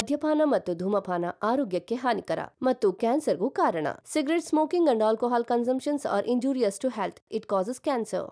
ಮದ್ಯಪಾನ ಮತ್ತು ಧೂಮಪಾನ ಆರೋಗ್ಯಕ್ಕೆ ಹಾನಿಕರ ಮತ್ತು ಕ್ಯಾನ್ಸರ್ಗೂ ಕಾರಣ cigarette smoking and alcohol consumptions are injurious to health it causes cancer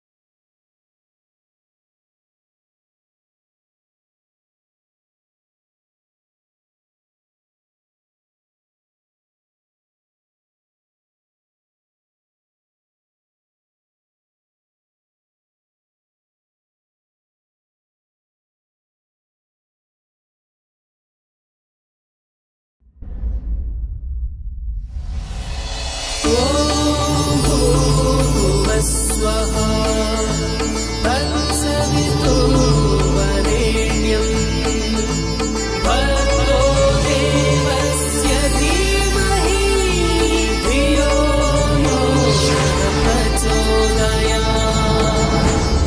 स्वः तत्सवितो वरेण्यम् भर्गो देवस्य धीमहि धियो यो न प्रचोदयात्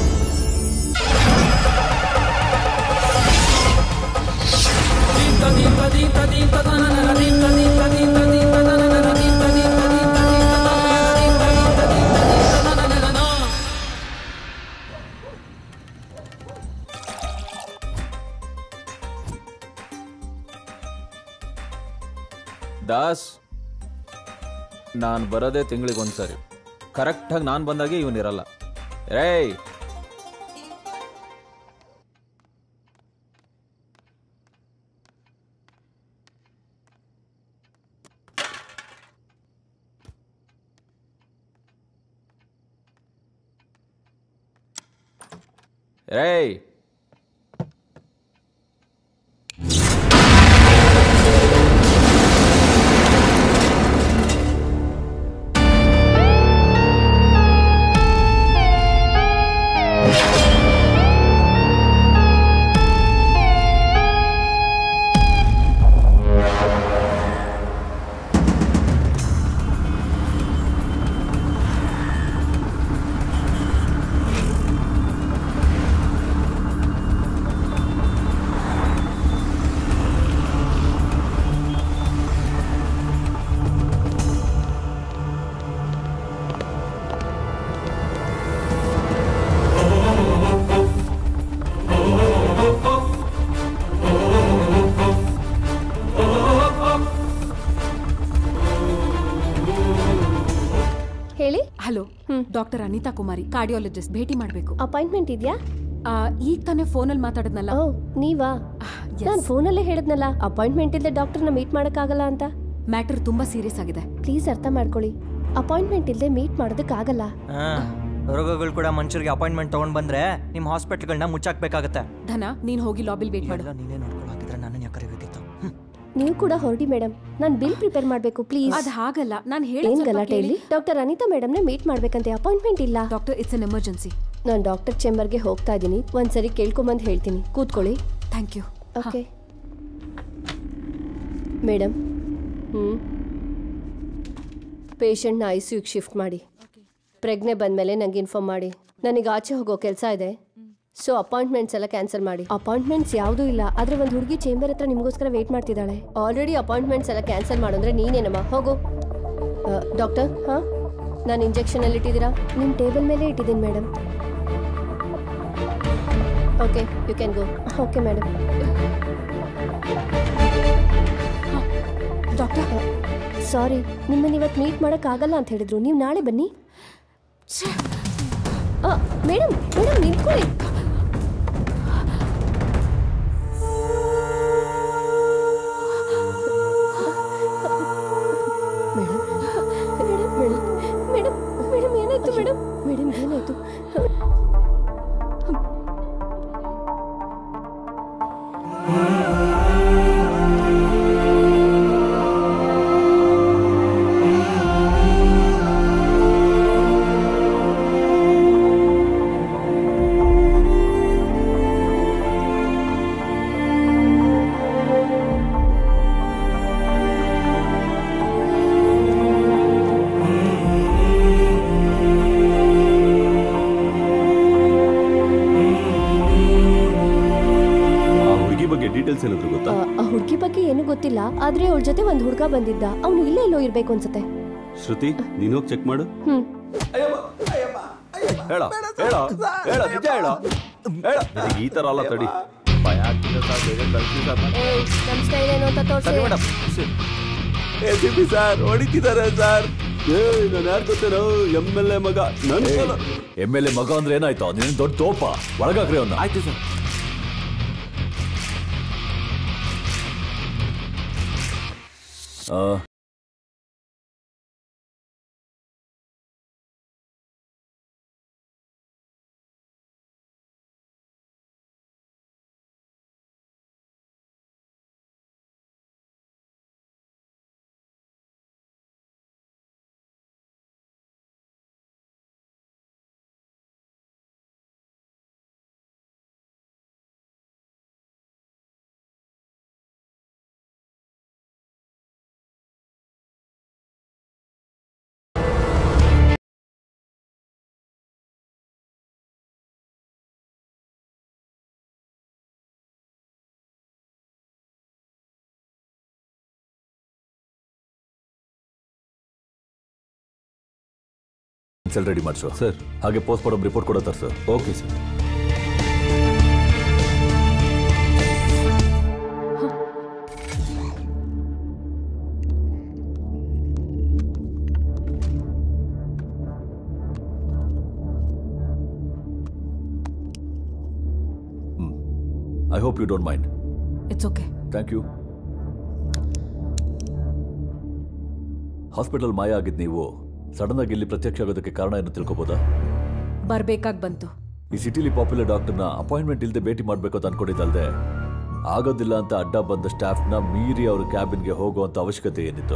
ದಾಸ್ ನಾನು ಬರೋದೇ ತಿಂಗಳಿಗೆ ಒಂದ್ಸರಿ ಕರೆಕ್ಟಾಗಿ ನಾನು ಬಂದಾಗೆ ಇವನಿರಲ್ಲ ಏಯ್ ಏಯ್ ಹೇಳಿ hello doctor Anitha Kumari cardiologist ಭೇಟಿ ಮಾಡಬೇಕು ಅಪಾಯಿಂಟ್ಮೆಂಟ್ ಇದೆಯಾ ಈಗ ತಾನೇ ಫೋನಲ್ಲಿ ಮಾತಾಡಿದ್ನಲ್ಲ ಓ ನೀವಾ ನಾನು ಫೋನಲ್ಲೇ ಹೇಳಿದ್ನಲ್ಲ ಅಪಾಯಿಂಟ್ಮೆಂಟ್ ಇಲ್ಲದೆ ಡಾಕ್ಟರ್ನ ಮೀಟ್ ಮಾಡಕ್ಕಾಗಲ್ಲ ಅಂತ ಮ್ಯಾಟರ್ ತುಂಬಾ ಸೀರಿಯಸ್ ಆಗಿದೆ ಪ್ಲೀಸ್ ಅರ್ಥ ಮಾಡ್ಕೊಳ್ಳಿ ಅಪಾಯಿಂಟ್ಮೆಂಟ್ ಇಲ್ಲದೆ ಮೀಟ್ ಮಾಡೋದಕ್ಕಾಗಲ್ಲ ಹಾ ರೋಗಗಳು ಕೂಡ ಮನುಷ್ಯರಿಗೆ ಅಪಾಯಿಂಟ್ಮೆಂಟ್ ತಗೊಂಡ್ ಬಂದ್ರೆ ನಿಮ್ಮ ಹಾಸ್ಪಿಟಲ್ಗಳನ್ನ ಮುಚ್ಚಾಕ್ಬೇಕಾಗತ್ತೆ ಧನ ನೀನ್ ಹೋಗಿ ಲಾಬಿಲ್ ವೇಟ್ ಮಾಡು ನೀನೇ ನೋಡ್ಕೊಂಡು ಹಾಕಿದ್ರೆ ನನ್ನ ಯಾಕೆ ಕರಿಬೇಕಿತ್ತು ನೀವು ಕೂಡ ಹೊರಡಿ ಮೇಡಮ್ ನಾನು ಬಿಲ್ ಪ್ರಿಪೇರ್ ಮಾಡಬೇಕು ಪ್ಲೀಸ್ ಅದ್ ಹಾಗಲ್ಲ ನಾನು ಏನ್ ಗಲಾಟೆ ಇಲ್ಲಿ ಡಾಕ್ಟರ್ ಅನಿತಾ ಮೇಡಮ್ನ ಮೀಟ್ ಮಾಡ್ಬೇಕಂತೆ ಅಪಾಯಿಂಟ್ಮೆಂಟ್ ಇಲ್ಲ ಡಾಕ್ಟರ್ ಇಟ್ಸ್ ಅನ್ ಎಮರ್ಜೆನ್ಸಿ ನಾನು ಡಾಕ್ಟರ್ ಚೇಂಬರ್ಗೆ ಹೋಗ್ತಾ ಇದ್ದೀನಿ ಒಂದ್ಸರಿ ಕೇಳ್ಕೊಂಬಂದು ಹೇಳ್ತೀನಿ ಕೂತ್ಕೊಳ್ಳಿ ಥ್ಯಾಂಕ್ ಯು ಓಕೆ ಮೇಡಮ್ ಹ್ಞೂ ಪೇಷಂಟ್ನ ಐ ಸಿ ಯುಗೆ ಶಿಫ್ಟ್ ಮಾಡಿ ಪ್ರಜ್ಞೆ ಬಂದಮೇಲೆ ನಂಗೆ ಇನ್ಫಾರ್ಮ್ ಮಾಡಿ ನನಗೆ ಆಚೆ ಹೋಗೋ ಕೆಲಸ ಇದೆ ಸೊ ಅಪಾಯಿಂಟ್ಮೆಂಟ್ಸ್ ಎಲ್ಲ ಕ್ಯಾನ್ಸಲ್ ಮಾಡಿ ಅಪಾಯಿಂಟ್ಮೆಂಟ್ಸ್ ಯಾವುದೂ ಇಲ್ಲ ಆದರೆ ಒಂದು ಹುಡುಗಿ ಚೇಂಬರ್ ಹತ್ರ ನಿಮಗೋಸ್ಕರ ವೇಟ್ ಮಾಡ್ತಿದ್ದಾಳೆ ಆಲ್ರೆಡಿ ಅಪಾಯಿಂಟ್ಮೆಂಟ್ಸ್ ಎಲ್ಲ ಕ್ಯಾನ್ಸಲ್ ಮಾಡು ಅಂದರೆ ನೀನೇನಮ್ಮ ಹೋಗು ಡಾಕ್ಟರ್ ಹಾಂ ನಾನು ಇಂಜೆಕ್ಷನಲ್ಲಿ ಇಟ್ಟಿದ್ದೀರಾ ನಿಮ್ಮ ಟೇಬಲ್ ಮೇಲೆ ಇಟ್ಟಿದ್ದೀನಿ madam okay you can go okay madam doctor sorry ನಿಮ್ಮನ್ನ ಇವತ್ತು ಮೀಟ್ ಮಾಡೋಕ್ಕಾಗಲ್ಲ ಅಂತ ಹೇಳಿದ್ರು ನೀವು ನಾಳೆ ಬನ್ನಿ ಮೇಡಮ್ ಮೇಡಮ್ ನಿಂತ್ಕೊಳ್ಳಿ ಮೇಡಮ್ ಮೇಡಮ್ ಮೇಡಮ್ ಮೇಡಮ್ ಏನಾಯ್ತು ಮೇಡಮ್ ಮೇಡಮ್ ಏನಾಯ್ತು ಆ ಹುಡುಗಿ ಬಗ್ಗೆ ಡೀಟೇಲ್ಸ್ ಏನಾದ್ರು ಗೊತ್ತಾ ಆ, ಆ ಹುಡುಗಿ ಬಗ್ಗೆ ಏನು ಗೊತ್ತಿಲ್ಲ ಆದ್ರೆ ಅವಳ ಜೊತೆ ಒಂದು ಹುಡುಗ ಬಂದಿದ್ದ ಅವನು ಇಲ್ಲೇ ಎಲ್ಲೋ ಇರ್ಬೇಕು ಅನ್ಸುತ್ತೆ ಶ್ರುತಿ ನೀನ್ ಹೋಗಿ ಚೆಕ್ ಮಾಡು ಹ್ಮ್ ಹೇಳ ಹೇಳ ಹೇಳ ನಿಜ ಹೇಳ ಹೇಳ ನಿನಗೆ ಈ ತರ ಅಲ್ಲ ತಡಿ ಭಯ ಆಗ್ತಿದೆ. ಏಯ್ ನಮ್ಮ ಸ್ಟೈಲ್ ಏನು ಅಂತ ತೋರಿಸಿ madam A C P sir ಹೊಡಿತಿದ್ದಾರೆ ಸರ್ ಏ ನಾನು ಯಾರು ಗೊತ್ತೇನೋ ಎಮ್ ಎಲ್ ಎ ಮಗ ನನ್ನ ಎಮ್ ಎಲ್ ಎ ಮಗ ಅಂದ್ರೆ ಏನಾಯ್ತು ನೀನು ದೊಡ್ಡ ತೋಪ ಒಳಗಾಕ್ರಿ ಅವನ್ನ ಆಯ್ತು ಸರ್ ಸೆಲ್ ರೆಡಿ ಮಾಡಿಸು ಸರ್. ಹಾಗೆ ಪೋಸ್ಟ್ ಮಾರ್ಟಮ್ ರಿಪೋರ್ಟ್ ಕೂಡ ತರ್ಸು okay sir I hope you don't mind it's okay thank you hospital ಮಾಯ ಆಗಿದ್ದು ನೀವು ಸಡನ್ ಆಗಿ ಇಲ್ಲಿ ಪ್ರತ್ಯಕ್ಷ ಆಗೋದಕ್ಕೆ ಕಾರಣ ಏನು ತಿಳ್ಕೊಬೋದಾ ಬರ್ಬೇಕಾಗಿ ಬಂತು ಈ ಸಿಟಿಲಿ ಪಾಪ್ಯುಲರ್ ಡಾಕ್ಟರ್ನ ಅಪಾಯಿಂಟ್ಮೆಂಟ್ ಇಲ್ಲದೆ ಭೇಟಿ ಮಾಡಬೇಕು ಅಂತ ಅನ್ಕೊಂಡಿದ್ದಲ್ದೆ ಆಗೋದಿಲ್ಲ ಅಂತ ಅಡ್ಡ ಬಂದ ಸ್ಟಾಫ್ನ ಮೀರಿ ಅವ್ರ ಕ್ಯಾಬಿನ್ಗೆ ಹೋಗುವಂತ ಅವಶ್ಯಕತೆ ಏನಿತ್ತು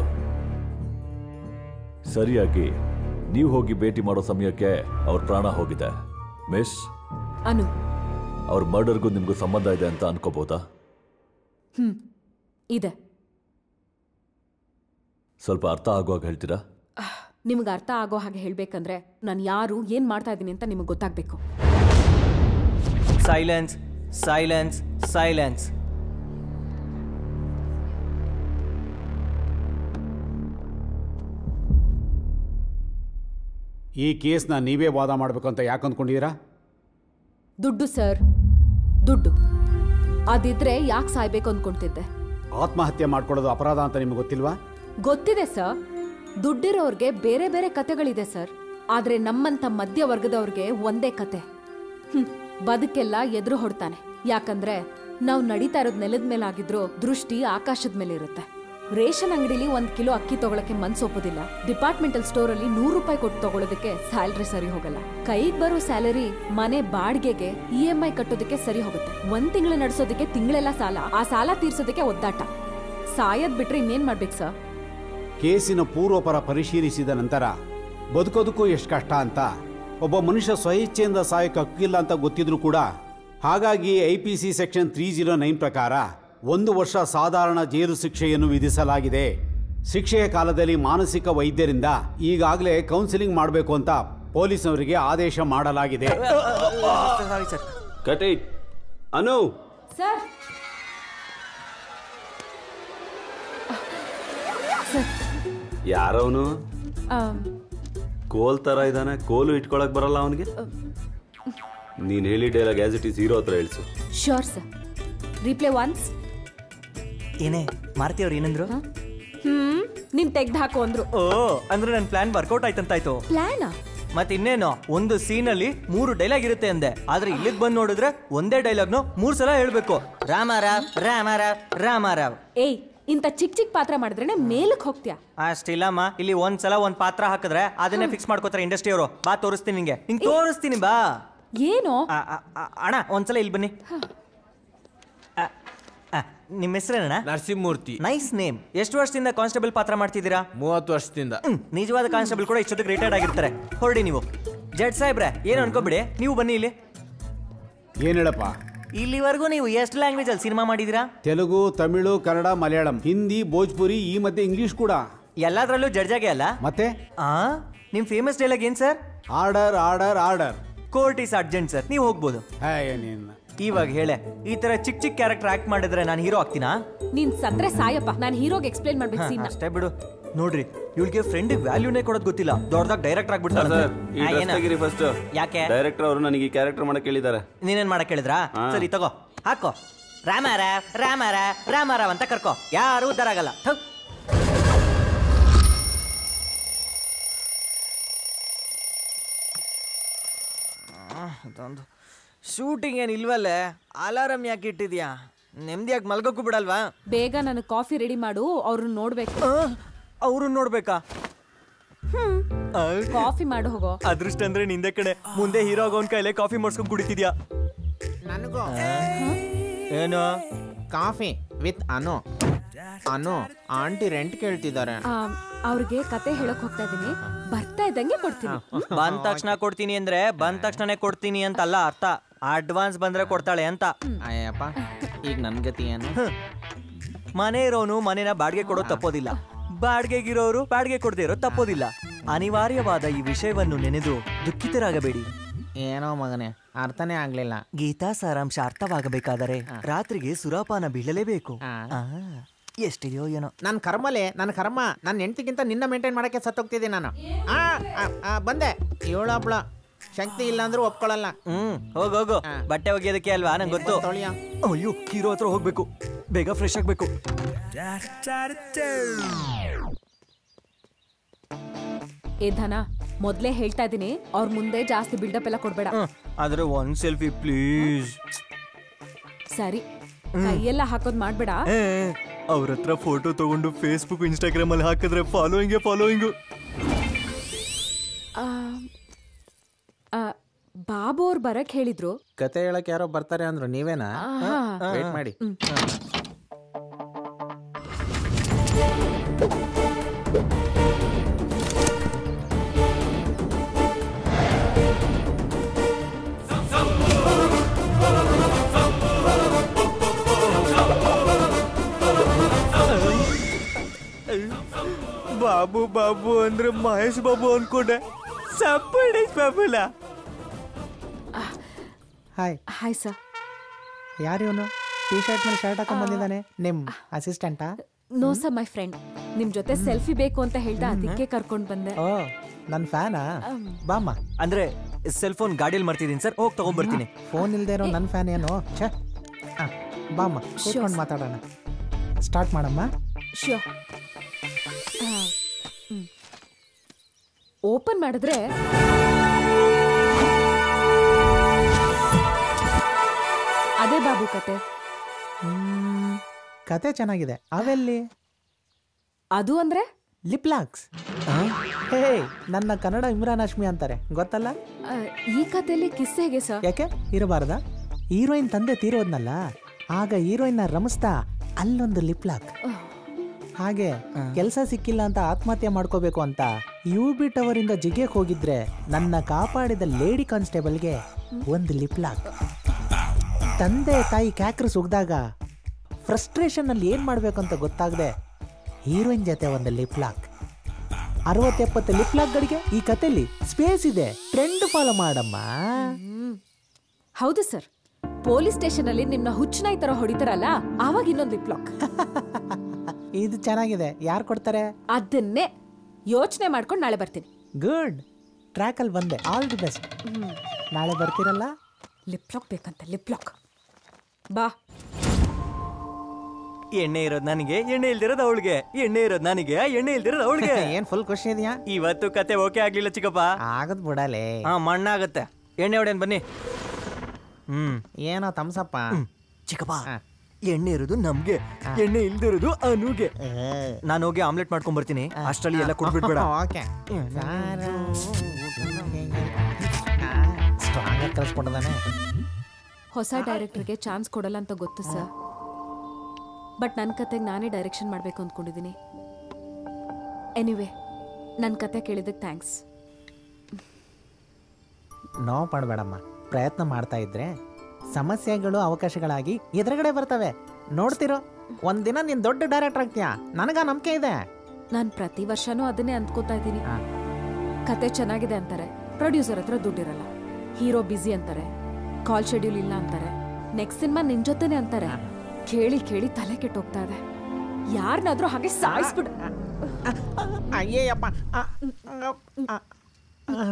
ಸರಿಯಾಗಿ ನೀವು ಹೋಗಿ ಭೇಟಿ ಮಾಡೋ ಸಮಯಕ್ಕೆ ಅವ್ರ ಪ್ರಾಣ ಹೋಗಿದೆ ಮಿಸ್ ಅನು ಅವ್ರ ಮರ್ಡರ್ಗೂ ನಿಮಗೂ ಸಂಬಂಧ ಇದೆ ಅಂತ ಅನ್ಕೋಬೋದಾ ಹ್ಮ್ ಇದೆ ಸ್ವಲ್ಪ ಅರ್ಥ ಆಗುವಾಗ ಹೇಳ್ತೀರಾ ನಿಮ್ಗೆ ಅರ್ಥ ಆಗೋ ಹಾಗೆ ಹೇಳ್ಬೇಕಂದ್ರೆ ನಾನು ಯಾರು ಏನ್ ಮಾಡ್ತಾ ಇದ್ದೀನಿ ಅಂತ ನಿಮಗೆ ಗೊತ್ತಾಗ್ಬೇಕು ಸೈಲೆನ್ಸ್ ಸೈಲೆನ್ಸ್ ಸೈಲೆನ್ಸ್ ಈ ಕೇಸ್ನ ನೀವೇ ವಾದ ಮಾಡಬೇಕು ಅಂತ ಯಾಕೆ ಅಂದ್ಕೊಂಡಿದ್ದೀರಾ ದುಡ್ಡು ಸರ್ ದುಡ್ಡು ಅದಿದ್ರೆ ಯಾಕೆ ಸಾಯ್ಬೇಕು ಅಂದ್ಕೊಂತಿದ್ದೆ ಆತ್ಮಹತ್ಯೆ ಮಾಡ್ಕೊಳ್ಳೋದು ಅಪರಾಧ ಅಂತ ನಿಮ್ಗೆ ಗೊತ್ತಿಲ್ವಾ ಗೊತ್ತಿದೆ ಸರ್ ದುಡ್ಡಿರೋರ್ಗೆ ಬೇರೆ ಬೇರೆ ಕತೆಗಳಿದೆ ಸರ್ ಆದ್ರೆ ನಮ್ಮಂತ ಮಧ್ಯವರ್ಗದವ್ರಿಗೆ ಒಂದೇ ಕತೆ ಹ್ಮ್, ಬದುಕೆಲ್ಲ ಎದುರು ಹೊಡ್ತಾನೆ ಯಾಕಂದ್ರೆ ನಾವು ನಡೀತಾ ಇರೋದ್ ನೆಲದ ಮೇಲೆ ಆಗಿದ್ರು ದೃಷ್ಟಿ ಆಕಾಶದ ಮೇಲೆ ಇರುತ್ತೆ ರೇಷನ್ ಅಂಗಡಿಲಿ ಒಂದ್ ಕಿಲೋ ಅಕ್ಕಿ ತಗೊಳಕ್ಕೆ ಮನ್ಸೊಪ್ಪೋದಿಲ್ಲ ಡಿಪಾರ್ಟ್ಮೆಂಟಲ್ ಸ್ಟೋರ್ ಅಲ್ಲಿ ನೂರು ರೂಪಾಯಿ ಕೊಟ್ಟು ತಗೊಳೋದಕ್ಕೆ ಸ್ಯಾಲ್ರಿ ಸರಿ ಹೋಗಲ್ಲ ಕೈಗ್ ಬರೋ ಸ್ಯಾಲರಿ ಮನೆ ಬಾಡಿಗೆಗೆ ಇ ಎಂ ಐ ಕಟ್ಟೋದಕ್ಕೆ ಸರಿ ಹೋಗುತ್ತೆ ಒಂದ್ ತಿಂಗಳು ನಡೆಸೋದಕ್ಕೆ ತಿಂಗಳೆಲ್ಲ ಸಾಲ ಆ ಸಾಲ ತೀರ್ಸೋದಕ್ಕೆ ಒದ್ದಾಟ ಸಾಯದ್ ಬಿಟ್ರೆ ಇನ್ನೇನ್ ಮಾಡ್ಬೇಕು ಸರ್ ಕೇಸಿನ ಪೂರ್ವಪರ ಪರಿಶೀಲಿಸಿದ ನಂತರ ಬದುಕೋದಕ್ಕೂ ಎಷ್ಟು ಕಷ್ಟ ಅಂತ ಒಬ್ಬ ಮನುಷ್ಯ ಸ್ವಇಚ್ಛೆಯಿಂದ ಸಾಯಕ್ಕೆ ಹಕ್ಕಿಲ್ಲ ಅಂತ ಗೊತ್ತಿದ್ರು ಕೂಡ ಹಾಗಾಗಿ I P C section three zero nine ಪ್ರಕಾರ ಒಂದು ವರ್ಷ ಸಾಧಾರಣ ಜೈಲು ಶಿಕ್ಷೆಯನ್ನು ವಿಧಿಸಲಾಗಿದೆ ಶಿಕ್ಷೆಯ ಕಾಲದಲ್ಲಿ ಮಾನಸಿಕ ವೈದ್ಯರಿಂದ ಈಗಾಗಲೇ ಕೌನ್ಸಿಲಿಂಗ್ ಮಾಡಬೇಕು ಅಂತ ಪೊಲೀಸ್ನವರಿಗೆ ಆದೇಶ ಮಾಡಲಾಗಿದೆ ಸಾರಿ ಸರ್ ಕಟಿ ಅನು ಸರ್ ಯಾರವನು ಕೋಲ್ ತರ ಇದ್ದಾನೆ ಕೋಲು ಇಟ್ಕೊಳಕ್ ಬರಲ್ಲ ಅವನಿಗೆ ನೀನ್ ಹೇಳಿ dialogue as it is hero ಹತ್ರ ಹೇಳ್ಸು ಶ್ಯೂರ್ ಸರ್ ರಿಪ್ಲೈ ಒನ್ಸ್ ಏನೇ ಮಾರುತಿ ಅವ್ರು ಏನಂದ್ರು ಹ್ಮ್ ನಿನ್ ತೆಗ್ದು ಹಾಕು ಅಂದ್ರು ಓ ಅಂದ್ರೆ ನನ್ನ ಪ್ಲಾನ್ ವರ್ಕೌಟ್ ಆಯ್ತಂತಾಯ್ತು ಪ್ಲಾನಾ ಮತ್ತೆ ಇನ್ನೇನು ಒಂದು ಸೀನ್ ಅಲ್ಲಿ ಮೂರು ಡೈಲಾಗ್ ಇರುತ್ತೆ ಅಂದೆ ಆದ್ರೆ ಇಲ್ಲಿಗೆ ಬಂದು ನೋಡಿದ್ರೆ ಒಂದೇ ಡೈಲಾಗ್ನು ಮೂರ್ ಸಲ ಹೇಳ್ಬೇಕು ರಾಮಾರಾವ್ ರಾಮಾರಾವ್ ರಾಮಾರಾವ್ ಏಯ್ ಇಂಥ ಚಿಕ್ಕ ಚಿಕ್ಕ ಪಾತ್ರ ಮಾಡಿದ್ರೇನೆ ಮೇಲಕ್ಕೆ ಹೋಗ್ತೀಯಾ ಅಷ್ಟಿಲ್ಲಮ್ಮ ಇಲ್ಲಿ ಒಂದ್ ಸಲ ಒಂದ್ ಪಾತ್ರ ಹಾಕಿದ್ರೆ ಅದನ್ನೇ ಫಿಕ್ಸ್ ಮಾಡ್ಕೋತಾರೆ ಇಂಡಸ್ಟ್ರಿ ಅವರು ಬಾ ತೋರಿಸ್ತೀನಿ ನಿಂಗೆ ಹಿಂಗ್ ತೋರಿಸ್ತೀನಿ ಬಾ ಏನು ಆ, ಆ, ಆ, ಅಣ್ಣ ಒಂದ್ಸಲ ಇಲ್ಲಿ ಬನ್ನಿ ಆ, ಆ, ನಿಮ್ಮ ಹೆಸರೇನಣ್ಣ ನರಸಿಂಹಮೂರ್ತಿ ನೈಸ್ ನೇಮ್ ಎಷ್ಟು ವರ್ಷದಿಂದ ಕಾನ್ಸ್ಟೇಬಲ್ ಪಾತ್ರ ಮಾಡ್ತಿದ್ದೀರಾ ಮೂವತ್ತು ವರ್ಷದಿಂದ ಹ್ಮ್, ನಿಜವಾದ ಕಾನ್ಸ್ಟೇಬಲ್ ಕೂಡ ಇಷ್ಟೊತ್ತಿಗೆ ರಿಟೈರ್ಡ್ ಆಗಿರ್ತಾರೆ ಹೊರಡಿ ನೀವು ಜಡ್ ಸಾಹೇಬ್ರೆ ಏನು ಅನ್ಕೋಬಿಡಿ ನೀವು ಬನ್ನಿ ಇಲ್ಲಿ ಏನ್ ಹೇಳಪ್ಪ ಇಲ್ಲಿವರೆಗೂ ನೀವು ಎಷ್ಟು ಲ್ಯಾಂಗ್ವೇಜ್ ಅಲ್ಲಿ ಸಿನಿಮಾ ಮಾಡಿದೀರಾ ತೆಲುಗು ತಮಿಳು ಕನ್ನಡ ಮಲಯಾಳಂ ಹಿಂದಿ ಭೋಜ್ಪುರಿ ಈ ಮಧ್ಯೆ ಇಂಗ್ಲಿಷ್ ಕೂಡ ಎಲ್ಲಾದ್ರಲ್ಲೂ ಜಡ್ಜಾಗೆ ಅಲ್ಲ ಮತ್ತೆ ಆ ನಿಮ್ ಫೇಮಸ್ ಡೈಲಾಗ್ ಏನ್ sir order order order court is urgent sir ನೀವು ಹೋಗ್ಬೋದು ನೀನು ಇವಾಗ ಹೇಳೆ ಈ ತರ ಚಿಕ್ಕ ಚಿಕ್ಕ ಕ್ಯಾರೆಕ್ಟರ್ ಆಕ್ಟ್ ಮಾಡಿದ್ರೆ ನಾನು ಹೀರೋ ಆಗ್ತೀನಾ ನೀನ್ ಸತ್ರೆ ಸಾಯಪ್ಪ ನಾನು ಹೀರೋಗೆ ಎಕ್ಸ್ಪ್ಲೇನ್ ಮಾಡ್ಬೇಕು ಹಾ, ಸೀನ್ ಅಷ್ಟೇ ಬಿಡು ನೋಡ್ರಿ ಇವಳಿಗೆ ಫ್ರೆಂಡ್ ವ್ಯಾಲ್ಯೂನೇ ಕೊಡೋದು ಗೊತ್ತಿಲ್ಲ ದೊಡ್ಡದಾಗ ಡೈರೆಕ್ಟರ್ ಆಗ್ಬಿಡ್ತಾರೆ ಸರ್ ಈ ಡ್ರೆಸ್ ತೆಗೀರಿ ಫಸ್ಟ್ ಯಾಕೆ ಡೈರೆಕ್ಟರ್ ಅವರು ನನಗೆ ಈ ಕ್ಯಾರೆಕ್ಟರ್ ಮಾಡಕ್ ಹೇಳಿದ್ದಾರೆ ನೀನೇನ್ ಮಾಡಕ್ ಹೇಳಿದ್ರಾ ಹಾ. ಸರಿ ತಗೋ ಹಾಕೋ ರಾಮಾರ ರಾಮಾರ ರಾಮಾರಾವ್ ಅಂತ ಕರ್ಕೋ ಯಾರು ಉದ್ಧಾರ ಆಗಲ್ಲ ಥು. ಇದೊಂದು ಶೂಟಿಂಗ್ ಏನು ಇಲ್ವಲ್ಲೇ ಅಲಾರಂ ಯಾಕೆ ಇಟ್ಟಿದ್ಯಾ ನೆಮ್ಮದಿಯಾಗಿ ಮಲ್ಗೋಕ್ಕೂ ಬಿಡಲ್ವಾ ಬೇಗ ನನಗೆ ಕಾಫಿ ರೆಡಿ ಮಾಡು ಅವ್ರನ್ನ ನೋಡ್ಬೇಕು ಅವ್ರನ್ನ ನೋಡ್ಬೇಕಾ ಕಾಫಿ ಮಾಡು ಹೋಗೋ ಅದೃಷ್ಟ ಅಂದ್ರೆ ನಿಂದೆ ಕಡೆ ಮುಂದೆ ಹೀರೋ ಆಗೋನ್ ಕೈಲೇ ಕಾಫಿ ಮಾಡ್ಸ್ಕೊಂಡ್ ಕುಡಿತಿದ್ಯಾ ನನಗೂ ಏನು coffee with Anu Anu aunty rent ಕೇಳ್ತಿದ್ದಾರೆ ಆ, ಅವ್ರಿಗೆ ಕತೆ ಹೇಳಕ್ ಹೋಗ್ತಾ ಇದೀನಿ ಬರ್ತಾ ಇದ್ದಂಗೆ ಕೊಡ್ತೀನಿ ಬಂದ ತಕ್ಷಣ ಕೊಡ್ತೀನಿ ಅಂದ್ರೆ ಬಂದ ತಕ್ಷಣನೇ ಕೊಡ್ತೀನಿ ಅಂತ ಅಲ್ಲ ಅರ್ಥ ಅಡ್ವಾನ್ಸ್ ಬಂದ್ರೆ ಕೊಡ್ತಾಳೆ ಅಂತ ಅಯ್ಯಪ್ಪ ಈಗ ನನ್ ಗತಿ ಏನು ಮನೆ ಇರೋನು ಮನೆನ ಬಾಡಿಗೆ ಕೊಡೋದು ತಪ್ಪೋದಿಲ್ಲ ಬಾಡಿಗೆಗಿರೋರು ಬಾಡಿಗೆ ಕೊಡದೇ ಇರೋ ತಪ್ಪೋದಿಲ್ಲ ಅನಿವಾರ್ಯವಾದ ಈ ವಿಷಯವನ್ನು ನೆನೆದು ದುಃಖಿತರಾಗಬೇಡಿ ಏನೋ ಮಗನೇ ಅರ್ಥನೇ ಆಗ್ಲಿಲ್ಲ ಗೀತಾ ಸಾರಾಂಶ ಅರ್ಥವಾಗಬೇಕಾದರೆ ರಾತ್ರಿಗೆ ಸುರಾಪಾನ ಬೀಳಲೇಬೇಕು ಆ. ಆ, ಎಷ್ಟಿದೆಯೋ ಏನೋ ನನ್ನ ಕರ್ಮಲೆ ನನ್ನ ಕರ್ಮ ನನ್ನ ಹೆಂಡತಿಗಿಂತ ನಿನ್ನ ಮೇಂಟೈನ್ ಮಾಡಕ್ಕೆ ಸತ್ತೋಗ್ತಿದ್ದೀನಿ ನಾನು ಆ, ಆ, ಆ, ಬಂದೆ ಏಳೊಬ್ಳ ಶಕ್ತಿ ಇಲ್ಲ ಅಂದ್ರೂ ಒಪ್ಕೊಳ್ಳಲ್ಲ ಹ್ಮ್ ಹೋಗ್ ಹೋಗು ಆ. ಬಟ್ಟೆ ಒಗೆಯೋದಕ್ಕೆ ಅಲ್ವಾ ನಂಗೆ ಗೊತ್ತು ತೊಳಿಯ ಅಯ್ಯೋ ಹೀರೋ ಹತ್ರ ಹೋಗ್ಬೇಕು ಬೇಗ ಫ್ರೆಶ್ ಆಗ್ಬೇಕು ಏ ಧನ ಮೊದ್ಲೇ ಹೇಳ್ತಾ ಇದೀನಿ ಅವ್ರ ಮುಂದೆ ಜಾಸ್ತಿ ಬಿಲ್ಡಪ್ ಎಲ್ಲ ಕೊಡ್ಬೇಡ ಆದ್ರೆ ಒಂದ್ ಸೆಲ್ಫಿ ಪ್ಲೀಸ್ ಸರಿ ಕೈಯೆಲ್ಲ ಹಾಕೋದ್ ಮಾಡ್ಬೇಡ ಅವ್ರ ಹತ್ರ ಫೋಟೋ ತಗೊಂಡು ಫೇಸ್ಬುಕ್ ಇನ್ಸ್ಟಾಗ್ರಾಮ್ ಅಲ್ಲಿ ಹಾಕಿದ್ರೆ ಫಾಲೋಯಿಂಗ್ ಫಾಲೋಯಿಂಗ್ ಆ, ಆ, ಬಾಬು ಅವ್ರು ಬರಕ್ ಹೇಳಿದ್ರು ಕತೆ ಹೇಳಕ್ ಯಾರೋ ಬರ್ತಾರೆ ಅಂದ್ರು ನೀವೇನಾ ಆಹಾ. ವೇಟ್ ಮಾಡಿ ಬಾಬು ಬಾಬು ಅಂದ್ರೆ ಮಹೇಶ್ ಬಾಬು ಅನ್ಕೊಂಡೆ ಸಪ್ಪಳೇಶ್ ಬಾಬುಲ ಹಾಯ್ ಹಾಯ್ ಸರ್ ಯಾರು ಇವನು ಟಿ ಶರ್ಟ್ ಮೇಲೆ ಶರ್ಟ್ ಹಾಕೊಂಡ್ ಬಂದಿದ್ದಾನೆ ನಿಮ್ ಅಸಿಸ್ಟೆಂಟಾ ನೋ ಸರ್ ಮೈ ಫ್ರೆಂಡ್ ನಿಮ್ ಜೊತೆ ಸೆಲ್ಫಿ ಬೇಕು ಅಂತ ಹೇಳ್ದ ಅದಕ್ಕೆ ಕರ್ಕೊಂಡ್ ಬಂದೆ ಓ ನನ್ ಫ್ಯಾನಾ ಬಾಮ್ಮ ಅಂದ್ರೆ ಸೆಲ್ ಫೋನ್ ಗಾಡಿಯಲ್ಲಿ ಮರ್ತಿದ್ದೀನಿ ಸರ್ ಹೋಗಿ ತಗೊಂಡ್ಬರ್ತೀನಿ ಫೋನ್ ಇಲ್ದೇ ಇರೋ ನನ್ನ ಫ್ಯಾನ್ ಏನು ಛೇ ಆ, ಬಾಮ್ಮ ಕೂತ್ಕೊಂಡು ಮಾತಾಡೋಣ ಸ್ಟಾರ್ಟ್ ಮಾಡಮ್ಮ ಶ್ಯೂರ್ ಓಪನ್ ಮಾಡಿದ್ರೆ ಅದೇ ಬಾಬು ಕತೆ ಹ್ಮ್, ಕತೆ ಚೆನ್ನಾಗಿದೆ ಅವೆಲ್ಲಿ ಅದು ಅಂದ್ರೆ ಲಿಪ್ ಲಾಕ್ಸ್ ಹೇ ನನ್ನ ಕನ್ನಡ ಇಮ್ರಾನ್ ಹಾಶ್ಮಿ ಅಂತಾರೆ ಗೊತ್ತಲ್ಲ ಆ, ಈ ಕಥೆಯಲ್ಲಿ ಕಿಸ್ ಹೇಗೆ ಸರ್ ಯಾಕೆ ಇರಬಾರ್ದ ಹೀರೋಯಿನ್ ತಂದೆ ತೀರೋದ್ನಲ್ಲ ಆಗ ಹೀರೋಯಿನ್ ರಮಿಸ್ತಾ ಅಲ್ಲೊಂದು ಲಿಪ್ ಲಾಕ್ ಹಾಗೆ ಕೆಲಸ ಸಿಕ್ಕಿಲ್ಲ ಅಂತ ಆತ್ಮಹತ್ಯೆ ಮಾಡ್ಕೋಬೇಕು ಅಂತ ಯು ಬಿ ಟವರ್ ಇಂದ ಜಿಗೆಕ್ ಹೋಗಿದ್ರೆ ನನ್ನ ಕಾಪಾಡಿದ ಲೇಡಿ ಕಾನ್ಸ್ಟೇಬಲ್ಗೆ ಒಂದು ಲಿಪ್ ಲಾಕ್ ತಂದೆ ತಾಯಿ ಕ್ಯಾಕ್ರು ಸುಗ್ದಾಗ ಫ್ರಸ್ಟ್ರೇಷನ್ ಅಲ್ಲಿ ಏನ್ ಮಾಡ್ಬೇಕು ಅಂತ ಗೊತ್ತಾಗದೆ ಹೀರೋಯಿನ್ ಜೊತೆ ಒಂದು ಲಿಪ್ ಲಾಕ್ ಅರವತ್ತೆಪ್ಪತ್ತು ಲಿಪ್ ಲಾಕ್ಗಳಿಗೆ ಈ ಕತೆಲಿ ಸ್ಪೇಸ್ ಇದೆ ಟ್ರೆಂಡ್ ಫಾಲೋ ಮಾಡಮ್ಮ ಹೌದು ಸರ್ ಪೊಲೀಸ್ ಸ್ಟೇಷನ್ ಅಲ್ಲಿ ನಿಮ್ನ ಹುಚ್ಚನಾಯಿ ತರ ಹೊಡಿತಾರಲ್ಲ ಆವಾಗ ಇನ್ನೊಂದು ಲಿಪ್ ಲಾಕ್ ಇದು ಚೆನ್ನಾಗಿದೆ ಯಾರು ಕೊಡ್ತಾರೆ ಅದನ್ನೇ ಯೋಚನೆ ಮಾಡ್ಕೊಂಡು ನಾಳೆ ಬರ್ತೀನಿ ಗುಡ್ ಟ್ರ್ಯಾಕಲ್ಲಿ ಬಂದೆ ಆಲ್ ದಿ ಬೆಸ್ಟ್ ನಾಳೆ ಬರ್ತೀರಲ್ಲ ಲಿಪ್ ಲಾಕ್ ಬೇಕಂತ ಲಿಪ್ ಲಾಕ್ ಬಾ ಎಣ್ಣೆ ಇರೋದು ನನಗೆ ಎಣ್ಣೆ ಇಲ್ದಿರೋದು ಅವಳಿಗೆ ಎಣ್ಣೆ ಇರೋದು ನನಗೆ ಎಣ್ಣೆ ಇಲ್ದಿರೋದು ಅವಳಿಗೆ ಏನ್ ಫುಲ್ ಖುಷಿ ಇದೆಯಾ ಇವತ್ತು ಕತೆ ಓಕೆ ಆಗ್ಲಿಲ್ಲ ಚಿಕ್ಕಪ್ಪ ಆಗದ್ ಬಿಡಲೇ ಹಾ ಮಣ್ಣಾಗತ್ತೆ ಎಣ್ಣೆ ಹೊಡೆಯನ್ ಬನ್ನಿ ಹ್ಮ್ ಏನೋ ತಮ್ಸಪ್ಪ ಚಿಕ್ಕಪ್ಪ ಎಣ್ಣೆ ಇರೋದು ನಮ್ಗೆ ಎಣ್ಣೆ ಇಲ್ದಿರೋದು ಅನುಗೆ ನಾನು ಹೋಗಿ ಆಮ್ಲೆಟ್ ಮಾಡ್ಕೊಂಡ್ ಬರ್ತೀನಿ ಅಷ್ಟರಲ್ಲಿ ಎಲ್ಲ ಕೊಟ್ಬಿಡ್ಬೇಡ ಓಕೆ ಸ್ಟ್ರಾಂಗ್ ಆಗಿ ಕಳ್ಸ್ಕೊಟ್ಟದಾನೆ ಹೊಸ ಡೈರೆಕ್ಟರ್ಗೆ ಚಾನ್ಸ್ ಕೊಡಲ್ಲ ಅಂತ ಗೊತ್ತು ಸರ್ ಬಟ್ ನನ್ನ ಕತೆಗೆ ನಾನೇ ಡೈರೆಕ್ಷನ್ ಮಾಡಬೇಕು ಅಂದ್ಕೊಂಡಿದ್ದೀನಿ ಎನಿವೆ ನನ್ನ ಕತೆ ಕೇಳಿದ್ದಕ್ಕೆ ಥ್ಯಾಂಕ್ಸ್ ನೋವು ಪಡಬೇಡಮ್ಮ ಪ್ರಯತ್ನ ಮಾಡ್ತಾ ಇದ್ರೆ ಸಮಸ್ಯೆಗಳು ಅವಕಾಶಗಳಾಗಿ ಎದುರುಗಡೆ ಬರ್ತವೆ ನೋಡ್ತಿರೋ ಒಂದಿನ ನೀನ್ ದೊಡ್ಡ ಡೈರೆಕ್ಟರ್ ಆಗ್ತೀಯಾ ನನಗ ನಂಬಿಕೆ ಇದೆ ನಾನು ಪ್ರತಿ ವರ್ಷನೂ ಅದನ್ನೇ ಅಂದ್ಕೋತಾ ಇದ್ದೀನಿ ಹಾ. ಕತೆ ಚೆನ್ನಾಗಿದೆ ಅಂತಾರೆ ಪ್ರೊಡ್ಯೂಸರ್ ಹತ್ರ ದುಡ್ಡಿರಲ್ಲ ಹೀರೋ ಬ್ಯುಸಿ ಅಂತಾರೆ ಕಾಲ್ ಶೆಡ್ಯೂಲ್ ಇಲ್ಲ ಅಂತಾರೆ ನೆಕ್ಸ್ಟ್ ಸಿನಿಮಾ ನಿನ್ ಜೊತೆನೆ ಅಂತಾರೆ ಕೇಳಿ ಕೇಳಿ ತಲೆ ಕೆಟ್ಟೋಗ್ತಾ ಇದೆ ಯಾರನ್ನಾದ್ರೂ ಹಾಗೆ ಸಾಯಿಸ್ಬಿಡು ಅಯ್ಯಯ್ಯಪ್ಪ ಆ, ಆ, ಆ.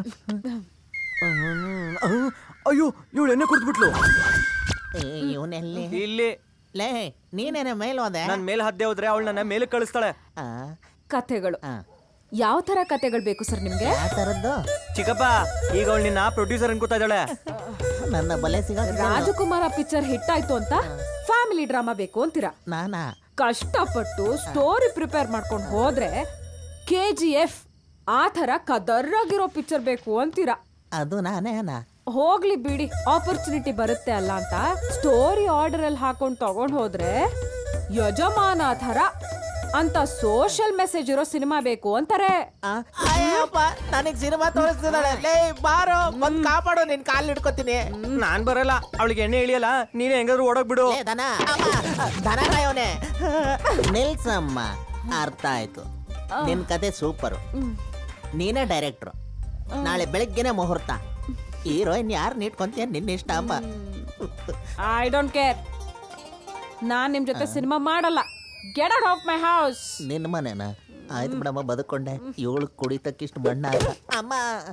ಅಯ್ಯೋ ಇವಳು ಎಣ್ಣೆ ಕುಡ್ದ್ಬಿಟ್ಲು ಏ, ಇವ್ನೆಲ್ಲಿ ಇಲ್ಲಿ ಲೇ ನೀನೇನೆ ಮೇಲ್ ಹೋದೆ ನಾನ್ ಮೇಲೆ ಹದ್ದೆ ಹೋದ್ರೆ ಅವಳು ನನ್ನ ಮೇಲೆ ಕಳಿಸ್ತಾಳೆ ಕಥೆಗಳು ಯಾವ ತರ ಕಥೆಗಳು ಬೇಕು ಸರ್ ನಿಮ್ಗೆ ಆ ಥರದ್ದು ಚಿಕ್ಕಪ್ಪ ಈಗ ಅವಳು ನಿನ್ನ ಪ್ರೊಡ್ಯೂಸರ್ ಅನ್ಕೋತಾ ಇದ್ದಾಳೆ ನನ್ನ ಬಲೆ ಸಿಗ ರಾಜಕುಮಾರ ಪಿಕ್ಚರ್ ಹಿಟ್ ಆಯ್ತು ಅಂತ ಫ್ಯಾಮಿಲಿ ಡ್ರಾಮಾ ಬೇಕು ಅಂತೀರಾ ನಾನಾ ಕಷ್ಟಪಟ್ಟು ಸ್ಟೋರಿ ಪ್ರಿಪೇರ್ ಮಾಡ್ಕೊಂಡು ಹೋದ್ರೆ ಕೆ ಜಿ ಎಫ್ ಆ ಥರ ಕದರ್ರಾಗಿರೋ ಪಿಕ್ಚರ್ ಬೇಕು ಅಂತೀರಾ ಅದು ನಾನೇನಾ ಹೋಗ್ಲಿ ಬಿಡಿ ಆಪರ್ಚುನಿಟಿ ಬರುತ್ತೆ ಅಲ್ಲ ಅಂತ ಸ್ಟೋರಿ ಆರ್ಡರ್ ಅಲ್ಲಿ ಹಾಕೊಂಡು ತಗೊಂಡ್ ಹೋದ್ರೆ ಯಜಮಾನ ಥರ ಅಂತ ಸೋಷಿಯಲ್ ಮೆಸೇಜ್ ಇರೋ ಸಿನಿಮಾ ಬೇಕು ಅಂತಾರೆ ಅಯ್ಯಪ್ಪ ನನಗ್ ಸಿನಿಮಾ ತೋರಿಸ್ತಿದ್ದಾಳೆ ಲೇ ಬಾರೋ ಬಂದ್ ಕಾಪಾಡು ನಿನ್ ಕಾಲ್ ಹಿಡ್ಕೊತೀನಿ ನಾನ್ ಬರಲ್ಲ ಅವಳಿಗೆ ಎಣ್ಣೆ ಇಳಿಯಲ್ಲ ನೀನೇ ಹೆಂಗಾದ್ರು ಓಡೋಗ್ ಬಿಡು ಲೇ ದನ ಅಮ್ಮ, ದನ ಕಾಯೋನೆ ನಿಲ್ಸಮ್ಮ ಅರ್ಥ ಆಯ್ತು ನಿನ್ ಕತೆ ಸೂಪರು ನೀನೇ ಡೈರೆಕ್ಟ್ರು ನಾಳೆ ಬೆಳಗ್ಗೆನೆ ಮುಹೂರ್ತ ಹೀರೋಯಿನ್ ಯಾರು ನೀಟ್ಕೊಂತೀಯ ನಿನ್ನ ಇಷ್ಟ ಅಮ್ಮ ಐ ಡೋಂಟ್ ಕೇರ್ ನಾನ್ ನಿಮ್ ಜೊತೆ ಸಿನಿಮಾ ಮಾಡಲ್ಲ get out of my house ನಿನ್ನ ಮನೆನ ಆಯ್ತು ಬಿಡಮ್ಮ ಬದುಕೊಂಡೆ ಇವಳು ಕುಡಿತಕ್ಕಿಷ್ಟು ಬಣ್ಣ ಆಯ್ತಾ? ಅಮ್ಮ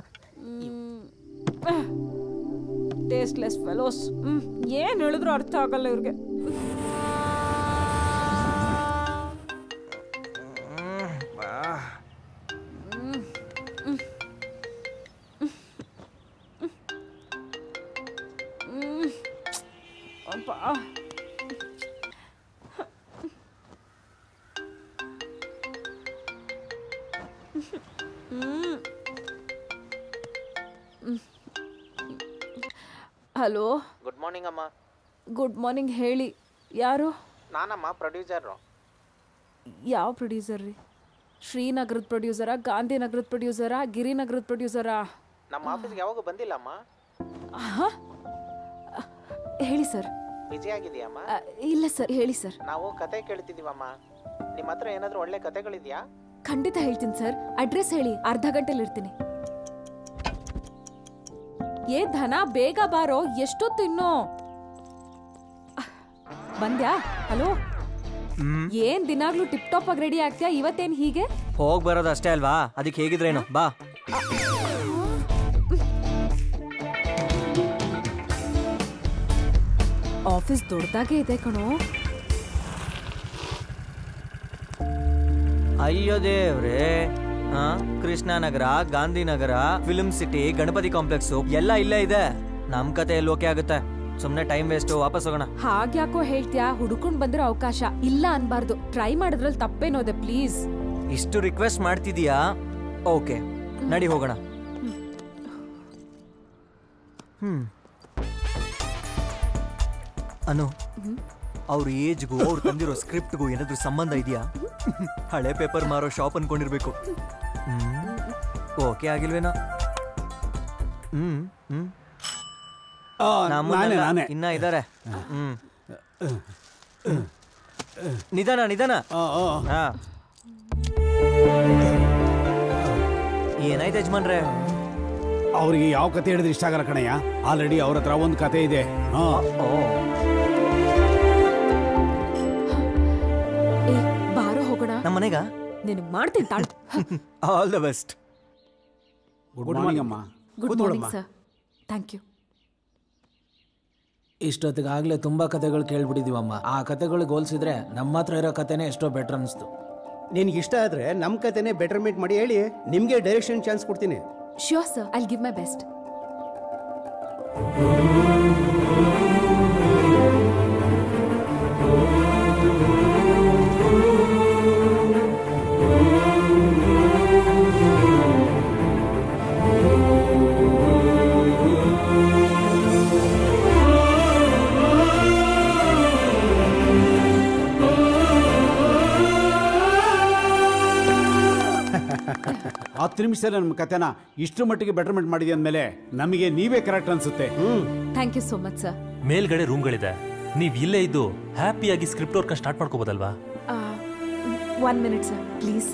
ಟೇಸ್ಟ್ಲೆಸ್ ಫೆಲೋಸ್ ಏನ್ ಹೇಳಿದ್ರು ಅರ್ಥ ಆಗಲ್ಲ ಇವ್ರಿಗೆ ಅಪ್ಪ ಹಲೋ ಗುಡ್ ಮಾರ್ನಿಂಗ್ ಅಮ್ಮ ಗುಡ್ ಮಾರ್ನಿಂಗ್ ಹೇಳಿ ಯಾರು ನಾನಮ್ಮ ಪ್ರೊಡ್ಯೂಸರು ಯಾವ ಪ್ರೊಡ್ಯೂಸರ್ ರೀ ಶ್ರೀನಗರದ ಪ್ರೊಡ್ಯೂಸರಾ ಗಾಂಧಿನಗರದ ಪ್ರೊಡ್ಯೂಸರಾ ಗಿರಿನಗರದ ಪ್ರೊಡ್ಯೂಸರಾ ನಮ್ಮ ಆಫೀಸ್ಗೆ ಯಾವಾಗ ಬಂದಿಲ್ಲಮ್ಮ ಆಹಾ. ಹೇಳಿ ಸರ್ ಬಿಜಿ ಆಗಿದೆಯಮ್ಮ ಆ, ಇಲ್ಲ ಸರ್ ಹೇಳಿ ಸರ್ ನಾವು ಕತೆ ಕೇಳ್ತಿದೀವಮ್ಮ ನಿಮ್ಮ ಹತ್ರ ಏನಾದರೂ ಒಳ್ಳೆ ಕತೆಗಳಿದೆಯಾ ಖಂಡಿತ ಹೇಳ್ತೀನಿ ಸರ್ ಅಡ್ರೆಸ್ ಹೇಳಿ ಅರ್ಧ ಗಂಟೆಲಿ ಇರ್ತೀನಿ ಏ ಧನ ಬೇಗ ಬಾರೋ ಎಷ್ಟೊತ್ತು ಇನ್ನೂ ಅಹ್, ಬಂದ್ಯಾ ಹಲೋ ಏನ್ ದಿನಾಗ್ಲೂ ಟಿಪ್ ಟಾಪ್ ಆಗಿ ರೆಡಿ ಆಗ್ತೀಯಾ ಇವತ್ತೇನ್ ಹೀಗೆ ಹೋಗ್ ಬರೋದು ಅಷ್ಟೇ ಅಲ್ವಾ ಅದಕ್ಕೆ ಹೇಗಿದ್ರೇನು ಬಾ ಆಫೀಸ್ ದೊಡ್ಡದಾಗೆ ಇದೆ ಕಣೋ ಅಯ್ಯೋ ದೇವ್ರೇ ಹಾ Krishnanagar Gandhinagar film city Ganapati complex ಎಲ್ಲ ಇಲ್ಲೇ ಇದೆ ನಮ್ ಕತೆ ಎಲ್ಲಿ ಓಕೆ ಆಗುತ್ತೆ ಸುಮ್ನೆ ಟೈಮ್ ವೇಸ್ಟ್ ವಾಪಸ್ ಹೋಗೋಣ ಹಾಗ್ಯಾಕೋ ಹೇಳ್ತೀಯಾ ಹುಡುಕೊಂಡ್ ಬಂದಿರೋ ಅವಕಾಶ ಇಲ್ಲ ಅನ್ಬಾರ್ದು ಟ್ರೈ ಮಾಡಿದ್ರಲ್ಲಿ ತಪ್ಪೇನೋದೆ ಪ್ಲೀಸ್ ಇಷ್ಟು ರಿಕ್ವೆಸ್ಟ್ ಮಾಡ್ತಿದೀಯಾ ಓಕೆ ನಡಿ ಹೋಗೋಣ ಹ್ಮ್ ಅನು ಅವ್ರ ಏಜ್ಗೂ ಅವ್ರು ತಂದಿರೋ ಸ್ಕ್ರಿಪ್ಟ್ಗೂ ಏನಾದ್ರೂ ಸಂಬಂಧ ಇದೆಯಾ ಹಳೆ ಪೇಪರ್ ಮಾರೋ ಶಾಪ್ ಅನ್ಕೊಂಡಿರ್ಬೇಕು ಓಕೆ ಆಗಿಲ್ವೇನೋ ಹ್ಮ್ ಹ್ಮ್ ಆ, ನಮ್ಮನ್ನೆಲ್ಲ ನಾನೇ ನಾನೇ ಇನ್ನ ಇದಾರೆ ಹ್ಮ್ ನಿಧಾನ ನಿಧಾನ ಹಾ ಏನಾಯ್ತು ಯಜಮಾನ್ರೆ ಅವ್ರಿಗೆ ಯಾವ ಕತೆ ಹೇಳಿದ್ರೆ ಇಷ್ಟ ಆಗಲ್ಲ ಕಣಯ್ಯ ಆಲ್ರೆಡಿ ಅವ್ರ ಹತ್ರ ಒಂದು ಕತೆ ಇದೆ ಹಾ ಓ ಏ ಬಾರೋ ಹೋಗೋಣ ನಮ್ಮ ಮನೆಗ ನಿನಗ್ ಮಾಡ್ತೀನಿ ತಾಳು all the best good morning ಅಮ್ಮ good morning sir thank you ಇಷ್ಟೊತ್ತಿಗಾಗಲೇ ತುಂಬಾ ಕತೆಗಳು ಕೇಳ್ಬಿಟ್ಟಿದೀವಮ್ಮ ಆ ಕತೆಗಳಿಗೆ ಹೋಲಿಸಿದ್ರೆ ನಮ್ಮ ಹತ್ರ ಇರೋ ಕತೆನೇ ಎಷ್ಟೋ ಬೆಟರ್ ಅನಿಸ್ತು ನಿನ್ಗೆ ಇಷ್ಟ ಆದ್ರೆ ನಮ್ಮ ಕತೆನೇ ಬೆಟರ್ಮೆಂಟ್ ಮಾಡಿ ಹೇಳಿ ನಿಮಗೆ ಡೈರೆಕ್ಷನ್ ಚಾನ್ಸ್ ಕೊಡ್ತೀನಿ sure sir I'll give my best ಹತ್ತು ನಿಮಿಷದಲ್ಲಿ ನಮ್ಮ ಕತೆನ ಇಷ್ಟರ ಮಟ್ಟಿಗೆ ಬೆಟರ್ಮೆಂಟ್ ಮಾಡಿದೆ ಅಂದಮೇಲೆ ನಮಗೆ ನೀವೇ ಕರೆಕ್ಟ್ ಅನ್ಸುತ್ತೆ thank you so much sir ಮೇಲ್ಗಡೆ ರೂಮ್ಗಳಿದೆ ನೀವ್ ಇಲ್ಲೇ ಇದ್ದು ಹ್ಯಾಪಿಯಾಗಿ ಸ್ಕ್ರಿಪ್ಟ್ ವರ್ಕ್ ಸ್ಟಾರ್ಟ್ ಮಾಡ್ಕೋಬೋದಲ್ವಾ ಒನ್ ಮಿನಿಟ್ ಸರ್ ಪ್ಲೀಸ್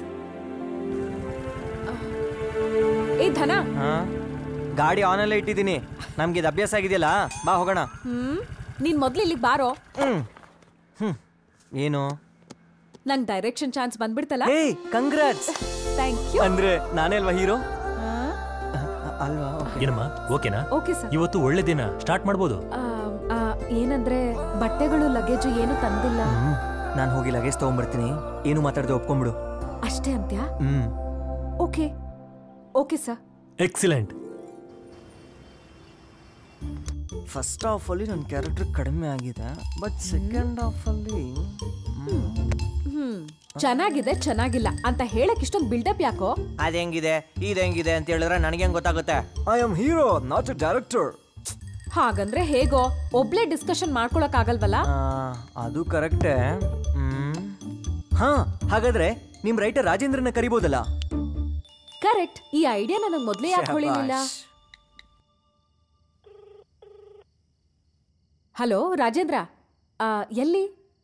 ಏ ಧನ ಹಾ ಗಾಡಿ ಆನ್ ಅಲ್ಲೇ ಇಟ್ಟಿದ್ದೀನಿ ನಮ್ಗೆ ಇದು ಅಭ್ಯಾಸ ಆಗಿದೆಯಲ್ಲ ಬಾ ಹೋಗೋಣ ಹ್ಮ್ ನೀನ್ ಮೊದ್ಲು ಇಲ್ಲಿಗೆ ಬಾರೋ ಹ್ಮ್ ಹ್ಮ್ ಏನು ನಂಗ್ ಡೈರೆಕ್ಷನ್ ಚಾನ್ಸ್ ಬಂದ್ಬಿಡ್ತಲ್ಲ ಹೇ ಕಂಗ್ರಾಟ್ಸ್ ಥ್ಯಾಂಕ್ ಯು ಅಂದ್ರೆ ನಾನೇ ಅಲ್ವಾ ಹೀರೋ ಅಲ್ವಾ ಏನಮ್ಮ ಓಕೆನಾ ಓಕೆ ಸರ್ ಇವತ್ತು ಒಳ್ಳೆ ದಿನ ಸ್ಟಾರ್ಟ್ ಮಾಡ್ಬೋದು ಏನಂದ್ರೆ ಬಟ್ಟೆಗಳು ಲಗೇಜು ಏನು ತಂದಿಲ್ಲ ನಾನು ಹೋಗಿ ಲಗೇಜ್ ತಗೊಂಡ್ಬರ್ತೀನಿ ಏನು ಮಾತಾಡದೆ ಒಪ್ಕೊಂಡ್ಬಿಡು ಅಷ್ಟೇ ಅಂತ್ಯಾ ಹ್ಮ್ okay okay sir excellent first half ಅಲ್ಲಿ ನನ್ನ ಕ್ಯಾರೆಕ್ಟರ್ ಕಡಿಮೆ ಆಗಿದೆ ಬಟ್ ಸೆಕೆಂಡ್ ಹಾಫ್ ಅಲ್ಲಿ ಹ್ಮ್ ಚೆನ್ನಾಗಿದೆ ಚೆನ್ನಾಗಿಲ್ಲ ಅಂತ ಹೇಳಕ್ ಇಷ್ಟೊಂದು ಬಿಲ್ಡಪ್ ಯಾಕೋ ಅದ್ ಹೆಂಗಿದೆ ಇದು ಹೆಂಗಿದೆ ಅಂತ ಹೇಳಿದ್ರೆ ನನಗೆ ಹೆಂಗ್ ಗೊತ್ತಾಗುತ್ತೆ I am hero not a director ಹಾಗಂದ್ರೆ ಹೇಗೋ ಒಬ್ಳೆ ಡಿಸ್ಕಷನ್ ಮಾಡ್ಕೊಳಕ್ ಆಗಲ್ವಲ್ಲ ಅದು ಕರೆಕ್ಟೇ ಹ್ಮ್ ಹಾ ಹಾಗಾದ್ರೆ ನಿಮ್ ರೈಟರ್ ರಾಜೇಂದ್ರನ ಕರಿಬೋದಲ್ಲ ಕರೆಕ್ಟ್ ಈ ಐಡಿಯಾ ನನಗೆ ಮೊದಲೇ ಯಾಕೆ ಹೊಳಿಲಿಲ್ಲ ಶಭಾಷ್. ಹಲೋ ರಾಜೇಂದ್ರ ಆ, ಎಲ್ಲಿ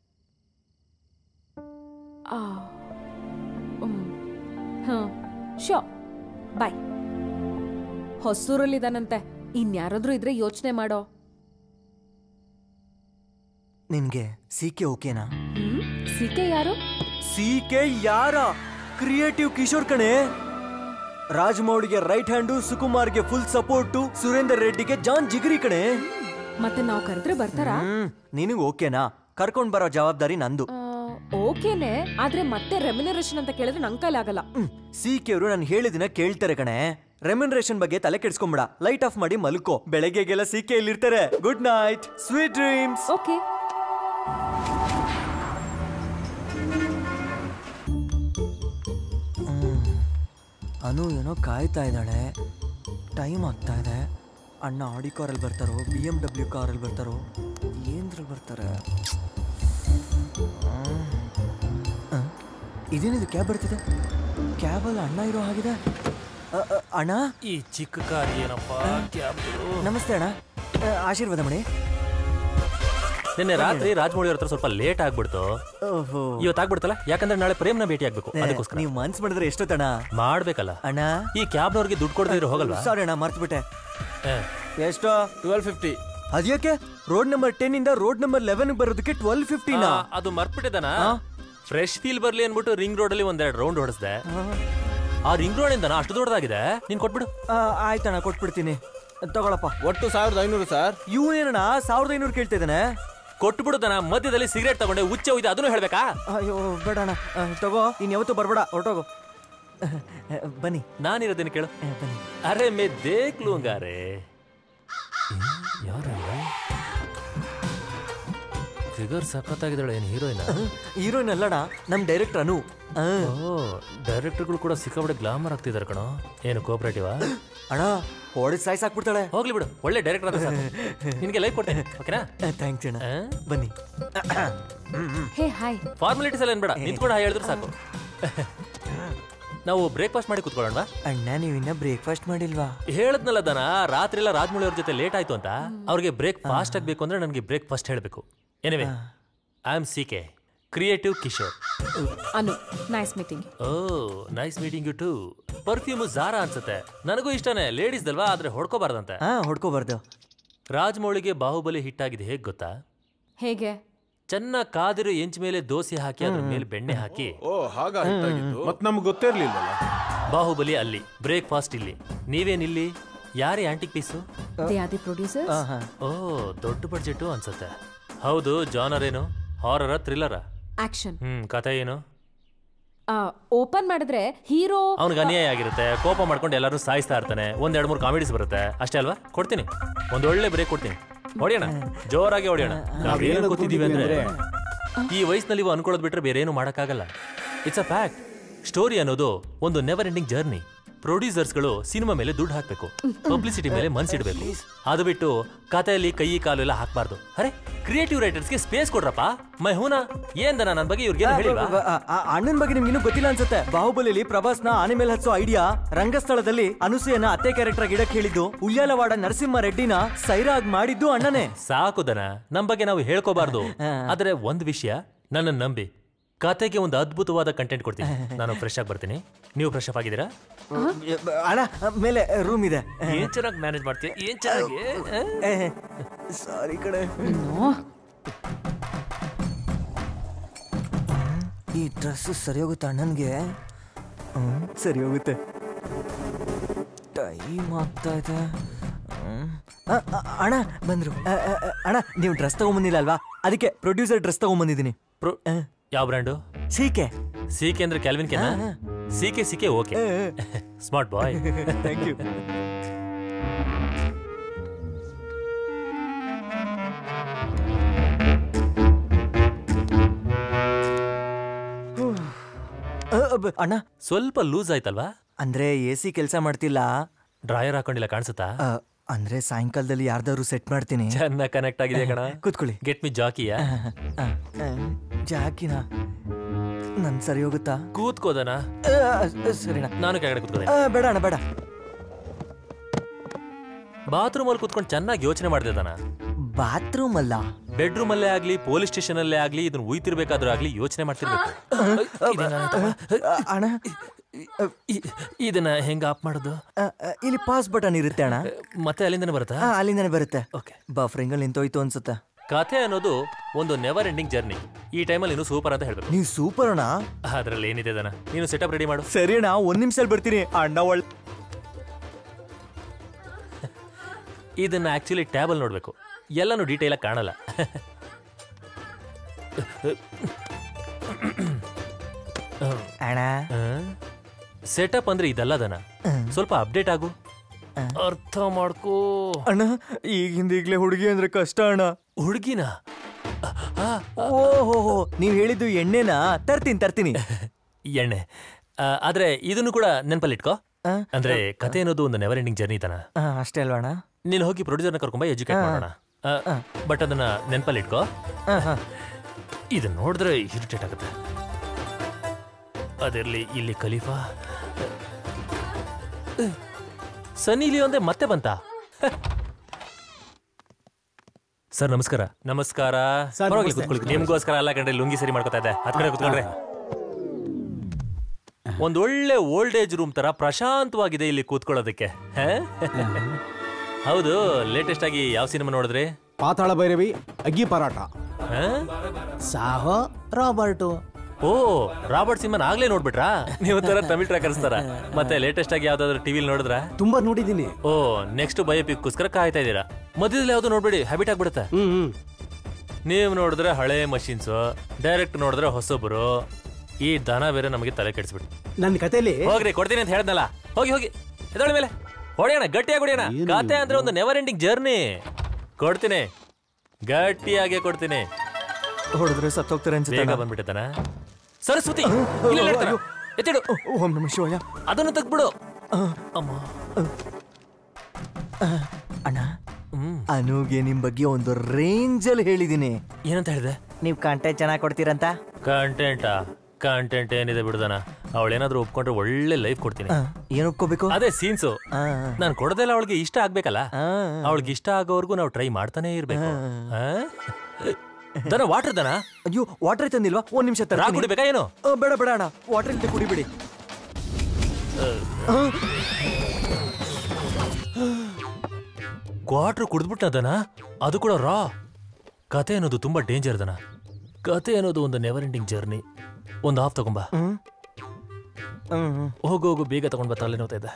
ಆ, ಹ್ಮ್. ಹ್ಮ್ ಶೋ ಬಾಯ್ ಹೊಸೂರಲ್ಲಿದ್ದಾನಂತೆ ಇನ್ಯಾರಾದ್ರೂ ಇದ್ರೆ ಯೋಚನೆ ಮಾಡೋ ನಿನ್ಗೆ ಸಿ ಕೆ ಓಕೆನಾ ಹ್ಮ್ ಸಿಕೆ ಯಾರು ಸಿ ಕೆ ಯಾರ ಕ್ರಿಯೇಟಿವ್ ಕಿಶೋರ್ ಕಣೆ ರಾಜಮೌಳಿಗೆ ರೈಟ್ ಹ್ಯಾಂಡು ಸುಕುಮಾರ್ಗೆ ಫುಲ್ ಸಪೋರ್ಟು ಸುರೇಂದರ್ ರೆಡ್ಡಿಗೆ ಜಾನ್ ಜಿಗರಿ ಕಣೆ ಮತ್ತೆ ನಾವು ಕರೆದ್ರೆ ಬರ್ತಾರಾ ಹ್ಮ್ ನಿನಗ್ ಓಕೆನಾ ಕರ್ಕೊಂಡ್ ಬರೋ ಜವಾಬ್ದಾರಿ ನಂದು ಆ, ಓಕೆನೆ ಆದ್ರೆ ಮತ್ತೆ ರೆಮ್ಯುನರೇಷನ್ ಅಂತ ಕೇಳಿದ್ರೆ ನನ್ ಕೈಲಾಗಲ್ಲ ಸಿ ಕೆ ಅವರು ನಾನು ಹೇಳಿದಿನ ಕೇಳ್ತಾರೆ ಕಣೆ ರೆಮ್ಯುನರೇಷನ್ ಬಗ್ಗೆ ತಲೆ ಕೆಡ್ಸ್ಕೊಂಬಿಡ ಲೈಟ್ ಆಫ್ ಮಾಡಿ ಮಲ್ಕೋ ಬೆಳಗ್ಗೆಗೆಲ್ಲ ಸಿ ಕೆ ಇಲ್ಲಿರ್ತಾರೆ good night sweet dreams okay Anu ಏನೋ ಕಾಯ್ತಾ ಇದ್ದಾಳೆ ಟೈಮ್ ಆಗ್ತಾ ಇದೆ ಅಣ್ಣ ಆಡಿ ಕಾರಲ್ಲಿ ಬರ್ತಾರೋ ಬಿ ಎಮ್ ಡಬ್ಲ್ಯೂ ಕಾರಲ್ಲಿ ಬರ್ತಾರೋ ಏನ್ದ್ರಲ್ಲಿ ಬರ್ತಾರೆ ಆ, ಇದೇನಿದು ಕ್ಯಾಬ್ ಬರ್ತಿದೆ ಕ್ಯಾಬಲ್ಲಿ ಅಣ್ಣ ಇರೋ ಹಾಗಿದೆ ಅ, ಅ, ಅಣ್ಣ ಈ ಚಿಕ್ಕ ಕಾರ್ ಏನಪ್ಪ ಕ್ಯಾಬ್ ನಮಸ್ತೆ ಅಣ್ಣ ಅ, ಆಶೀರ್ವಾದ ಮಾಡಿ ನಿನ್ನೆ ರಾತ್ರಿ ರಾಜಮೌಳಿ ಅವ್ರ ಹತ್ರ ಸ್ವಲ್ಪ ಲೇಟ್ ಆಗ್ಬಿಡ್ತು ಓಹೋ ಇವತ್ತು ಆಗ್ಬಿಡ್ತಲ್ಲ ಯಾಕಂದ್ರೆ ನಾಳೆ ಪ್ರೇಮ್ನ ಭೇಟಿ ಆಗ್ಬೇಕು ಅದಕ್ಕೋಸ್ಕರ ನೀವು ಮನ್ಸ್ ಮಾಡಿದ್ರೆ ಎಷ್ಟೊತ್ತಣ್ಣ ಮಾಡ್ಬೇಕಲ್ಲ ಅಣ್ಣ ಈ ಕ್ಯಾಬ್ನವ್ರಿಗೆ ದುಡ್ಡು ಕೊಡದೇ ಇರೋ ಹೋಗಲ್ವಾ ಸಾರಿ ಅಣ್ಣ ಮರ್ತ್ಬಿಟ್ಟೆ ಏ, ಎಷ್ಟು ಟ್ವೆಲ್ ಫಿಫ್ಟಿ ಅದ್ಯಾಕೆ ರೋಡ್ ನಂಬರ್ ಟೆನ್ ಇಂದ ರೋಡ್ ನಂಬರ್ ಲೆವೆನ್ ಬರೋದಕ್ಕೆ ಟ್ವೆಲ್ ಫಿಫ್ಟಿನ ಆ, ಅದು ಮರ್ತ್ಬಿಟ್ಟಿದ್ದಾನ ಫ್ರೆಶ್ ಫೀಲ್ ಬರ್ಲಿ ಅನ್ಬಿಟ್ಟು ರಿಂಗ್ ರೋಡ್ ಅಲ್ಲಿ ಒಂದೆರಡು ರೌಂಡ್ ಹೊಡೆಸ್ದೆ ಆ ರಿಂಗ್ ರೋಡ್ ಇಂದ ಅಷ್ಟು ದೊಡ್ಡದಾಗಿದೆ ನೀನ್ ಕೊಟ್ಬಿಡು ಆಯ್ತಣ್ಣ ಕೊಟ್ಬಿಡ್ತೀನಿ ತಗೊಳಪ್ಪ ಒಟ್ಟು ಸಾವಿರದ ಐನೂರು ಸರ್ ಇವನೇನಣ್ಣ ಸಾವಿರದ ಐನೂರು ಕೇಳ್ತಾ ಇದ್ದಾನೆ ಕೊಟ್ಬಿಡುದನ ಮಧ್ಯದಲ್ಲಿ ಸಿಗರೇಟ್ ತಗೊಂಡೆ ಹುಚ್ಚ ಹೋಯ್ತು ಅದನ್ನು ಹೇಳ್ಬೇಕಾ ಅಯ್ಯೋ ಬೇಡ ಅಣ್ಣ ಆ, ತಗೋ ಇನ್ ಯಾವತ್ತೂ ಬರ್ಬೇಡ ಹೊರಟೋಗು ಬನ್ನಿ ನಾನಿರೋದೇನು ಕೇಳು ಆ, ಬನ್ನಿ ಅರೆ ಮೇ ದೇಖ್ ಲೂಂಗಾರೆ ಯಾರು ಫಿಗರ್ ಸಖತ್ತಾಗಿದ್ದಾಳೆ ಏನು ಹೀರೋಯಿನ್ ಹೀರೋಯಿನ್ ಅಲ್ಲಣ್ಣ ನಮ್ ಡೈರೆಕ್ಟರ್ ಅನು ಆ, ಓ ಡೈರೆಕ್ಟರ್ಗಳು ಕೂಡ ಸಿಕ್ಕಾಪಟ್ಟೆ ಗ್ಲಾಮರ್ ಆಗ್ತಿದಾರೆ ಕಣೋ ಏನು ಕೋಪರೇಟಿವಾ ಅಣ್ಣ ಹೊಡೆದ್ ಸಾಯ್ಸ್ ಹಾಕ್ಬಿಡ್ತಾಳೆ ಹೋಗ್ಲಿ ಬಿಡು ಒಳ್ಳೆ ಡೈರೆಕ್ಟರ್ ಅದ ನಿನಗೆ ಲೈಕ್ ಕೊಡ್ತೇನೆ ಓಕೆನಾ ಥ್ಯಾಂಕ್ಸ್ ಅಣ್ಣ ಆ? ಬನ್ನಿ ಹೇ ಹಾಯ್ ಫಾರ್ಮಾಲಿಟೀಸ್ ಎಲ್ಲ ಏನ್ಬೇಡ ನಿಂತ್ಕೊಂಡು ಹಾಯ್ ಹೇಳಿದ್ರು ಸಾಕು ನಾವು ಬ್ರೇಕ್ಫಾಸ್ಟ್ ಮಾಡಿ ಕುತ್ಕೊಳ್ಳೋಣ ಅಣ್ಣ ನೀವಿನ್ನ ಬ್ರೇಕ್ಫಾಸ್ಟ್ ಮಾಡಿಲ್ವಾ ಹೇಳದ್ನಲ್ಲ ದನ ರಾತ್ರಿ ಎಲ್ಲ ರಾಜಮೌಳಿ ಅವ್ರ ಜೊತೆ ಲೇಟ್ ಆಯ್ತು ಅಂತ ಅವ್ರಿಗೆ ಬ್ರೇಕ್ ಫಾಸ್ಟ್ ಆಗಬೇಕು ಅಂದ್ರೆ ನನಗೆ ಬ್ರೇಕ್ ಫಸ್ಟ್ ಹೇಳಬೇಕು anyway I am C K creative Kishore Anu nice meeting oh nice meeting you too perfume Zara ಅನ್ಸುತ್ತೆ ನನಗೂ ಇಷ್ಟನೇ ಲೇಡೀಸ್ ದಲ್ವಾ ಆದ್ರೆ ಹೊಡ್ಕೋಬಾರ್ದಂತೆ ಹಾ ಹೊಡ್ಕೋಬಾರ್ದು ರಾಜಮೌಳಿಗೆ ಬಾಹುಬಲಿ ಹಿಟ್ ಆಗಿದೆ ಹೇಗ್ ಗೊತ್ತಾ ಹೇಗೆ ಚೆನ್ನಾಗಿ ಕಾದಿರೋ ಎಂಚ್ ಮೇಲೆ ದೋಸೆ ಹಾಕಿ ಅದ್ರ ಮೇಲೆ ಬೆಣ್ಣೆ ಹಾಕಿ ಓ ಹಾಗ ಮತ್ ನಮ್ಗೆ ಗೊತ್ತಿರ್ಲಿಲ್ಲಲ್ಲ ಬಾಹುಬಲಿ ಅಲ್ಲಿ ಬ್ರೇಕ್ಫಾಸ್ಟ್ ಇಲ್ಲಿ ನೀವೇನಿಲ್ಲಿ ಯಾರೇ antique piece they are the producers ಓ ದೊಡ್ಡ ಬಡ್ಜೆಟ್ ಅನ್ಸುತ್ತೆ ಹೌದು ಜಾನರ್ ಏನು ಹಾರರ ಥ್ರಿಲ್ಲರ ಆಕ್ಷನ್ ಹ್ಮ್ ಕಥೆ ಏನು ಓಪನ್ ಮಾಡಿದ್ರೆ ಹೀರೋ ಅವ್ನಿಗೆ ಅನ್ಯಾಯ ಆಗಿರುತ್ತೆ ಕೋಪ ಮಾಡ್ಕೊಂಡು ಎಲ್ಲರೂ ಸಾಯಿಸ್ತಾ ಇರ್ತಾನೆ ಒಂದ್ ಎರಡ್ ಮೂರು ಕಾಮಿಡೀಸ್ ಬರುತ್ತೆ ಅಷ್ಟೇ ಅಲ್ವಾ ಕೊಡ್ತೀನಿ ಒಂದ್ ಒಳ್ಳೆ ಬ್ರೇಕ್ ಕೊಡ್ತೀನಿ ಹೊಡಿಯೋಣ ಜೋರಾಗಿ ಹೊಡಿಯೋಣ ನಾವೇನು ಕೂತಿದೀವಿ ಅಂದ್ರೆ ಈ ವಯಸ್ಸಿನಲ್ಲಿ ಇವು ಅನ್ಕೊಳ್ಳೋದು ಬಿಟ್ರೆ ಬೇರೆ ಏನು ಮಾಡೋಕ್ಕಾಗಲ್ಲ ಇಟ್ಸ್ ಅ ಫ್ಯಾಕ್ಟ್ ಸ್ಟೋರಿ ಅನ್ನೋದು ಒಂದು ನೆವರ್ ಎಂಡಿಂಗ್ ಜರ್ನಿ ಪ್ರೊಡ್ಯೂಸರ್ಸ್ಗಳು ಸಿನಿಮಾ ಮೇಲೆ ದುಡ್ಡು ಹಾಕ್ಬೇಕು ಪಬ್ಲಿಸಿಟಿ ಮೇಲೆ ಮನ್ಸಿಡ್ಬೇಕು ಅದು ಬಿಟ್ಟು ಕಥೆಯಲ್ಲಿ ಕೈ ಕಾಲು ಎಲ್ಲ ಹಾಕ್ಬಾರ್ದು ಅರೆ ಕ್ರಿಯೇಟಿವ್ ರೈಟರ್ಸ್ಗೆ ಸ್ಪೇಸ್ ಕೊಡ್ರಪ್ಪ ಮೈ ಹೂನಾ ಏನ್ ದನ ನನ್ನ ಬಗ್ಗೆ ಇವ್ರಿಗೆ ಹೇಳಿಲ್ವಾ ಅಣ್ಣನ ಬಗ್ಗೆ ನಿಮ್ಗೆ ಇನ್ನೂ ಗೊತ್ತಿಲ್ಲ ಅನ್ಸುತ್ತೆ ಬಾಹುಬಲಿಲಿ ಪ್ರಭಾಸ್ನ ಆನೆ ಮೇಲೆ ಹಚ್ಚೋ ಐಡಿಯಾ ರಂಗಸ್ಥಳದಲ್ಲಿ ಅನುಸೂಯನ ಅತ್ತೆ ಕ್ಯಾರೆಕ್ಟರ್ ಗಿಡಕ್ಕೆ ಹೇಳಿದ್ದು ಉಯ್ಯಾಲವಾಡ ನರಸಿಂಹ ರೆಡ್ಡಿನ ಸೈರಾಗ್ ಮಾಡಿದ್ದು ಅಣ್ಣನೇ ಸಾಕು ದನ ನಮ್ ಬಗ್ಗೆ ನಾವು ಹೇಳ್ಕೋಬಾರ್ದು ಆದ್ರೆ ಒಂದ್ ವಿಷಯ ನನ್ನ ನಂಬಿ ಕತೆಗೆ ಒಂದು ಅದ್ಭುತವಾದ ಕಂಟೆಂಟ್ ಕೊಡ್ತೀನಿ ನಾನು ಫ್ರೆಶ್ ಆಗಿ ಬರ್ತೀನಿ ನೀವು ಫ್ರೆಶ್ ಅಪ್ ಆಗಿದ್ದೀರಾ ಅಣ್ಣ ಮೇಲೆ ರೂಮ್ ಇದೆ ಏನ್ ಚೆನ್ನಾಗಿ ಮ್ಯಾನೇಜ್ ಮಾಡ್ತೀಯ ಏನ್ ಚೆನ್ನಾಗಿ ಸಾರಿ ಕಡೆ ಈ ಡ್ರೆಸ್ ಸರಿ ಹೋಗುತ್ತೆ ಅಣ್ಣನ್ಗೆ ಹ್ಮ್, ಸರಿ ಹೋಗುತ್ತೆ ಟೈಮ್ ಆಗ್ತಾ ಇದೆ ಅ, ಅ, ಅಣ್ಣ ಬಂದ್ರು ಅ, ಅ, ಅ, ಅಣ್ಣ ನೀವು ಡ್ರೆಸ್ ತಗೊಂಬಂದಿಲ್ಲ ಅಲ್ವಾ ಅದಕ್ಕೆ ಪ್ರೊಡ್ಯೂಸರ್ ಡ್ರೆಸ್ ತಗೊಂಬಂದಿದ್ದೀನಿ ಯಾವ ಬ್ರ್ಯಾಂಡು ಸೀಕೆ ಸಿಕೆ ಅಂದ್ರೆ Calvin Klein CK CK okay smart boy thank you ಅಣ್ಣ ಸ್ವಲ್ಪ ಲೂಸ್ ಆಯ್ತಲ್ವಾ ಅಂದ್ರೆ ಎ ಸಿ ಕೆಲಸ ಮಾಡ್ತಿಲ್ಲ ಡ್ರಾಯರ್ ಹಾಕೊಂಡಿಲ್ಲ ಕಾಣಿಸುತ್ತಾ ಅ, ಅಂದ್ರೆ ಸಾಯಂಕಾಲದಲ್ಲಿ ಯಾರ್ದಾದ್ರು ಸೆಟ್ ಮಾಡ್ತೀನಿ ಚೆನ್ನಾಗಿ ಕನೆಕ್ಟ್ ಆಗಿದೆ ಕಣ ಕೂತ್ಕೊಳ್ಳಿ ಗೆಟ್ ಮಿ ಜಾಕಿಯಾ ಜಾಕಿನ ನನ್ ಸರಿ ಹೋಗುತ್ತಾ ಕೂತ್ಕೋದನ ಸರಿನಾ ನಾನು ಕೆಳಗಡೆ ಕೂತ್ಕೋದೆ ಆ, ಬೇಡ ಅಣ್ಣ ಬೇಡ ಬಾತ್ರೂಮ್ ಅಲ್ಲಿ ಕೂತ್ಕೊಂಡು ಚೆನ್ನಾಗಿ ಯೋಚನೆ ಮಾಡ್ತಿದ್ದಾನ ಬಾತ್ರೂಮ್ ಅಲ್ಲ ಬೆಡ್ರೂಮ್ ಅಲ್ಲೇ ಆಗ್ಲಿ ಪೊಲೀಸ್ ಸ್ಟೇಷನ್ ಅಲ್ಲೇ ಆಗ್ಲಿ ಇದನ್ನ ಉಯ್ತಿರ್ಬೇಕಾದ್ರೂ ಆಗ್ಲಿ ಯೋಚನೆ ಮಾಡ್ತಿರ್ಬೇಕು ಅಣ್ಣ ಇ- ಇದನ್ನ ಹೆಂಗ ಆಫ್ ಮಾಡೋದು ಅ, ಅ, ಇಲ್ಲಿ ಪಾಸ್ ಬಟನ್ ಇರುತ್ತೆ ಅಣ್ಣ ಮತ್ತೆ ಅಲ್ಲಿಂದನೇ ಬರುತ್ತಾ ಆ, ಅಲ್ಲಿಂದಾನೆ ಬರುತ್ತೆ ಓಕೆ ಬಫರಿಂಗ್ ಅಲ್ಲಿ ನಿಂತೋಯ್ತು ಅನ್ಸುತ್ತೆ ಕಥೆ ಅನ್ನೋದು ಒಂದು ನೆವರ್ ಎಂಡಿಂಗ್ ಜರ್ನಿ ಈ ಟೈಮಲ್ಲಿ ನೀನು ಸೂಪರ್ ಅಂತ ಹೇಳ್ಬೇಕು ನೀವು ಸೂಪರ್ ಅಣ್ಣ ಅದ್ರಲ್ಲಿ ಏನಿದೆ ದನ ನೀನು ಸೆಟಪ್ ರೆಡಿ ಮಾಡು ಸರಿ ಅಣ್ಣ ಒಂದ್ ನಿಮಿಷದಲ್ಲಿ ಬರ್ತೀನಿ ಅಣ್ಣ ಒಳ್ಳೆ ಇದನ್ನ ಆಕ್ಚುಲಿ ಟ್ಯಾಬಲ್ ನೋಡ್ಬೇಕು ಎಲ್ಲಾನು ಡೀಟೇಲ್ ಆಗಿ ಕಾಣಲ್ಲ ಅಣ್ಣ ಸೆಟಪ್ ಅಂದ್ರೆ ಇದಲ್ಲದನ ಸ್ವಲ್ಪ ಅಪ್ಡೇಟ್ ಆಗು ಅರ್ಥ ಮಾಡ್ಕೋ ಅಣ್ಣ ಈಗಿಂದ ಈಗ್ಲೇ ಹುಡುಗಿ ಅಂದ್ರೆ ಕಷ್ಟ ಅಣ್ಣ ಹುಡುಗಿನ ಓಹೋ ನೀವ್ ಹೇಳಿದ್ದು ಎಣ್ಣೆನಾ ತರ್ತೀನಿ ತರ್ತೀನಿ ಎಣ್ಣೆ ಆ, ಆದ್ರೆ ಇದನ್ನು ಕೂಡ ನೆನಪಲ್ಲಿಟ್ಕೋ ಅಂದ್ರೆ ಕತೆ ಅನ್ನೋದು ಒಂದು ನೆವರ್ ಎಂಡಿಂಗ್ ಜರ್ನಿ ತನ ಆ, ಅಷ್ಟೇ ಅಲ್ವಾ ಅಣ್ಣ ನೀನು ಹೋಗಿ ಪ್ರೊಡ್ಯೂಸರ್ನ ಕರ್ಕೊಂಬ ಎಜುಕೇಟ್ ಮಾಡೋಣ ಬಟ್ ಅದನ್ನ ನೆನಪಲ್ಲಿಟ್ಕೋ ಇದನ್ನ ನೋಡಿದ್ರೆ ಇರಿಟೇಟ್ ಆಗುತ್ತೆ ಅದಿರ್ಲಿ ಇಲ್ಲಿ ಖಲೀಫಾ ಸನಿ ಲಿಯೋಂದೆ ಮತ್ತೆ ಬಂತ ಸರ್ ನಮಸ್ಕಾರ ನಮಸ್ಕಾರ ಸರ್, ಪರವಾಗಿಲ್ಲ ನಮಸ್ತೆ. ಕೂತ್ಕೊಳ್ಳಿ ನಿಮ್ಗೋಸ್ಕರ ಅಲ್ಲ ಕಣ್ರಿ ಲುಂಗಿ ಸರಿ ಮಾಡ್ಕೊತಾ ಇದ್ದೆ ಹತ್ ಕಡೆ ಕೂತ್ಕೊಳ್ರಿ ಒಂದ್ ಒಳ್ಳೆ ಓಲ್ಡ್ ಏಜ್ ರೂಮ್ ತರ ಪ್ರಶಾಂತವಾಗಿದೆ ಇಲ್ಲಿ ಕೂತ್ಕೊಳ್ಳೋದಕ್ಕೆ ಹಾ? ಹೌದು ಲೇಟೆಸ್ಟ್ ಆಗಿ ಯಾವ ಸಿನಿಮಾ ನೋಡಿದ್ರಿ ಪಾತಾಳ ಭೈರವಿ ಅಗ್ಗಿ ಪರಾಟ ಹಾ? ಸಾಹೋ ರಾಬರ್ಟು ಓ ರಾಬರ್ಟ್ ಸಿನಿಮಾನ ಆಗ್ಲೇ ನೋಡ್ಬಿಟ್ರಾ ನೀವು ತರ ತಮಿಳ್ ಟ್ರ್ಯಾಕರ್ಸ್ತಾರ ಮತ್ತೆ ಲೇಟೆಸ್ಟ್ ಆಗಿ ಯಾವ್ದಾದ್ರು ಟಿವಿಲಿ ನೋಡಿದ್ರ ತುಂಬಾ ನೋಡಿದ್ದೀನಿ ಓ ನೆಕ್ಸ್ಟ್ ಬಯೋಪಿಕ್ಗೋಸ್ಕರ ಕಾಯ್ತಾ ಇದ್ದೀರಾ ಮಧ್ಯದಲ್ಲಿ ಯಾವ್ದು ನೋಡ್ಬೇಡಿ ಹ್ಯಾಬಿಟ್ ಆಗ್ಬಿಡುತ್ತೆ ಹ್ಮ್ ಹ್ಮ್ ನೀವು ನೋಡಿದ್ರೆ ಹಳೆ ಮಷಿನ್ಸ್ ಡೈರೆಕ್ಟ್ ನೋಡಿದ್ರೆ ಹೊಸೊಬ್ರು ಈ ದನ ಬೇರೆ ನಮಗೆ ತಲೆ ಕೆಡಿಸ್ಬಿಟ್ಟು ನನ್ನ ಕತೆಲಿ ಹೋಗ್ರಿ ಕೊಡ್ತೀನಿ ಅಂತ ಹೇಳ್ದಲ್ಲ ಹೋಗಿ ಹೋಗಿ ಎದೊಳ ಮೇಲೆ ಹೊಡೆಯೋಣ ಗಟ್ಟಿಯಾಗಿ ಹೊಡೆಯೋಣ ಖಾತೆ ಅಂದ್ರೆ ಒಂದು ನೆವರ್ ಎಂಡಿಂಗ್ ಜರ್ನಿ ಕೊಡ್ತೀನಿ ಗಟ್ಟಿಯಾಗೆ ಕೊಡ್ತೀನಿ ಹೊಡೆದ್ರೆ ಸತ್ತೋಗ್ತಾರೆ ಅನ್ಸುತ್ತೆ ಬೇಗ ಅಣ್ಣ. ಬಂದ್ಬಿಟ್ಟಿದ್ದಾನ ಸರಸ್ವತಿ ಇಲ್ಲ ಇರ್ತಾನೆ. ಎತ್ತಿಡು ಓಂ ನಮ ಶಿವಾಯ ಅದನ್ನು ತೆಗ್ಬಿಡು ಅಮ್ಮ ಅಣ್ಣ ಅನುಗೆ ನಿಮ್ ಬಗ್ಗೆ ಒಂದು ರೇಂಜ್ ಅಲ್ಲಿ ಹೇಳಿದೀನಿ ಏನಂತ ಹೇಳಿದೆ ನೀವ್ ಕಂಟೆಂಟ್ ಚೆನ್ನಾಗಿ ಕೊಡ್ತೀರಂತ ಕಂಟೆಂಟಾ ಕಂಟೆಂಟ್ ಏನಿದೆ ಬಿಡ್ದನ ಅವಳೇನಾದ್ರೂ ಒಪ್ಕೊಂಡ್ರೆ ಒಳ್ಳೆ ಲೈಫ್ ಕೊಡ್ತೀನಿ ಆ, ಏನ್ ಒಪ್ಕೋಬೇಕು ಅದೇ ಸೀನ್ಸು ನಾನು ಕೊಡದೆಲ್ಲ ಅವಳಿಗೆ ಇಷ್ಟ ಆಗ್ಬೇಕಲ್ಲ ಅವಳಿಗೆ ಇಷ್ಟ ಆಗೋವರೆಗೂ ನಾವು ಟ್ರೈ ಮಾಡ್ತಾನೆ ಇರ್ಬೇಕು ಆ? ದನ ವಾಟರ್ ದನ ಅಯ್ಯೋ ವಾಟರ್ ತಂದಿಲ್ವಾ ಒಂದ್ ನಿಮಿಷ ರಾ ಕುಡಿಬೇಕಾ ಏನು ಬೇಡ ಬೇಡ ಅಣ್ಣ ವಾಟರ್ ಇಲ್ಲದೆ ಕುಡಿಬಿಡಿ ಕ್ವಾಟ್ರ್ ಕುಡಿದ್ಬಿಟ್ಟ ದನ ಅದು ಕೂಡ ರಾ ಕತೆ ಅನ್ನೋದು ತುಂಬಾ ಡೇಂಜರ್ ದನ ಕತೆ ಅನ್ನೋದು ಒಂದು ನೆವರ್ ಎಂಡಿಂಗ್ ಜರ್ನಿ ಒಂದು ಹಾಫ್ ತಗೊಂಬ ಹೋಗು ಹೋಗು ಬೇಗ ತಗೊಂಡ್ ಬಾ ತಲೆ ನೋತಾ ಇದ್ದ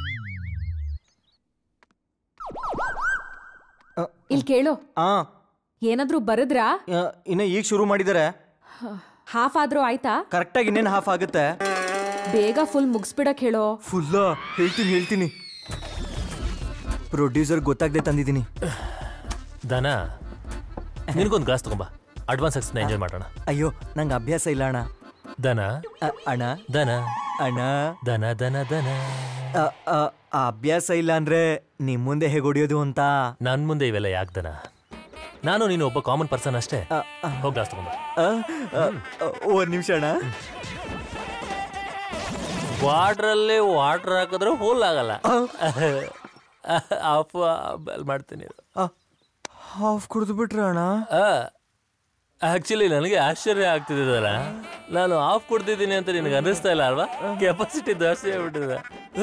ಇಲ್ಲಿ ಕೇಳು ಆ ಏನಾದ್ರೂ ಬರದ್ರಾ ಆ, ಇನ್ನ ಈಗ ಶುರು ಮಾಡಿದಾರೆ ಹಾಫ್ ಆದ್ರೂ ಆಯ್ತಾ ಕರೆಕ್ಟಾಗಿ ಇನ್ನೇನು ಹಾಫ್ ಆಗುತ್ತೆ ಬೇಗ ಫುಲ್ ಮುಗಿಸ್ಬಿಡಕ್ ಹೇಳೋ ಫುಲ್ಲ ಹೇಳ್ತೀನಿ ಹೇಳ್ತೀನಿ ಪ್ರೊಡ್ಯೂಸರ್ ಗೊತ್ತಾಗದೆ ತಂದಿದ್ದೀನಿ ದನ ನಿನಗೊಂದು ಗ್ಲಾಸ್ ತಗೊಂಬ ಅಡ್ವಾನ್ಸ್ ಆಗಿ ಎಂಜಾಯ್ ಮಾಡೋಣ ಅಯ್ಯೋ ನಂಗೆ ಅಭ್ಯಾಸ ಇಲ್ಲ ಅಣ್ಣ ದನ ಅ- ಅಣ್ಣ ದನ ಅಣ್ಣ ದನ ದನ ದನ ಅ- ಅ- ಆ ಅಭ್ಯಾಸ ಇಲ್ಲ ಅಂದ್ರೆ ನಿಮ್ ಮುಂದೆ ಹೇಗೆ ಹೊಡಿಯೋದು ಅಂತ ನನ್ ಮುಂದೆ ಇವೆಲ್ಲ ಯಾಕೆ ದನ ನಾನು ನೀನು ಒಬ್ಬ ಕಾಮನ್ ಪರ್ಸನ್ ಅಷ್ಟೇ ಹೋಗಿ ಗ್ಲಾಸ್ ತಗೊಂಬ ಆ, ಆ, ಆ, ಒಂದ್ ನಿಮಿಷ ಅಣ್ಣ ವಾಟ್ರಲ್ಲಿ ವಾಟರ್ ಹಾಕಿದ್ರೆ ಫುಲ್ ಆಗಲ್ಲ ಆಫ್ ಬೆಲ್ ಮಾಡ್ತೀನಿ ಹಾಫ್ ಕುಡಿದು ಬಿಟ್ರ ಅಣ್ಣ ಆಕ್ಚುಲಿ ನನಗೆ ಆಶ್ಚರ್ಯ ಆಗ್ತಿದ್ದಲ್ಲ ನಾನು ಆಫ್ ಕೊಡ್ತಿದ್ದೀನಿ ಅಂತ ನಿನಗೆ ಅನ್ನಿಸ್ತಾ ಇಲ್ಲ ಅಲ್ವಾ ಕೆಪಾಸಿಟಿ ಜಾಸ್ತಿ ಆಗ್ಬಿಟ್ಟಿದೆ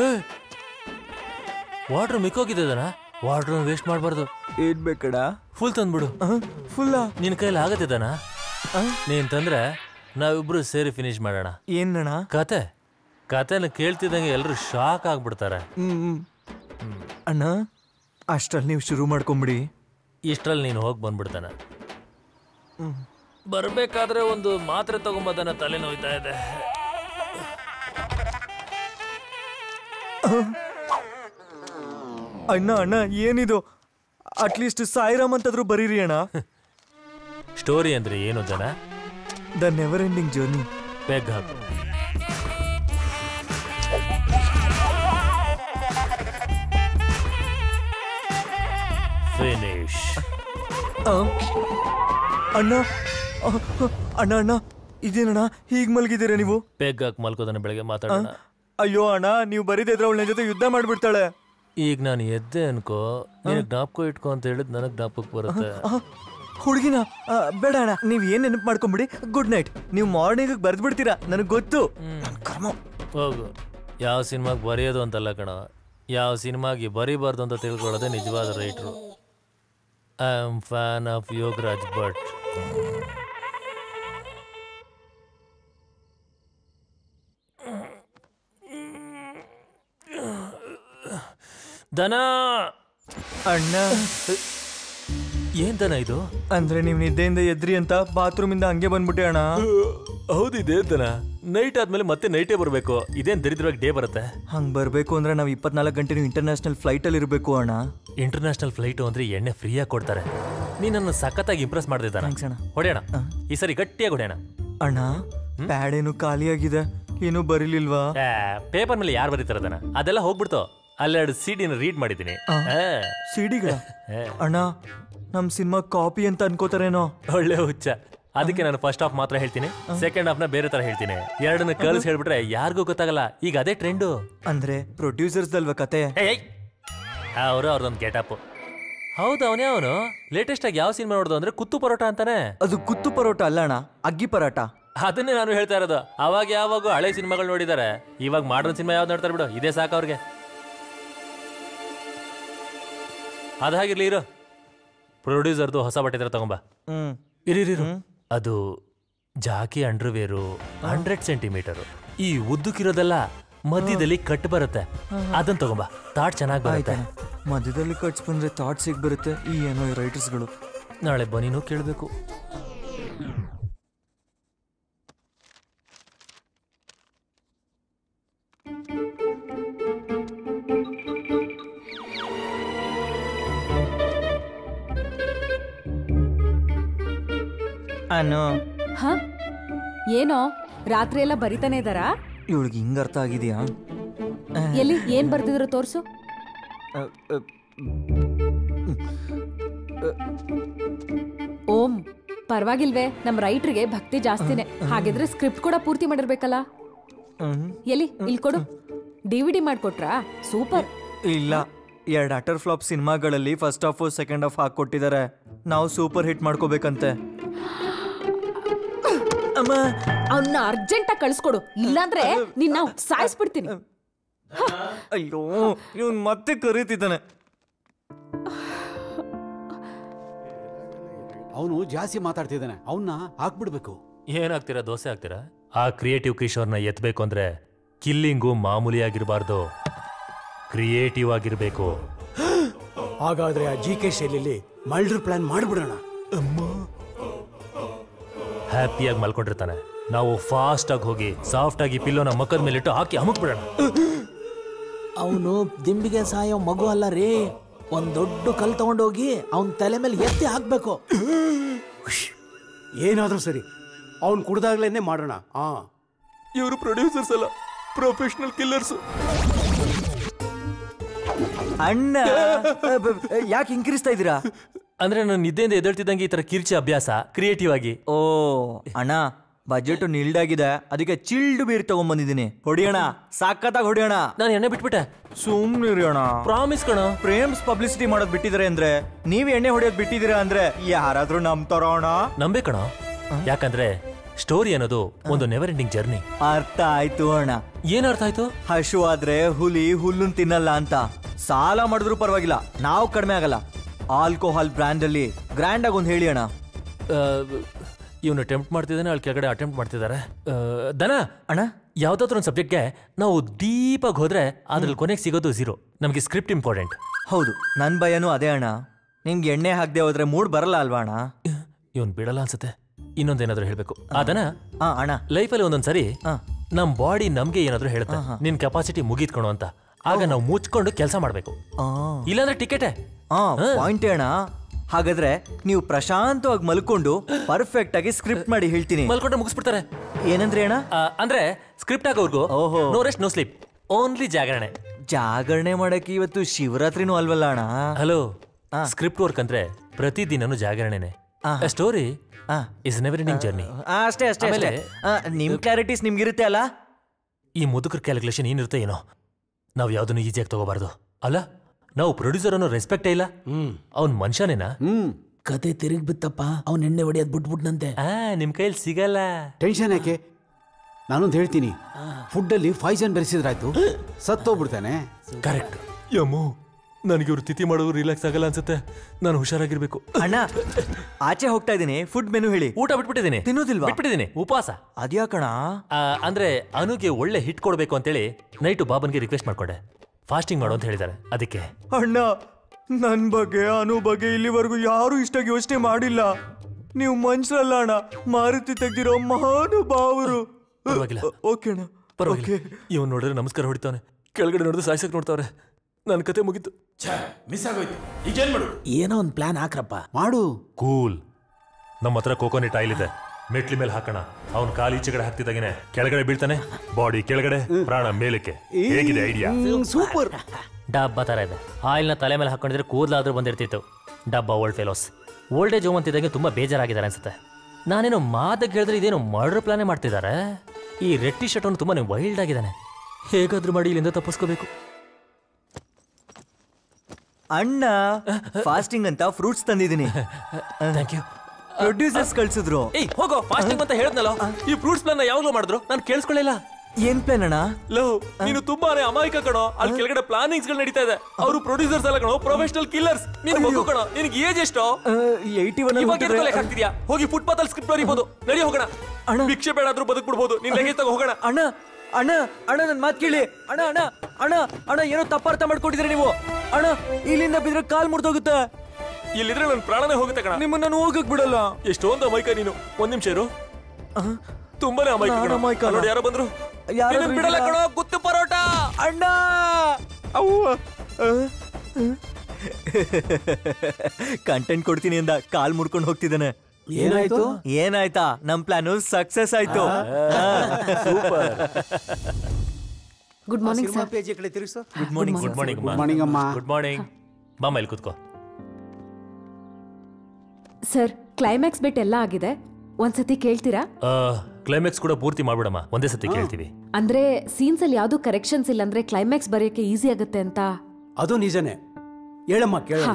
ವಾಟರ್ ಮಿಕ್ಕೋಗಿದ್ದದನ ವಾಟರ್ ವೇಸ್ಟ್ ಮಾಡಬಾರ್ದು ಏನ್ ಬೇಕಡ ಫುಲ್ ತಂದ್ಬಿಡು ಫುಲ್ಲ ನಿನ್ ಕೈಲಿ ಆಗತ್ತಿದ್ದಾನ ನೀನ್ ತಂದ್ರೆ ನಾವಿಬ್ರು ಸೇರಿ ಫಿನಿಶ್ ಮಾಡೋಣ ಏನಣ್ಣ ಕತೆ ಕತೆನ ಕೇಳ್ತಿದ್ದಂಗೆ ಎಲ್ಲರೂ ಶಾಕ್ ಆಗ್ಬಿಡ್ತಾರೆ ಹ್ಮ್ ಅಣ್ಣ ಅಷ್ಟ್ರಲ್ಲಿ ನೀವು ಶುರು ಮಾಡ್ಕೊಂಬಿಡಿ ಇಷ್ಟರಲ್ಲಿ ನೀನು ಹೋಗಿ ಬಂದ್ಬಿಡ್ತಾನೆ ಬರ್ಬೇಕಾದ್ರೆ ಒಂದು ಮಾತ್ರೆ ತಗೊಂಬದನ ತಲೆ ನೋಯ್ತಾ ಇದೆ ಅಣ್ಣ ಅಣ್ಣ ಏನಿದು ಅಟ್ಲೀಸ್ಟ್ ಸಾಯಿರಾಮ್ ಅಂತಾದ್ರೂ ಬರೀರಿ ಅಣ್ಣ ಸ್ಟೋರಿ ಅಂದ್ರೆ ಏನು ಜನ the never ending journey peg ಹಾಕು ಫಿನಿಶ್ ಅಣ್ಣ ಆ, ಅಣ್ಣ ಅಣ್ಣ ಇದೇನಣ್ಣ ಹೀಗ್ ಮಲಗಿದ್ದೀರಾ ನೀವು ಪೆಗ್ ಹಾಕಿ ಮಲ್ಕೋದನ್ನ ಬೆಳಗ್ಗೆ ಮಾತಾಡೋಣ ಅಯ್ಯೋ ಅಣ್ಣ ನೀವು ಬರೀದಿದ್ರೆ ಅವಳ ಜೊತೆ ಯುದ್ಧ ಮಾಡ್ಬಿಡ್ತಾಳೆ ಈಗ ನಾನು ಎದ್ದೆ ಅನ್ಕೋ ನಿನಗೆ ಜ್ಞಾಪಕ ಇಟ್ಕೋ ಅಂತ ಹೇಳಿದ್ ನನಗೆ ಜ್ಞಾಪಕ ಬರುತ್ತೆ ಹುಡುಗಿನ ಆ, ಬೇಡ ಅಣ್ಣ ನೀವ್ ಏನ್ ನೆನಪು ಮಾಡ್ಕೊಂಬಿಡಿ ಗುಡ್ ನೈಟ್ ನೀವು ಮಾರ್ನಿಂಗ್ ಬರ್ದ್ ಬಿಡ್ತೀರಾ ನನಗೆ ಗೊತ್ತು ಹೋಗು ಯಾವ ಸಿನಿಮಾಗೆ ಬರೆಯೋದು ಅಂತಲ್ಲ ಕಣ ಯಾವ ಸಿನಿಮಾಗೆ ಬರೀಬಾರ್ದು ಅಂತ ತಿಳ್ಕೊಳ್ಳೋದೇ ನಿಜವಾದ ರೈಟ್ರು I am fan of Yogaraj Bhat ದನ ಅಣ್ಣ ಏನ್ ದನ ಇದು ಅಂದ್ರೆ ನೀವ್ ನಿದ್ದೆಯಿಂದ ಎದ್ರಿ ಅಂತ ಬಾತ್ರೂಮ್ ಇಂದ ಹಂಗೆ ಬಂದ್ಬಿಟ್ಟೆ ಅಣ್ಣ ಹೌದಿದೆ ದನ ನೈಟ್ ಆದ್ಮೇಲೆ ಮತ್ತೆ ನೈಟೇ ಬರಬೇಕು ಇದೇನ್ ದರಿದ್ರವಾಗಿ ಡೇ ಬರುತ್ತೆ ಹಂಗ್ ಬರ್ಬೇಕು ಅಂದ್ರೆ ನಾವ್ ಇಪ್ಪತ್ನಾಲ್ಕು ಗಂಟೆ ಇಂಟರ್ನ್ಯಾಷನಲ್ ಫ್ಲೈಟ್ ಅಲ್ಲಿ ಇರ್ಬೇಕು ಅಣ್ಣ ಇಂಟರ್ನ್ಯಾಷನಲ್ ಫ್ಲೈಟು ಅಂದ್ರೆ ಎಣ್ಣೆ ಫ್ರೀಯಾಗಿ ಕೊಡ್ತಾರೆ ನೀ ನನ್ನ ಸಖತ್ತಾಗಿ ಇಂಪ್ರೆಸ್ ಮಾಡ್ತಿದ್ದಾನ ಹೊಡೆಯೋಣ ಈ ಸರಿ ಗಟ್ಟಿಯಾಗಿ ಹೊಡೆಯೋಣ ಅಣ್ಣ ಪ್ಯಾಡ್ ಏನು ಖಾಲಿಯಾಗಿದೆ ಏನು ಬರೀಲಿಲ್ವಾ ಪೇಪರ್ ಮೇಲೆ ಯಾರು ಬರೀತಾರದನ ಅದೆಲ್ಲ ಹೋಗ್ಬಿಡ್ತು ಅಲ್ಲೆರಡು ಸಿಡಿನ ರೀಡ್ ಮಾಡಿದ್ದೀನಿ ಸಿಡಿಗಳ ಅಣ್ಣ ನಮ್ ಸಿನಿಮಾ ಕಾಪಿ ಅಂತ ಅನ್ಕೋತಾರೇನೋ ಒಳ್ಳೆ ಹುಚ್ಚ ಅದಕ್ಕೆ ನಾನು ಫಸ್ಟ್ ಹಾಫ್ ಮಾತ್ರ ಹೇಳ್ತೀನಿ ಸೆಕೆಂಡ್ ಹಾಫ್ ನ ಬೇರೆ ತರ ಹೇಳ್ತೀನಿ ಎರಡನ್ನ ಕಲ್ಸ್ ಹೇಳ್ಬಿಟ್ರೆ ಯಾರಿಗೂ ಗೊತ್ತಾಗಲ್ಲ ಈಗ ಅದೇ ಟ್ರೆಂಡು ಅಂದ್ರೆ ಪ್ರೊಡ್ಯೂಸರ್ಸ್ ದಲ್ವಾ ಕತೆ ಅವರು ಅವ್ರದೊಂದು ಗೆಟಪ್ ಹೌದು ಅವನೇ ಅವನು ಲೇಟೆಸ್ಟ್ ಆಗಿ ಯಾವ ಸಿನಿಮಾ ನೋಡ್ದು ಅಂದ್ರೆ ಕುತ್ತು ಪರೋಟ ಅಂತಾನೆ ಅದು ಕುತ್ತು ಪರೋಟ ಅಲ್ಲ ಅಣ್ಣ ಅಗ್ಗಿ ಪರಾಟ ಅದನ್ನೇ ನಾನು ಹೇಳ್ತಾ ಇರೋದು ಅವಾಗ ಯಾವಾಗ ಹಳೆ ಸಿನಿಮಾಗಳು ನೋಡಿದ್ದಾರೆ ಇವಾಗ ಮಾಡರ್ನ್ ಸಿನಿಮಾ ಯಾವ್ದು ನೋಡ್ತಾರೆ ಬಿಡು ಇದೇ ಸಾಕು ಅವ್ರಿಗೆ ಅದಾಗಿರ್ಲಿ ಇರು ಪ್ರೊಡ್ಯೂಸರ್ದು ಹೊಸ ಬಟ್ಟೆ ತರ ತಗೊಂಬ ಹ್ಮ್ ಇರಿ ಇರಿ, ಇರು ಅದು ಜಾಕಿ ಅಂಡರ್ವೇರು ಹಂಡ್ರೆಡ್ ಸೆಂಟಿಮೀಟರ್ ಈ ಉದ್ದಕ್ಕಿರೋದೆಲ್ಲ ಮಧ್ಯದಲ್ಲಿ ಕಟ್ ಬರುತ್ತೆ ಅದನ್ನ ತಗೊಂಬ ತಾಟ್ ಚೆನ್ನಾಗಿ ಬರುತ್ತೆ ಮಧ್ಯದಲ್ಲಿ ಕಟ್ಸ್ ಬಂದ್ರೆ ಥಾಟ್ ಸಿಗ್ ಬರುತ್ತೆ ಈ ಏನೋ ಈ ರೈಟರ್ಸ್ಗಳು ನಾಳೆ ಬನೀನು ಕೇಳಬೇಕು ಅನು ಹ ಏನೋ ರಾತ್ರಿ ಎಲ್ಲ ಬರಿತಾನೆ ಇದಾರಾ ಇವಳಿಗೆ ಹಿಂಗ ಅರ್ಥ ಆಗಿದ್ಯಾ ಎಲ್ಲಿ ಏನ್ ಬರ್ದಿದ್ರು ತೋರ್ಸು ಓಂ ಪರವಾಗಿಲ್ವೇ ನಮ್ ರೈಟ್ರಿಗೆ ಭಕ್ತಿ ಜಾಸ್ತಿನೇ ಹಾಗಿದ್ರೆ ಸ್ಕ್ರಿಪ್ಟ್ ಕೂಡ ಪೂರ್ತಿ ಮಾಡಿರ್ಬೇಕಲ್ಲ ಎಲ್ಲಿ ಇಲ್ಲಿ ಕೊಡು ಡಿವಿಡಿ ಮಾಡ್ಕೊಟ್ರಾ ಸೂಪರ್ ಇಲ್ಲ ಎರಡು ಅಟರ್ ಫ್ಲಾಪ್ ಸಿನಿಮಾಗಳಲ್ಲಿ ಫಸ್ಟ್ ಹಾಫ್ ಸೆಕೆಂಡ್ ಹಾಫ್ ಹಾಕೊಟ್ಟಿದ್ದಾರೆ ನಾವು ಸೂಪರ್ ಹಿಟ್ ಮಾಡ್ಕೋಬೇಕಂತೆ ಅವನ್ನ ಅರ್ಜೆಂಟ್ ಆಗಿ ಕಳ್ಸ್ಕೊಡು ಇಲ್ಲಾಂದ್ರೆ ನಿನ್ನ ಸಾಯಿಸ್ಬಿಡ್ತೀನಿ ಅಯ್ಯೋ ಇವನ್ ಮತ್ತೆ ಕರೀತಿದ್ದಾನೆ ಅವನು ಜಾಸ್ತಿ ಮಾತಾಡ್ತಿದ್ದಾನೆ ಅವನ್ನ ಹಾಕ್ಬಿಡ್ಬೇಕು ಏನಾಗ್ತೀರಾ ದೋಸೆ ಆಗ್ತೀರಾ ಆ ಕ್ರಿಯೇಟಿವ್ ಕಿಶೋರ್ನ ಎತ್ತಬೇಕು ಅಂದ್ರೆ ಕಿಲ್ಲಿಂಗು ಮಾಮೂಲಿ ಆಗಿರಬಾರ್ದು ಕ್ರಿಯೇಟಿವ್ ಆಗಿರ್ಬೇಕು ಹಾಗಾದ್ರೆ ಆ ಜಿ ಕೆ ಶೈಲಿಲಿ ಮಲ್ಡರ್ ಪ್ಲಾನ್ ಮಾಡ್ಬಿಡೋಣ ಹ್ಯಾಪಿಯಾಗಿ ಮಲ್ಕೊಂಡಿರ್ತಾನೆ ನಾವು ಫಾಸ್ಟ್ ಆಗಿ ಹೋಗಿ ಸಾಫ್ಟ್ ಆಗಿ ಪಿಲ್ಲೋನ ಮಕ್ಕದ ಮೇಲಿಟ್ಟು ಹಾಕಿ ಅಮುಕ್ ಬಿಡೋಣ ಅವನು ದಿಂಬಿಗೆ ಸಾಯೋ ಮಗು ಅಲ್ಲ ರೀ ಒಂದ್ ದೊಡ್ಡ ಕಲ್ ತಗೊಂಡೋಗಿ ಅವನ್ ತಲೆ ಮೇಲೆ ಎತ್ತಿ ಹಾಕ್ಬೇಕು ಏನಾದ್ರೂ ಸರಿ ಅವ್ನು ಕುಡ್ದಾಗ್ಲೇನೆ ಮಾಡೋಣ ಆ ಇವರು ಪ್ರೊಡ್ಯೂಸರ್ಸ್ ಅಲ್ಲ ಪ್ರೊಫೆಷನಲ್ ಕಿಲ್ಲರ್ಸ್ ಅಣ್ಣ ಯಾಕೆ ಹಿಂಕಿರಿಸ್ತಾ ಇದ್ದೀರಾ ಅಂದ್ರೆ ನಾನು ನಿದ್ದೆಯಿಂದ ಎದ್ದೇಳ್ತಿದ್ದಂಗೆ ಈ ತರ ಕಿರ್ಚಿ ಅಭ್ಯಾಸ ಕ್ರಿಯೇಟಿವ್ ಆಗಿ ಓ ಅಣ್ಣ ಬಜೆಟ್ ನಿಲ್ಡಾಗಿದೆ ಅದಕ್ಕೆ ಚಿಲ್ಡ್ ಬೀರ್ ತಗೊಂಡ್ಬಂದಿದ್ದೀನಿ ಹೊಡಿಯೋಣ ಸಾಕತ್ತಾಗಿ ಹೊಡಿಯೋಣ ನಾನು ಎಣ್ಣೆ ಬಿಟ್ಬಿಟ್ಟೆ ಸುಮ್ನೆ ಇರೋಣ ಪ್ರಾಮಿಸ್ ಕಣ ಪ್ರೇಮ್ಸ್ ಪಬ್ಲಿಸಿಟಿ ಮಾಡೋದ್ ಬಿಟ್ಟಿದ್ರೆ ಅಂದ್ರೆ ನೀವ್ ಎಣ್ಣೆ ಹೊಡಿಯೋದ್ ಬಿಟ್ಟಿದ್ದೀರಾ ಅಂದ್ರೆ ಯಾರಾದ್ರೂ ನಂಬ್ತಾರ ಅಣ್ಣ ನಂಬೆ ಕಣ ಯಾಕಂದ್ರೆ ಸ್ಟೋರಿ ಅನ್ನೋದು ಒಂದು ನೆವರ್ ಎಂಡಿಂಗ್ ಜರ್ನಿ ಅರ್ಥ ಆಯ್ತು ಅಣ್ಣ ಏನ್ ಅರ್ಥ ಆಯ್ತು ಹಶು ಆದ್ರೆ ಹುಲಿ ಹುಲ್ಲುನ್ ತಿನ್ನಲ್ಲ ಅಂತ ಸಾಲ ಮಾಡಿದ್ರು ಪರವಾಗಿಲ್ಲ ನಾವು ಕಡಿಮೆ ಆಗಲ್ಲ ಆಲ್ಕೋಹಾಲ್ ಬ್ರ್ಯಾಂಡ್ ಅಲ್ಲಿ ಗ್ರ್ಯಾಂಡ್ ಆಗಿ ಒಂದ್ ಹೇಳಿ ಅಣ್ಣ ಇವನು ಅಟೆಂಪ್ಟ್ ಮಾಡ್ತಿದ್ದಾನೆ ಅಲ್ಲಿ ಕೆಳಗಡೆ ಅಟೆಂಪ್ಟ್ ಮಾಡ್ತಿದ್ದಾರೆ ಆ, ದನ ಅಣ್ಣ ಯಾವ್ದಾದ್ರು ಒಂದು ಸಬ್ಜೆಕ್ಟ್ಗೆ ನಾವು ಡೀಪಾಗಿ ಹೋದ್ರೆ ಅದ್ರಲ್ಲಿ ಕೊನೆಗೆ ಸಿಗೋದು ಝೀರೋ ನಮಗೆ ಸ್ಕ್ರಿಪ್ಟ್ ಇಂಪಾರ್ಟೆಂಟ್ ಹೌದು ನನ್ನ ಭಯನೂ ಅದೇ ಅಣ್ಣ ನಿಮ್ಗೆ ಎಣ್ಣೆ ಹಾಕದೆ ಹೋದ್ರೆ ಮೂಡ್ ಬರಲ್ಲ ಅಲ್ವಾ ಅಣ್ಣ ಇವನ್ ಬಿಡಲ್ಲ ಅನ್ಸುತ್ತೆ ಇನ್ನೊಂದೇನಾದ್ರೂ ಹೇಳ್ಬೇಕು ಅದನ್ನ ಆ, ಅಣ್ಣ ಲೈಫಲ್ಲಿ ಒಂದೊಂದ್ಸರಿ ನಮ್ ಬಾಡಿ ನಮ್ಗೆ ಏನಾದ್ರೂ ಹೇಳುತ್ತೆ ನಿನ್ ಕೆಪಾಸಿಟಿ ಮುಗೀತ್ಕೊಣು ಅಂತ ಆಗ ನಾವು ಮುಚ್ಕೊಂಡು ಕೆಲಸ ಮಾಡ್ಬೇಕು ಇಲ್ಲಾಂದ್ರೆ ಟಿಕೆಟೇ ಆ ಪಾಯಿಂಟ್ ಅಣ್ಣ ಹಾಗಾದ್ರೆ ನೀವು ಪ್ರಶಾಂತವಾಗಿ ಮಲ್ಕೊಂಡು ಪರ್ಫೆಕ್ಟ್ ಆಗಿ ಸ್ಕ್ರಿಪ್ಟ್ ಮಾಡಿ ಹೇಳ್ತೀನಿ ಮಲ್ಕೊಂಡ್ರೆ ಮುಗಿಸ್ಬಿಡ್ತಾರೆ ಏನಂದ್ರೆ ಅಣ್ಣ ಆ, ಅಂದ್ರೆ ಸ್ಕ್ರಿಪ್ಟ್ ಆಗೋರ್ಗು ಓಹೋ no rest no sleep only ಜಾಗರಣೆ ಜಾಗರಣೆ ಮಾಡಕ್ಕೆ ಇವತ್ತು ಶಿವರಾತ್ರಿನೂ ಅಲ್ವಲ್ಲ ಅಣ್ಣ ಹಲೋ ಸ್ಕ್ರಿಪ್ಟ್ ವರ್ಕ್ ಅಂದ್ರೆ ಪ್ರತಿದಿನನೂ ಜಾಗರಣೆನೆ story is never ending journey ಆ, ಅಷ್ಟೇ ಅಷ್ಟೇ ಅಷ್ಟೇ ಆ, ನಿಮ್ ಕ್ಲಾರಿಟೀಸ್ ನಿಮ್ಗಿರುತ್ತೆ ಅಲ್ಲ ಈ ಮುದುಕರ ಕ್ಯಾಲ್ಕುಲೇಷನ್ ಏನಿರುತ್ತೆ ಏನೋ ನಾವು ಯಾವ್ದನ್ನು ಈಸಿಯಾಗಿ ತಗೋಬಾರ್ದು ಅಲ್ಲ ನಾವು ಪ್ರೊಡ್ಯೂಸರ್ ಅನ್ನೋ ರೆಸ್ಪೆಕ್ಟೇ ಇಲ್ಲ ಅವ್ನ್ ಮನುಷ್ಯನೇನಾ ಕತೆ ತಿರುಗಿ ಬಿತ್ತಪ್ಪ ಅವ್ನ ಎಣ್ಣೆ ಹೊಡಿಯೋದ್ ಬಿಟ್ಬಿಟ್ನಂತೆ ಆ ನಿಮ್ ಕೈಲಿ ಸಿಗಲ್ಲ ಟೆನ್ಷನ್ ಯಾಕೆ ನಾನೊಂದು ಹೇಳ್ತೀನಿ ಫುಡ್ಡಲ್ಲಿ ಪಾಯ್ಸನ್ ಬೆರೆಸಿದ್ರಾಯ್ತು ಸತ್ತೋಗ್ಬಿಡ್ತಾನೆ ಕರೆಕ್ಟ್ ಯಮ್ಮು ನನಗೆ ಇವ್ರು ತಿಥಿ ಮಾಡೋದು ರಿಲ್ಯಾಕ್ಸ್ ಆಗಲ್ಲ ಅನ್ಸುತ್ತೆ ನಾನು ಹುಷಾರಾಗಿರ್ಬೇಕು ಅಣ್ಣ ಆಚೆ ಹೋಗ್ತಾ ಇದೀನಿ ಫುಡ್ ಮೆನು ಹೇಳಿ ಊಟ ಬಿಟ್ಬಿಟ್ಟಿದ್ದೀನಿ ತಿನ್ನೋದಿಲ್ವಾ ಬಿಟ್ಬಿಟ್ಟಿದ್ದೀನಿ ಉಪವಾಸ ಅದ್ಯಾಕಣ ಆ, ಅಂದ್ರೆ ಅನುಗೆ ಒಳ್ಳೆ ಹಿಟ್ ಕೊಡ್ಬೇಕು ಅಂತೇಳಿ ನೈಟು ಬಾಬನ್ಗೆ ರಿಕ್ವೆಸ್ಟ್ ಮಾಡ್ಕೊಂಡೆ ಫಾಸ್ಟಿಂಗ್ ಮಾಡು ಅಂತ ಹೇಳಿದ್ದಾರೆ ಅದಕ್ಕೆ ಅಣ್ಣ ನನ್ ಬಗ್ಗೆ ಅನು ಬಗ್ಗೆ ಇಲ್ಲಿವರೆಗೂ ಯಾರು ಇಷ್ಟಾಗಿ ಯೋಚನೆ ಮಾಡಿಲ್ಲ ನೀವು ಮನುಷ್ಯರಲ್ಲ ಅಣ್ಣ ಮಾರುತಿ ತೆಗ್ದಿರೋ ಮಹಾನುಭಾವರು ಪರವಾಗಿಲ್ಲ ಓಕೆ ಅಣ್ಣ ಪರವಾಗಿಲ್ಲ ಇವನ್ ನೋಡಿದ್ರೆ ನಮಸ್ಕಾರ ಹೊಡಿತಾನೆ ಕೆಳಗಡೆ ನೋಡಿದ್ರೆ ಸಾಯ್ಸಕ್ ನೋಡ್ತಾವ್ರೆ ನನ್ನ ಕತೆ ಮುಗೀತು ಮಿಸ್ ಆಗೋಯ್ತು ಈಗ ಏನ್ ಮಾಡು ಏನೋ ಒಂದ್ ಪ್ಲಾನ್ ಹಾಕ್ರಪ್ಪ ಮಾಡು ಕೂಲ್ ನಮ್ಮ ಹತ್ರ ಕೋಕೋನೆಟ್ ಆಯಿಲ್ ಇದೆ ಮೆಟ್ಲಿ ಮೇಲೆ ಹಾಕೋಣ ಅವನ್ ಕಾಲು ಈಚೆ ಕಡೆ ಹಾಕ್ತಿದ್ದಾಗೇನೆ ಕೆಳಗಡೆ ಬೀಳ್ತಾನೆ ಬಾಡಿ ಕೆಳಗಡೆ ಪ್ರಾಣ ಮೇಲಕ್ಕೆ ಹೇಗಿದೆ ಐಡಿಯಾ ಸೂಪರ್ ಡಬ್ಬ ಥರ ಇದೆ ಆಯಿಲ್ನ ತಲೆ ಮೇಲೆ ಹಾಕೊಂಡಿದ್ರೆ ಕೂದಲಾದ್ರೂ ಬಂದಿರ್ತಿತ್ತು ಡಬ್ಬ old fellows old age home ಅಂತಿದ್ದಂಗೆ ತುಂಬ ಬೇಜಾರಾಗಿದ್ದಾರೆ ಅನ್ಸುತ್ತೆ ನಾನೇನು ಮಾತಕ್ಕೆ ಹೇಳಿದ್ರೆ ಇದೇನು ಮರ್ಡರ್ ಪ್ಲಾನೇ ಮಾಡ್ತಿದ್ದಾರೆ ಈ ರೆಡ್ ಟಿ ಶರ್ಟ್ ಅವನು ತುಂಬಾ ವೈಲ್ಡ್ ಆಗಿದ್ದಾನೆ ಹೇಗಾದ್ರೂ ಮಾಡಿ ಇಲ್ಲಿಂದ ತಪ್ಪಿಸ್ಕೋಬೇಕು ಅಣ್ಣ ಫಾಸ್ಟಿಂಗ್ ಅಂತ ಫ್ರೂಟ್ಸ್ ತಂದಿದ್ದೀನಿ ಥ್ಯಾಂಕ್ ಯು ಪ್ರೊಡ್ಯೂಸರ್ಸ್ ಕಳ್ಸಿದ್ರು ಏಯ್ ಹೋಗೋ ಫಾಸ್ಟಿಂಗ್ ಅಂತ ಹೇಳಿದ್ನಲ್ಲ ಈ ಫ್ರೂಟ್ಸ್ ಪ್ಲಾನ್ ಯಾವಾಗಲೂ ಮಾಡಿದ್ರು ನಾನು ಕೇಳಿಸ್ಕೊಳ್ಳಿಲ್ಲ ಏನ್ ಪ್ಲಾನ್ ಅಣ್ಣ ಲೋ ನೀನು ತುಂಬಾನೇ ಅಮಾಯಕ ಕಣೋ ಅಲ್ಲಿ ಕೆಳಗಡೆ ಪ್ಲಾನಿಂಗ್ಸ್ ಗಳು ನಡೀತಾ ಇದೆ ಅವರು ಪ್ರೊಡ್ಯೂಸರ್ಸ್ ಅಲ್ಲ ಕಣೋ ಪ್ರೊಫೆಷನಲ್ ಕಿಲ್ಲರ್ಸ್ ನೀನು ಮಗು ಕಣೋ ನಿನಗೆ ಏಜ್ ಎಷ್ಟೋ ಏಯ್ಟಿ ಒನ್ ಇವಾಗ ಎದ್ಕೊಳಕ್ ಆಗ್ತಿದ್ಯಾ ಹೋಗಿ ಫುಟ್ಪಾತ್ ಅಲ್ಲಿ ಸ್ಕ್ರಿಪ್ಟ್ ಬರೀಬಹುದು ನಡಿ ಹೋಗೋಣ ಭಿಕ್ಷೆ ಬೇಡಾದ್ರೂ ಬದುಕ್ಬಿಡ್ಬೋದು ನಿನ್ ಲಗೇಜ್ ತಗೋ ಹೋಗೋಣ ಅಣ್ಣ ಅಣ್ಣ ಅಣ್ಣ ನನ್ ಮಾತ್ ಕೇಳಿ ಅಣ್ಣ ಅಣ್ಣ ಅಣ್ಣ ಅಣ್ಣ ಏನೋ ತಪ್ಪಾರ್ಥ ಮಾಡ್ಕೊಂಡಿದ್ರೆ ನೀವು ಅಣ್ಣ ಇಲ್ಲಿಂದ ಬಿದ್ರೆ ಕಾಲ್ ಮುರಿದೋಗುತ್ತೆ ಇಲ್ಲಿದ್ರೆ ನನ್ನ ಪ್ರಾಣನೇ ಹೋಗುತ್ತೆ ಕಣ ನಿಮ್ಮನ್ನ ನಾನು ಹೋಗಕ್ ಬಿಡಲ್ಲ ಎಷ್ಟೊಂದು ಅಮಾಯಕ ನೀನು ಒಂದ್ ನಿಮಿಷ ಇರು ತುಂಬಾನೇ ಅಮಾಯಕ ನಾನು ಕಣೋ. ಅಮಾಯಕ ಅಲ್ಲಿ ನೋಡಿ ಯಾರೋ ಬಂದ್ರು ಯಾರಾದ್ರೂ ನಿನ್ನನ್ ಬಿಡಲ್ಲ ಇದ್ದೀರಾ? ಕಣೋ ಗುತ್ತು ಪರೋಟ ಅಣ್ಣ ಅವ್ವ ಕಂಟೆಂಟ್ ಕೊಡ್ತೀನಿ ಅಂದ ಕಾಲ್ ಮುರ್ಕೊಂಡು ಹೋಗ್ತಿದ್ದಾನೆ ಏನಾಯ್ತು? ಏನಾಯ್ತಾ ನಮ್ ಪ್ಲಾನು ಸಕ್ಸಸ್ ಆಯ್ತು super good morning cinema sir page ಕಡೆ ತಿರುಗಿಸು good morning good morning Good morning, ಅಮ್ಮ. ಗುಡ್ ಮಾರ್ನಿಂಗ್ ಬಾ ಇಲ್ಲಿ ಕೂತ್ಕೋ ಸರ್ ಕ್ಲೈಮ್ಯಾಕ್ಸ್ ಬಿಟ್ ಎಲ್ಲ ಆಗಿದೆ ಒಂದ್ಸತಿ ಕೇಳ್ತೀರಾ ಕ್ಲೈಮ್ಯಾಕ್ಸ್ ಕೂಡ ಪೂರ್ತಿ ಮಾಡ್ಬಿಡಮ್ಮ ಒಂದೇ ಸತಿ ಕೇಳ್ತೀವಿ ಅಂದ್ರೆ ಸೀನ್ಸ್ ಅಲ್ಲಿ ಯಾವ್ದು ಕರೆಕ್ಷನ್ಸ್ ಇಲ್ಲ ಅಂದ್ರೆ ಕ್ಲೈಮ್ಯಾಕ್ಸ್ ಬರೆಯಕ್ಕೆ ಈಸಿ ಆಗುತ್ತೆ ಅಂತ ಅದು ನಿಜನೇ ಹೇಳಮ್ಮ ಕೇಳೋಣ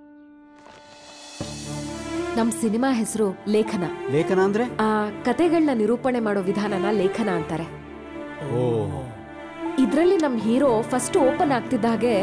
ನಮ್ ಸಿನಿಮಾ ಹೆಸರು ಲೇಖನ ಲೇಖನ ಅಂದ್ರೆ ಆ ಕತೆಗಳನ್ನ ನಿರೂಪಣೆ ಮಾಡೋ ವಿಧಾನನ ಲೇಖನ ಅಂತಾರೆ ಓ ಇದ್ರಲ್ಲಿ ನಮ್ ಹೀರೋ ಫಸ್ಟ್ ಓಪನ್ ಆಗ್ತಿದ್ದ ಹಾಗೆ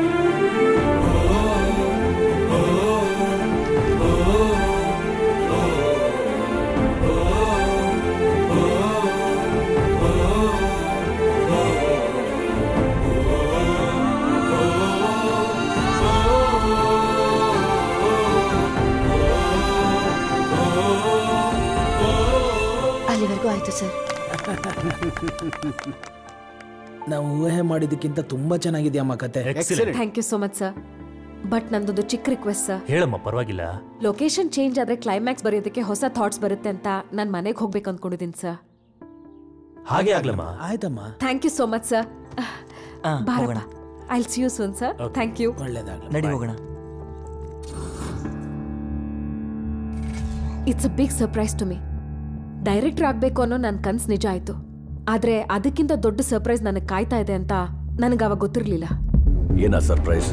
ಅಲ್ಲಿವರೆಗೂ ಆಯ್ತು ಸರ್ ನಾವು ಊಹೆ ಮಾಡಿದ್ದಕ್ಕಿಂತ ತುಂಬಾ ಚೆನ್ನಾಗಿದೆಯಮ್ಮ ಕತೆ thank you so much sir but ನಂದೊಂದು ಚಿಕ್ಕ ರಿಕ್ವೆಸ್ಟ್ ಸರ್ ಹೇಳಮ್ಮ ಪರವಾಗಿಲ್ಲ ಲೊಕೇಶನ್ ಚೇಂಜ್ ಆದ್ರೆ ಕ್ಲೈಮ್ಯಾಕ್ಸ್ ಬರೆಯೋದಕ್ಕೆ ಹೊಸ ಥಾಟ್ಸ್ ಬರುತ್ತೆ ಅಂತ ನಾನು ಮನೆಗೆ ಹೋಗ್ಬೇಕು ಅನ್ಕೊಂಡಿದ್ದೀನಿ ಸರ್ ಹಾಗೆ ಆಗ್ಲಮ್ಮ ಆಯ್ತಮ್ಮ thank you so much sir ಬಾರಪ್ಪ I see you soon sir thank you ಒಳ್ಳೇದಾಗ್ಲಿ ನಡಿ ಹೋಗೋಣ it's a big surprise to me director ಆಗಬೇಕು ಅನ್ನೋ ನನ್ನ ಕನ್ಸು ನಿಜ ಆಯ್ತು ಆದ್ರೆ ಅದಕ್ಕಿಂತ ದೊಡ್ಡ ಸರ್ಪ್ರೈಸ್ ನನಗೆ ಕಾಯ್ತಾ ಇದೆ ಅಂತ ನನಗೆ ಅವಾಗ ಗೊತ್ತಿರಲಿಲ್ಲ ಏನಾ ಸರ್ಪ್ರೈಸ್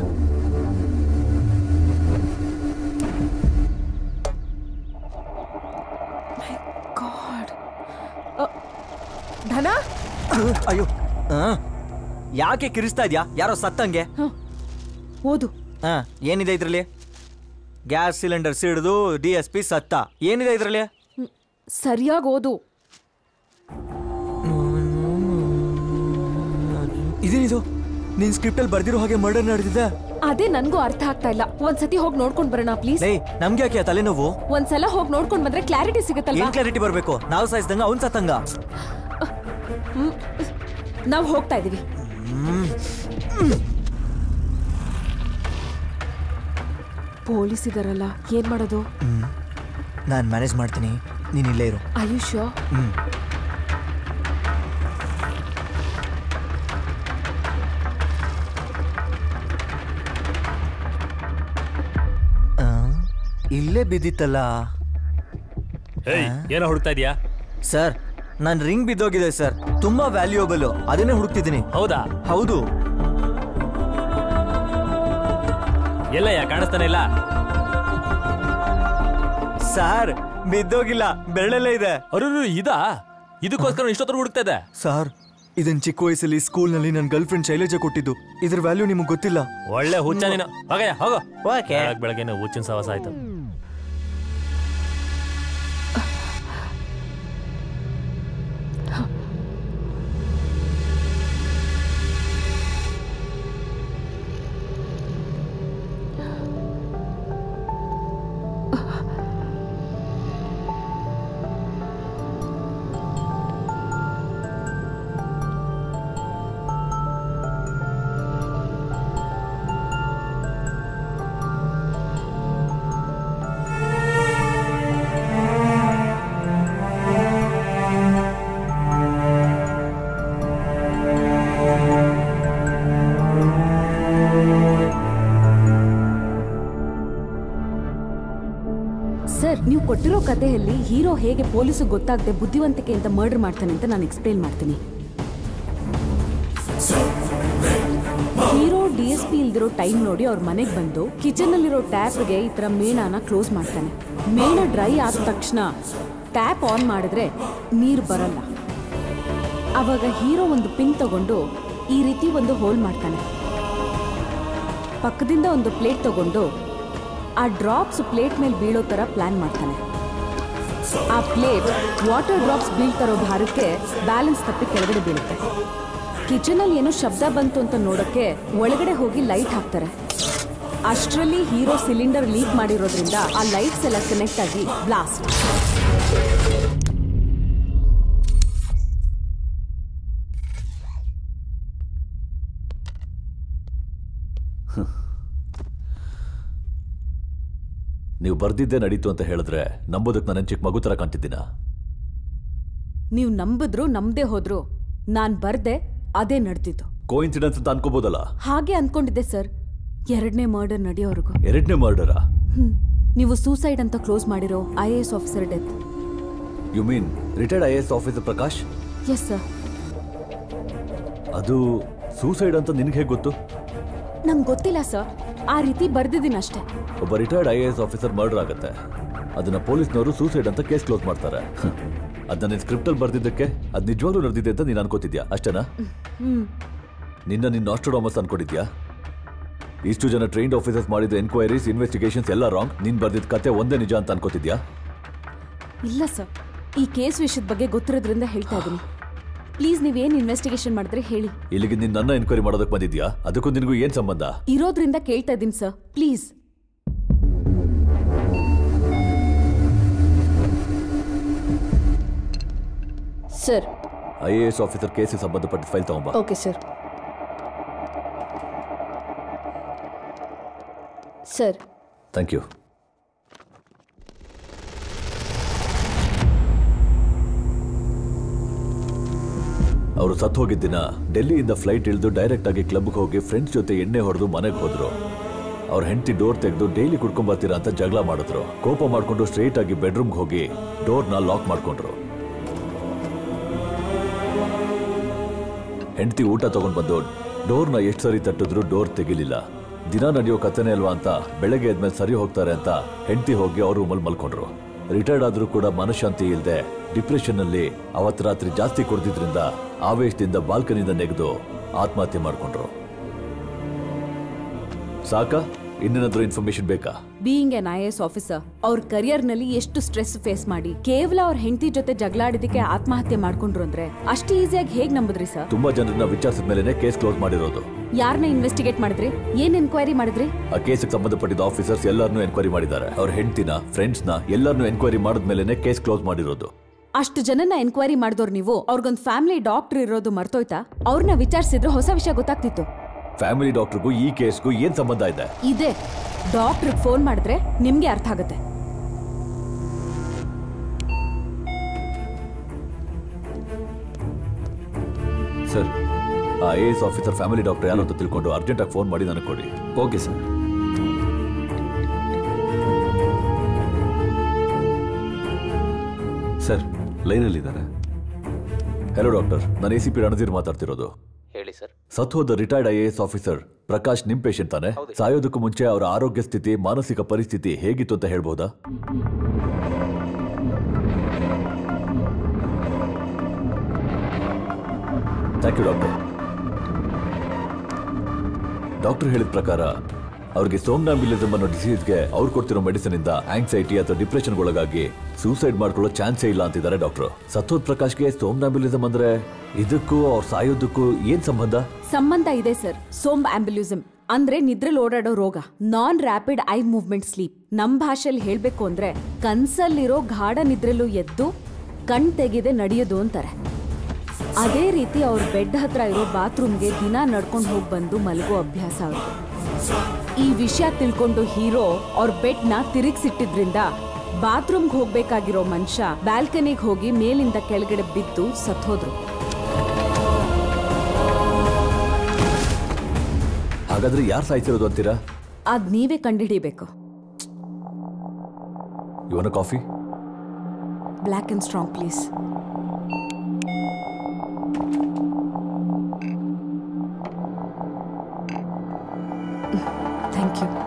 ಗಾಡ್ ಧನ ಅಯ್ಯೋ ಆ, ಯಾಕೆ ಕಿರಿಸ್ತಾ ಇದ್ಯಾ ಯಾರೋ ಸತ್ತಂಗೆ ಓದು ಹಾ ಏನಿದೆ ಇದ್ರಲ್ಲಿ ಗ್ಯಾಸ್ ಸಿಲಿಂಡರ್ ಸಿಡಿದು ಡಿ ಎಸ್ ಪಿ ಸತ್ತ ಏನಿದೆ ಇದ್ರಲ್ಲಿ ಸರಿಯಾಗಿ ಓದು ಇದೇನಿದು ನಿನ್ ಸ್ಕ್ರಿಪ್ಟಲ್ಲಿ ಬರ್ದಿರೋ ಹಾಗೆ ಮರ್ಡರ್ ನಡೆದಿದೆ ಅದೇ ನನ್ಗೂ ಅರ್ಥ ಆಗ್ತಾ ಇಲ್ಲ ಒಂದ್ಸತಿ ಹೋಗಿ ನೋಡ್ಕೊಂಡ್ ಬರೋಣ ಪ್ಲೀಸ್ ಲೇ ನಮ್ಗೆ ಯಾಕೆ ಆ ತಲೆನೋವು ಒಂದ್ಸಲ ಹೋಗಿ ನೋಡ್ಕೊಂಡ್ ಬಂದ್ರೆ ಕ್ಲಾರಿಟಿ ಸಿಗುತ್ತಲ್ವಾ ಏನ್ ಕ್ಲಾರಿಟಿ ಬರ್ಬೇಕು ನಾವು ಸಾಯಿಸ್ದಂಗ ಅವ್ನ್ ಸತ್ತಂಗ ನಾವ್ ಹೋಗ್ತಾ ಇದೀವಿ ಪೊಲೀಸ್ ಇದಾರಲ್ಲ ಏನ್ ಮಾಡೋದು ನಾನು ಮ್ಯಾನೇಜ್ ಮಾಡ್ತೀನಿ ನೀನ್ ಇಲ್ಲೇ ಇರು ಆಯುಷ್ ಹ್ಮ್ ಆ, ಇಲ್ಲೇ ಬಿದ್ದಿತ್ತಲ್ಲ ಏಯ್ ಏನೋ ಹುಡುಕ್ತಾ ಇದೀಯಾ ಸರ್ ನನ್ ರಿಂಗ್ ಬಿದ್ದೋಗಿದೆ ಸರ್ ತುಂಬಾ ವ್ಯಾಲ್ಯೂಯಬಲ್ ಅದನ್ನೇ ಹುಡುಕ್ತಿದ್ದೀನಿ ಹೌದಾ ಹೌದು ಎಲ್ಲ ಯಾ ಕಾಣಿಸ್ತಾನೆ ಇಲ್ಲ ಸರ್ ಬಿದ್ದೋಗಿಲ್ಲ ಬೆರಳಲ್ಲೇ ಇದೆ ಅರು ಇದಾ ಇದಕ್ಕೋಸ್ಕರ ಇಷ್ಟೊತ್ತರು ಹುಡುಕ್ತಾ ಇದೆ ಸರ್ ಇದನ್ ಚಿಕ್ಕ ವಯಸ್ಸಲ್ಲಿ ಸ್ಕೂಲ್ನಲ್ಲಿ ನನ್ನ ಗರ್ಲ್ ಫ್ರೆಂಡ್ ಶೈಲೇಜ ಕೊಟ್ಟಿದ್ದು ಇದ್ರ ವ್ಯಾಲ್ಯೂ ನಿಮಗೆ ಗೊತ್ತಿಲ್ಲ ಒಳ್ಳೆ ಹುಚ್ಚ ನೀನು ಹೋಗಯ್ಯ ಹೋಗೋ ಓಕೆ ಬೆಳಗ್ ಬೆಳಗ್ಗೆನೆ ಹುಚ್ಚಿನ ಸವಾಸ ಆಯ್ತು ಸರ್ ನೀವು ಕೊಟ್ಟಿರೋ ಕಥೆಯಲ್ಲಿ ಹೀರೋ ಹೇಗೆ ಪೊಲೀಸು ಗೊತ್ತಾಗದೆ ಬುದ್ಧಿವಂತಿಕೆಯಿಂದ ಮರ್ಡರ್ ಮಾಡ್ತಾನೆ ಅಂತ ನಾನು ಎಕ್ಸ್ಪ್ಲೇನ್ ಮಾಡ್ತೀನಿ ಹೀರೋ ಡಿ ಎಸ್ ಪಿ ಇಲ್ದಿರೋ ಟೈಮ್ ನೋಡಿ ಅವ್ರ ಮನೆಗೆ ಬಂದು ಕಿಚನ್ ಅಲ್ಲಿರೋ ಟ್ಯಾಪ್ಗೆ ಈ ತರ ಮೇಣನ ಕ್ಲೋಸ್ ಮಾಡ್ತಾನೆ ಮೇಣ ಡ್ರೈ ಆದ ತಕ್ಷಣ ಟ್ಯಾಪ್ ಆನ್ ಮಾಡಿದ್ರೆ ನೀರು ಬರಲ್ಲ ಅವಾಗ ಹೀರೋ ಒಂದು ಪಿನ್ ತಗೊಂಡು ಈ ರೀತಿ ಒಂದು ಹೋಲ್ ಮಾಡ್ತಾನೆ ಪಕ್ಕದಿಂದ ಒಂದು ಪ್ಲೇಟ್ ತಗೊಂಡು ಆ ಡ್ರಾಪ್ಸ್ ಪ್ಲೇಟ್ ಮೇಲೆ ಬೀಳೋ ತರ ಪ್ಲಾನ್ ಮಾಡ್ತಾನೆ ಆ ಪ್ಲೇಟ್ ವಾಟರ್ ಡ್ರಾಪ್ಸ್ ಬೀಳ್ತಾರೋ ಭಾರಕ್ಕೆ ಬ್ಯಾಲೆನ್ಸ್ ತಪ್ಪಿ ಕೆಳಗಡೆ ಬೀಳುತ್ತೆ ಕಿಚನ್ ಅಲ್ಲಿ ಏನೋ ಶಬ್ದ ಬಂತು ಅಂತ ನೋಡಕ್ಕೆ ಒಳಗಡೆ ಹೋಗಿ ಲೈಟ್ ಹಾಕ್ತಾರೆ ಅಷ್ಟರಲ್ಲಿ ಹೀರೋ ಸಿಲಿಂಡರ್ ಲೀಕ್ ಮಾಡಿರೋದ್ರಿಂದ ಆ ಲೈಟ್ಸ್ ಎಲ್ಲ ಕನೆಕ್ಟ್ ಆಗಿ ಬ್ಲಾಸ್ಟ್ ನೀವು ಬರ್ದಿದ್ದೇ ನಡೀತು ಅಂತ ಹೇಳಿದ್ರೆ ನಂಬೋದಕ್ಕೆ ನನ್ನ ಚಿಕ್ಕ ಮಗು ತರ ಕಾಣ್ತಿದ್ದೀನ ನೀವು ನಂಬಿದ್ರು ನಂಬದೆ ಹೋದ್ರು ನಾನ್ ಬರ್ದೆ ಅದೇ ನಡೆದಿತ್ತು ಕೋ ಇನ್ಸಿಡೆನ್ಸ್ ಅಂತ ಅನ್ಕೋಬೋದಲ್ಲ ಹಾಗೆ ಅನ್ಕೊಂಡಿದ್ದೆ ಸರ್ ಎರಡನೇ ಮರ್ಡರ್ ನಡೆಯೋವರೆಗೂ ಎರಡನೇ ಮರ್ಡರಾ ಹ್ಮ್ ನೀವು ಸೂಸೈಡ್ ಅಂತ ಕ್ಲೋಸ್ ಮಾಡಿರೋ I A S officer death you mean retired I S officer Prakash S sir ಅದು ಸೂಸೈಡ್ ಅಂತ ನಿನ್ಗೆ ಹೇಗೆ ಗೊತ್ತು ನಂಗೆ ಗೊತ್ತಿಲ್ಲ ಸರ್ ಆ ರೀತಿ ಬರ್ದಿದ್ದೀನಿ ಅಷ್ಟೇ ಒಬ್ಬ retired I A S officer murder ಆಗುತ್ತೆ ಅದನ್ನ ಪೊಲೀಸ್ನವರು ಸೂಸೈಡ್ ಅಂತ ಕೇಸ್ ಕ್ಲೋಸ್ ಮಾಡ್ತಾರೆ ಅದನ್ನ ನೀನ್ ಸ್ಕ್ರಿಪ್ಟ್ ಅಲ್ಲಿ ಬರ್ದಿದ್ದಕ್ಕೆ ಅದ್ ನಿಜವಾಗ್ಲೂ ನಡೆದಿದೆ ಅಂತ ನೀನ್ ಅನ್ಕೋತಿದ್ಯಾ ಅಷ್ಟೇನಾ ಹ್ಮ್ ನಿನ್ನ ನಿನ್ನ ನಾಸ್ಟ್ರೋಡಾಮಸ್ ಅನ್ಕೊಂಡಿದ್ಯಾ ಇಷ್ಟು ಜನ ಟ್ರೈನ್ಡ್ ಆಫೀಸರ್ಸ್ ಮಾಡಿದ ಎನ್ಕ್ವೈರೀಸ್ ಇನ್ವೆಸ್ಟಿಗೇಷನ್ಸ್ ಎಲ್ಲ ರಾಂಗ್ ನೀನ್ ಬರ್ದಿದ್ದ ಕತೆ ಒಂದೇ ನಿಜ ಅಂತ ಅನ್ಕೋತಿದ್ಯಾ ಇಲ್ಲ ಸರ್ ಈ ಕೇಸ್ ವಿಷಯದ ಬಗ್ಗೆ ಗೊತ್ತಿರೋದ್ರಿಂದ ಹೇಳ್ತಾ ಇದ್ದೀನಿ ಪ್ಲೀಸ್ ನೀವೇನು ಇನ್ವೆಸ್ಟಿಗೇಷನ್ ಮಾಡಿದ್ರೆ ಹೇಳಿ ಇಲ್ಲಿಗೆ ನೀನ್ ನನ್ನ ಎನ್ಕ್ವೈರಿ ಮಾಡೋದಕ್ಕೆ ಬಂದಿದ್ಯಾ ಅದಕ್ಕೂ ನಿನಗೂ ಏನ್ ಸಂಬಂಧ ಇರೋದ್ರಿಂದ ಕೇಳ್ತಾ ಇದ್ದೀನಿ sir please sir I A S officer ಕೇಸಿಗೆ ಸಂಬಂಧಪಟ್ಟ ಫೈಲ್ ತಗೊಂಬ okay sir sir thank you ಅವರು ಸತ್ತು ಹೋಗಿದ್ದ ದಿನ ಡೆಲ್ಲಿಯಿಂದ ಫ್ಲೈಟ್ ಇಳಿದು ಡೈರೆಕ್ಟ್ ಆಗಿ ಕ್ಲಬ್ಗೆ ಹೋಗಿ ಫ್ರೆಂಡ್ಸ್ ಜೊತೆ ಎಣ್ಣೆ ಹೊಡೆದು ಮನೆಗೆ ಹೋದ್ರು ಅವ್ರ ಹೆಂಡತಿ ಡೋರ್ ತೆಗೆದು ಡೈಲಿ ಕುಡ್ಕೊಂಡ್ ಬರ್ತೀರಾ ಅಂತ ಜಗಳ ಮಾಡಿದ್ರು ಕೋಪ ಮಾಡ್ಕೊಂಡು ಸ್ಟ್ರೈಟ್ ಆಗಿ ಬೆಡ್ರೂಮ್ಗೆ ಹೋಗಿ ಡೋರ್ನ ಲಾಕ್ ಮಾಡ್ಕೊಂಡ್ರು ಹೆಂಡತಿ ಊಟ ತಗೊಂಡ್ ಬಂದು ಡೋರ್ನ ಎಷ್ಟು ಸರಿ ತಟ್ಟಿದ್ರು ಡೋರ್ ತೆಗಿಲಿಲ್ಲ ದಿನ ನಡೆಯೋ ಕಥೆನೇ ಅಲ್ವಾ ಅಂತ ಬೆಳಗ್ಗೆ ಎದ್ಮೇಲೆ ಸರಿ ಹೋಗ್ತಾರೆ ಅಂತ ಹೆಂಡತಿ ಹೋಗಿ ಅವ್ರ ರೂಮಲ್ಲಿ ಮಲ್ಕೊಂಡ್ರು ರಿಟೈರ್ಡ್ ಆದ್ರೂ ಕೂಡ ಮನಃಶಾಂತಿ ಇಲ್ಲದೆ ಡಿಪ್ರೆಷನ್ ಅಲ್ಲಿ ಅವತ್ತು ರಾತ್ರಿ ಜಾಸ್ತಿ ಕುಡ್ದಿದ್ರಿಂದ ಆವೇಶದಿಂದ ಬಾಲ್ಕನಿಂದ ನೆಗೆದು ಆತ್ಮಹತ್ಯೆ ಮಾಡ್ಕೊಂಡ್ರು ಸಾಕ ಇನ್ನೇನಾದ್ರೂ ಇನ್ಫಾರ್ಮೇಶನ್ ಬೇಕಾ being an I S officer ಅವ್ರ ಕರಿಯರ್ನಲ್ಲಿ ಎಷ್ಟು ಸ್ಟ್ರೆಸ್ ಫೇಸ್ ಮಾಡಿ ಕೇವಲ ಅವ್ರ ಹೆಂಡತಿ ಜೊತೆ ಜಗಳಾಡಿದಕ್ಕೆ ಆತ್ಮಹತ್ಯೆ ಮಾಡ್ಕೊಂಡ್ರು ಅಂದ್ರೆ ಅಷ್ಟು ಈಸಿಯಾಗಿ ಹೇಗ್ ನಂಬುದ್ರಿ ಸರ್ ತುಂಬಾ ಜನರನ್ನ ವಿಚಾರಿಸಿದ ಮೇಲೆ ಕೇಸ್ ಕ್ಲೋಸ್ ಮಾಡಿರೋದು ಯಾರನ್ನ ಇನ್ವೆಸ್ಟಿಗೇಟ್ ಮಾಡಿದ್ರಿ ಏನ್ ಎನ್ಕ್ವೈರಿ ಮಾಡಿದ್ರಿ ಆ ಕೇಸಿಗೆ ಸಂಬಂಧಪಟ್ಟಿದ್ದ ಆಫೀಸರ್ಸ್ ಎಲ್ಲರನ್ನೂ ಎನ್ಕ್ವೈರಿ ಮಾಡಿದ್ದಾರೆ ಅವ್ರ ಹೆಂಡತಿನ ಫ್ರೆಂಡ್ಸ್ನ ಎಲ್ಲರನ್ನೂ ಎನ್ಕ್ವೈರಿ ಮಾಡಿದ್ಮೇಲೆ ಕೇಸ್ ಕ್ಲೋಸ್ ಮಾಡಿರೋದು ಅಷ್ಟು ಜನನ ಎನ್ಕ್ವೈರಿ ಮಾಡಿದವ್ರು ನೀವು ಅವ್ರಿಗೊಂದು ಫ್ಯಾಮಿಲಿ ಡಾಕ್ಟರ್ ಇರೋದು ಮರ್ತೋಯ್ತಾ ಅವ್ರನ್ನ ವಿಚಾರಿಸಿದ್ರೆ ಹೊಸ ವಿಷಯ ಗೊತ್ತಾಗ್ತಿತ್ತು ಫ್ಯಾಮಿಲಿ ಡಾಕ್ಟರ್ಗೂ ಈ ಕೇಸ್ಗೂ ಏನ್ ಸಂಬಂಧ ಇದೆ ಇದೆ ಡಾಕ್ಟರ್ ಫೋನ್ ಮಾಡಿದ್ರೆ ನಿಮ್ಗೆ ಅರ್ಥ ಆಗುತ್ತೆ ಸರ್ ಆ I S officer family doctor ಯಾರು ಅಂತ ತಿಳ್ಕೊಂಡು ಅರ್ಜೆಂಟಾಗಿ ಫೋನ್ ಮಾಡಿ ನನಗೆ ಕೊಡಿ ಓಕೆ ಸರ್ ಸರ್ ಲೈನಲ್ಲಿದ್ದಾರೆ ಹಲೋ ಡಾಕ್ಟರ್ ನಾನು ಎ ಸಿ ಪಿ ರಣಧೀರ್ ಮಾತಾಡ್ತಿರೋದು ಹೇಳಿ ಸರ್ ಸತ್ ಹೋದ retired I A S officer Prakash ನಿಮ್ ಪೇಷಂಟ್ ತಾನೆ ಸಾಯೋದಕ್ಕೂ ಮುಂಚೆ ಅವರ ಆರೋಗ್ಯ ಸ್ಥಿತಿ ಮಾನಸಿಕ ಪರಿಸ್ಥಿತಿ ಹೇಗಿತ್ತು ಅಂತ ಹೇಳ್ಬೋದಾ ಥ್ಯಾಂಕ್ ಯು ಡಾಕ್ಟರ್ ಡಾಕ್ಟರ್ ಹೇಳಿದ ಪ್ರಕಾರ ಅವ್ರಿಗೆ ಸೋಮ್ನಾಂಬಿಲಿಸಮ್ ಅನ್ನೋ ಡಿಸೀಸ್ಗೆ ಅವ್ರು ಕೊಡ್ತಿರೋ ಮೆಡಿಸಿನ್ ಇಂದ ಆಂಗ್ಸೈಟಿ ಅಥವಾ ಡಿಪ್ರೆಷನ್ ಒಳಗಾಗಿ ಸೂಸೈಡ್ ಮಾಡ್ಕೊಳ್ಳೋ ಚಾನ್ಸೇ ಇಲ್ಲ ಅಂತಿದ್ದಾರೆ ಡಾಕ್ಟರ್ ಸತ್ತೋದ್ ಪ್ರಕಾಶ್ಗೆ ಸೋಮ್ನಾಂಬಿಲಿಸಮ್ ಅಂದ್ರೆ ಇದಕ್ಕೂ ಅವ್ರ ಸಾಯೋದಕ್ಕೂ ಏನ್ ಸಂಬಂಧ ಸಂಬಂಧ ಇದೆ ಸರ್ ಸೋಂಬ್ ಆಂಬ್ಯುಲಿಸಮ್ ಅಂದ್ರೆ ನಿದ್ರೆಲ್ ಓಡಾಡೋ ರೋಗ non rapid eye movement sleep ನಮ್ ಭಾಷೆಯಲ್ಲಿ ಹೇಳ್ಬೇಕು ಅಂದ್ರೆ ಕನ್ಸಲ್ಲಿರೋ ಗಾಢ ನಿದ್ರೆಲು ಎದ್ದು ಕಣ್ ತೆಗೆದೆ ನಡೆಯೋದು ಅಂತಾರೆ ಅದೇ ರೀತಿ ಅವ್ರ ಬೆಡ್ ಹತ್ರ ಇರೋ ಬಾತ್ರೂಮ್ಗೆ ದಿನ ನಡ್ಕೊಂಡು ಹೋಗಿ ಬಂದು ಮಲಗೋ ಅಭ್ಯಾಸ ಅವ್ರಿಗೆ ಈ ವಿಷಯ ತಿಳ್ಕೊಂಡು ಹೀರೋ ಅವ್ರ ಬೆಡ್ನ ತಿರುಗಿಸಿಟ್ಟಿದ್ರಿಂದ ಬಾತ್ರೂಮ್ಗೆ ಹೋಗ್ಬೇಕಾಗಿರೋ ಮನುಷ್ಯ ಬ್ಯಾಲ್ಕನಿಗೆ ಹೋಗಿ ಮೇಲಿಂದ ಕೆಳಗಡೆ ಬಿದ್ದು ಸತ್ತೋದ್ರು ಹಾಗಾದ್ರೆ ಯಾರು ಸಾಯ್ತಿರೋದು ಅಂತೀರಾ ಅದ್ ನೀವೇ ಕಂಡುಹಿಡಿಬೇಕು ಇವನ coffee black and strong please thank you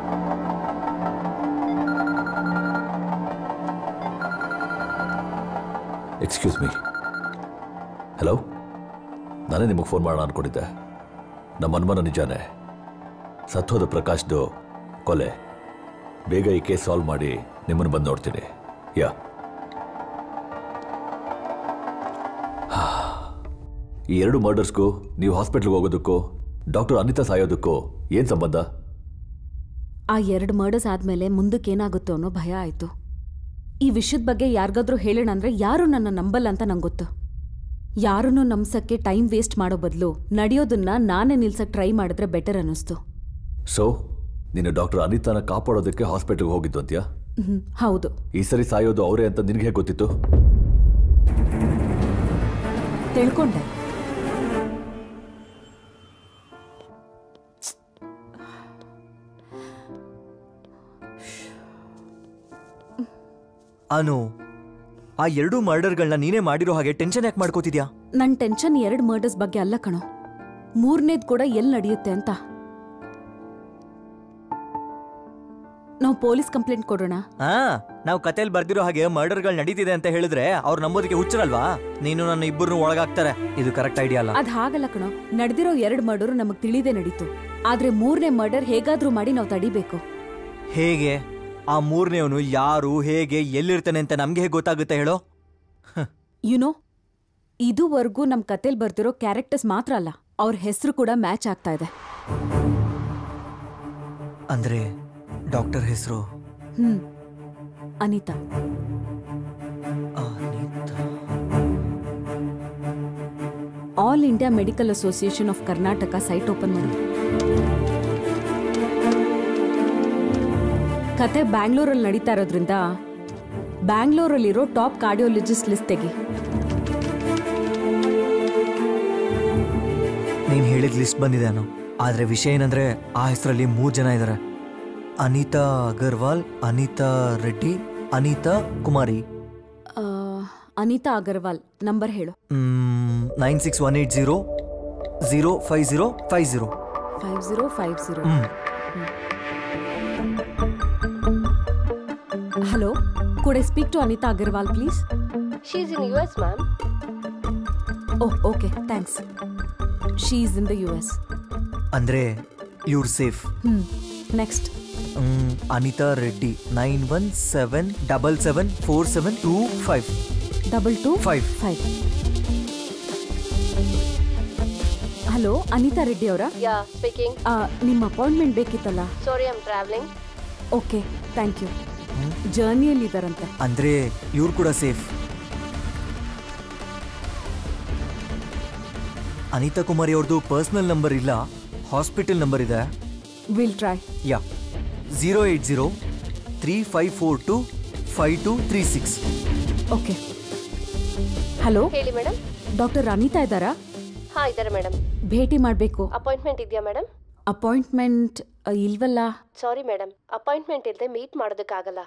excuse me hello ನಾನೇ ನಿಮಗೆ ಫೋನ್ ಮಾಡೋಣ ಅನ್ಕೊಂಡಿದ್ದೆ ನಮ್ಮ ಅನುಮಾನ ನಿಜಾನೇ ಸತ್ತೋದ ಪ್ರಕಾಶ್ದು ಕೊಲೆ ಬೇಗ ಈ ಕೇಸ್ ಸಾಲ್ವ್ ಮಾಡಿ ನಿಮ್ಮನ್ನು ಬಂದು ನೋಡ್ತೀನಿ ಯಾ ಈ ಎರಡು ಮರ್ಡರ್ಸ್ಗೂ ನೀವು ಹಾಸ್ಪಿಟ್ಲ್ಗೆ ಹೋಗೋದಕ್ಕೂ ಡಾಕ್ಟರ್ ಅನಿತಾ ಸಾಯೋದಕ್ಕೂ ಏನು ಸಂಬಂಧ ಆ ಎರಡು ಮರ್ಡರ್ಸ್ ಆದ್ಮೇಲೆ ಮುಂದಕ್ಕೆ ಏನಾಗುತ್ತೋ ಅನ್ನೋ ಭಯ ಆಯ್ತು ಈ ವಿಷಯದ ಬಗ್ಗೆ ಯಾರಿಗಾದ್ರೂ ಹೇಳೋಣ ಅಂದ್ರೆ ಯಾರು ನನ್ನ ನಂಬಲ್ಲ ಅಂತ ನಂಗೆ ಗೊತ್ತು ಯಾರನ್ನೂ ನಂಬ್ಸಕ್ಕೆ ಟೈಮ್ ವೇಸ್ಟ್ ಮಾಡೋ ಬದಲು ನಡೆಯೋದನ್ನ ನಾನೇ ನಿಲ್ಸಕ್ ಟ್ರೈ ಮಾಡಿದ್ರೆ ಬೆಟರ್ ಅನ್ನಿಸ್ತು ಸೊ ನೀನು ಡಾಕ್ಟರ್ ಅನಿತಾನ ಕಾಪಾಡೋದಕ್ಕೆ ಹಾಸ್ಪಿಟ್ಲ್ಗೆ ಹೋಗಿದ್ದು ಅಂತ್ಯಾ ಹ್ಮ್, ಹೌದು ಈ ಸರಿ ಸಾಯೋದು ಅವರೇ ಅಂತ ನಿನಗೆ ಹೇಗೆ ಗೊತ್ತಿತ್ತು ತಿಳ್ಕೊಂಡೆ ಅನು ಆ ಎರಡೂ ಮರ್ಡರ್ಗಳನ್ನ ನೀನೇ ಮಾಡಿರೋ ಹಾಗೆ ಟೆನ್ಷನ್ ಯಾಕೆ ಮಾಡ್ಕೋತಿದ್ಯಾ ನನ್ ಟೆನ್ಷನ್ ಎರಡು ಮರ್ಡರ್ಸ್ ಬಗ್ಗೆ ಅಲ್ಲ ಕಣೋ ಮೂರನೇದ್ ಕೂಡ ಎಲ್ಲಿ ನಡೆಯುತ್ತೆ ಅಂತ ನಾವು ಪೊಲೀಸ್ ಕಂಪ್ಲೇಂಟ್ ಕೊಡೋಣ ಹಾ ನಾವು ಕತೆಲ್ ಬರ್ದಿರೋ ಹಾಗೆ ಮರ್ಡರ್ಗಳು ನಡೀತಿದೆ ಅಂತ ಹೇಳಿದ್ರೆ ಅವ್ರು ನಂಬೋದಕ್ಕೆ ಹುಚ್ಚರಲ್ವಾ ನೀನು ನನ್ನ ಇಬ್ಬರನ್ನು ಒಳಗಾಗ್ತಾರೆ ಇದು ಕರೆಕ್ಟ್ ಐಡಿಯಾ ಅಲ್ಲ ಅದ್ ಹಾಗಲ್ಲ ಕಣೋ ನಡೆದಿರೋ ಎರಡು ಮರ್ಡರ್ ನಮಗ್ ತಿಳಿದೇ ನಡೀತು ಆದ್ರೆ ಮೂರನೇ ಮರ್ಡರ್ ಹೇಗಾದ್ರೂ ಮಾಡಿ ನಾವು ತಡಿಬೇಕು ಹೇಗೆ ಆ ಮೂರನೇವನು ಯಾರು ಹೇಗೆ ಎಲ್ಲಿರ್ತಾನೆ ಅಂತ ನಮ್ಗೆ ಹೇಗೆ ಗೊತ್ತಾಗುತ್ತೆ ಹೇಳೋ ಯುನೋ ಇದುವರೆಗೂ ನಮ್ ಕತೆಲ್ ಬರ್ದಿರೋ ಕ್ಯಾರೆಕ್ಟರ್ಸ್ ಮಾತ್ರ ಅಲ್ಲ ಅವ್ರ ಹೆಸರು ಕೂಡ ಮ್ಯಾಚ್ ಆಗ್ತಾ ಇದೆ ಅಂದ್ರೆ ಡಾಕ್ಟರ್ ಹೆಸರು ಹ್ಮ್ Anita all India medical association of Karnataka site open ಮಾಡಿ ಕತೆ ಬ್ಯಾಂಗ್ಳೂರಲ್ಲಿ ನಡೀತಾ ಇರೋದ್ರಿಂದ ಬ್ಯಾಂಗ್ಳೂರಲ್ಲಿರೋ ಟಾಪ್ ಕಾರ್ಡಿಯೋಲಜಿಸ್ಟ್ ಲಿಸ್ಟ್ ತೆಗಿ ನೀನ್ ಹೇಳಿದ ಲಿಸ್ಟ್ ಬಂದಿದೆ ಅನು ಆದ್ರೆ ವಿಷಯ ಏನಂದ್ರೆ ಆ ಹೆಸರಲ್ಲಿ ಮೂರ್ ಜನ ಇದ್ದಾರೆ ಅನಿತಾ ಅಗರ್ವಾಲ್ ಅನಿತಾ ರೆಡ್ಡಿ ಅನಿತಾ ಕುಮಾರಿ ಆ, ಅನಿತಾ ಅಗರ್ವಾಲ್ ನಂಬರ್ ಹೇಳು nine six one eight zero zero five zero five zero five zero five zero ಹ್ಮ್ hello could I speak to Anita Agarwal please she is in U S ma'am oh okay thanks she is in the U S ಅಂದ್ರೆ ಇವ್ರು safe ಹ್ಮ್ next ಮ್, Anita Reddy nine one seven double seven four seven two five double two five five hello Anita Reddy ಅವರ yeah speaking ನಿಮ್ಮ appointment ಬೇಕಿತ್ತಲ್ಲ sorry I'm travelling okay thank you ಜರ್ನಿಯಲ್ಲಿ ಇದ್ದಾರಂತೆ ಅಂದ್ರೆ ಇವ್ರು ಕೂಡ ಸೇಫ್ ಅನಿತಾ ಕುಮಾರಿ ಅವ್ರದ್ದು ಪರ್ಸನಲ್ ನಂಬರ್ ಇಲ್ಲ ಹಾಸ್ಪಿಟಲ್ ನಂಬರ್ ಇದೆ will try yeah zero eight zero three five four two five two three six okay hello ಹೇಳಿ ಮೇಡಮ್ ಡಾಕ್ಟರ್ ಅನಿತಾ ಇದ್ದಾರಾ ಹಾ ಇದ್ದಾರೆ ಮೇಡಮ್ ಭೇಟಿ ಮಾಡಬೇಕು ಅಪಾಯಿಂಟ್ಮೆಂಟ್ ಇದೆಯಾ ಮೇಡಮ್ ಅಪಾಯಿಂಟ್ಮೆಂಟ್ ಇಲ್ವಲ್ಲ ಸಾರಿ ಮೇಡಮ್ ಅಪಾಯಿಂಟ್ಮೆಂಟ್ ಇಲ್ಲದೆ ಮೀಟ್ ಮಾಡೋದಕ್ಕಾಗಲ್ಲ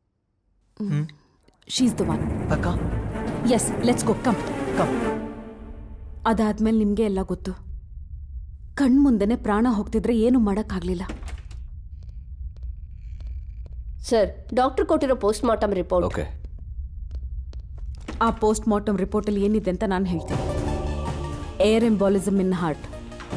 ಶೀಸ್ ದ ಒನ್ ಅಕ್ಕ yes let's go come come ಅದಾದ್ಮೇಲೆ ನಿಮಗೆ ಎಲ್ಲ ಗೊತ್ತು ಕಣ್ಮುಂದೆನೆ ಪ್ರಾಣ ಹೋಗ್ತಿದ್ರೆ ಏನು ಮಾಡೋಕ್ಕಾಗಲಿಲ್ಲ ಸರ್ ಡಾಕ್ಟರ್ ಕೊಟ್ಟಿರೋ ಪೋಸ್ಟ್ ಮಾರ್ಟಮ್ ರಿಪೋರ್ಟ್ ಓಕೆ ಆ ಪೋಸ್ಟ್ ಮಾರ್ಟಮ್ ರಿಪೋರ್ಟಲ್ಲಿ ಏನಿದೆ ಅಂತ ನಾನು ಹೇಳ್ತೀನಿ air embolism in heart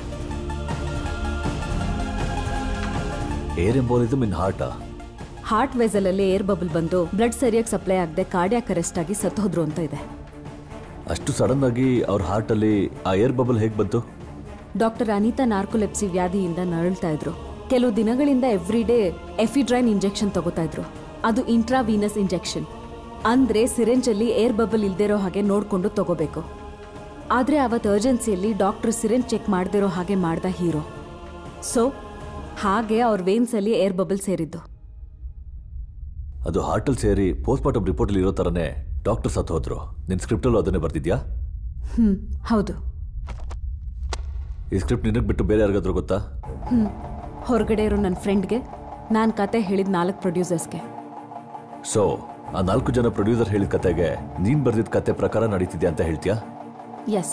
air embolism in heart heart ವೆಸಲಲ್ಲಿ ಏರ್ ಬಬಲ್ ಬಂದು ಬ್ಲಡ್ ಸರಿಯಾಗಿ ಸಪ್ಲೈ ಆಗದೆ ಕಾರ್ಡಿಯಾಕ್ ಅರೆಸ್ಟ್ ಆಗಿ ಸತ್ತೋದ್ರು ಅಂತ ಇದೆ ಅಷ್ಟು ಸಡನ್ ಆಗಿ ಅವ್ರ ಹಾರ್ಟ್ ಅಲ್ಲಿ ಆ ಏರ್ ಬಬಲ್ ಹೇಗೆ ಬಂತು ಡಾಕ್ಟರ್ ಅನಿತಾ ನಾರ್ಕೋಲೆಪ್ಸಿ ವ್ಯಾಧಿಯಿಂದ ನರಳ್ತಾ ಇದ್ರು ಕೆಲವು ದಿನಗಳಿಂದ ಎವ್ರಿ ಡೇ ಎಫಿಡ್ರೈನ್ ಇಂಜೆಕ್ಷನ್ ತಗೋತಾ ಇದ್ರು ಅದು ಇಂಟ್ರಾವೀನಸ್ ಇಂಜೆಕ್ಷನ್ ಅಂದ್ರೆ ಸಿರೆಂಜಲ್ಲಿ ಏರ್ ಬಬಲ್ ಇಲ್ದಿರೋ ಹಾಗೆ ನೋಡ್ಕೊಂಡು ತಗೋಬೇಕು ಆದ್ರೆ ಅವತ್ತು ಅರ್ಜೆನ್ಸಿಯಲ್ಲಿ ಡಾಕ್ಟರ್ ಸಿರೆಂಜ್ ಚೆಕ್ ಮಾಡದಿರೋ ಹಾಗೆ ಮಾಡ್ದ ಹೀರೋ ಸೊ ಹಾಗೆ ಅವ್ರ ವೇನ್ಸಲ್ಲಿ ಏರ್ ಬಬಲ್ ಸೇರಿದ್ದು ಅದು ಹಾರ್ಟಲ್ಲಿ ಸೇರಿ ಪೋಸ್ಟ್ ಮಾರ್ಟಮ್ ರಿಪೋರ್ಟಲ್ಲಿ ಇರೋ ಥರನೇ ಡಾಕ್ಟರ್ ಸತ್ತು ಹೋದ್ರು ನಿನ್ನ ಸ್ಕ್ರಿಪ್ಟಲ್ಲೂ ಅದನ್ನೇ ಬರ್ತಿದ್ಯಾ ಹ್ಮ್ ಹೌದು ಈ ಸ್ಕ್ರಿಪ್ಟ್ ನಿನಗೆ ಬಿಟ್ಟು ಬೇರೆ ಯಾರಿಗಾದ್ರೂ ಗೊತ್ತಾ ಹ್ಮ್ ಹೊರಗಡೆ ಇರೋ ನನ್ನ ಫ್ರೆಂಡ್ಗೆ ನಾನು ಕತೆ ಹೇಳಿದ ನಾಲ್ಕು ಪ್ರೊಡ್ಯೂಸರ್ಸ್ಗೆ ಸೊ ಆ ನಾಲ್ಕು ಜನ ಪ್ರೊಡ್ಯೂಸರ್ ಹೇಳಿದ ಕತೆಗೆ ನೀನ್ ಬರ್ದಿದ್ದ ಕತೆ ಪ್ರಕಾರ ನಡೀತಿದ್ಯಾ ಅಂತ ಹೇಳ್ತೀಯಾ ಎಸ್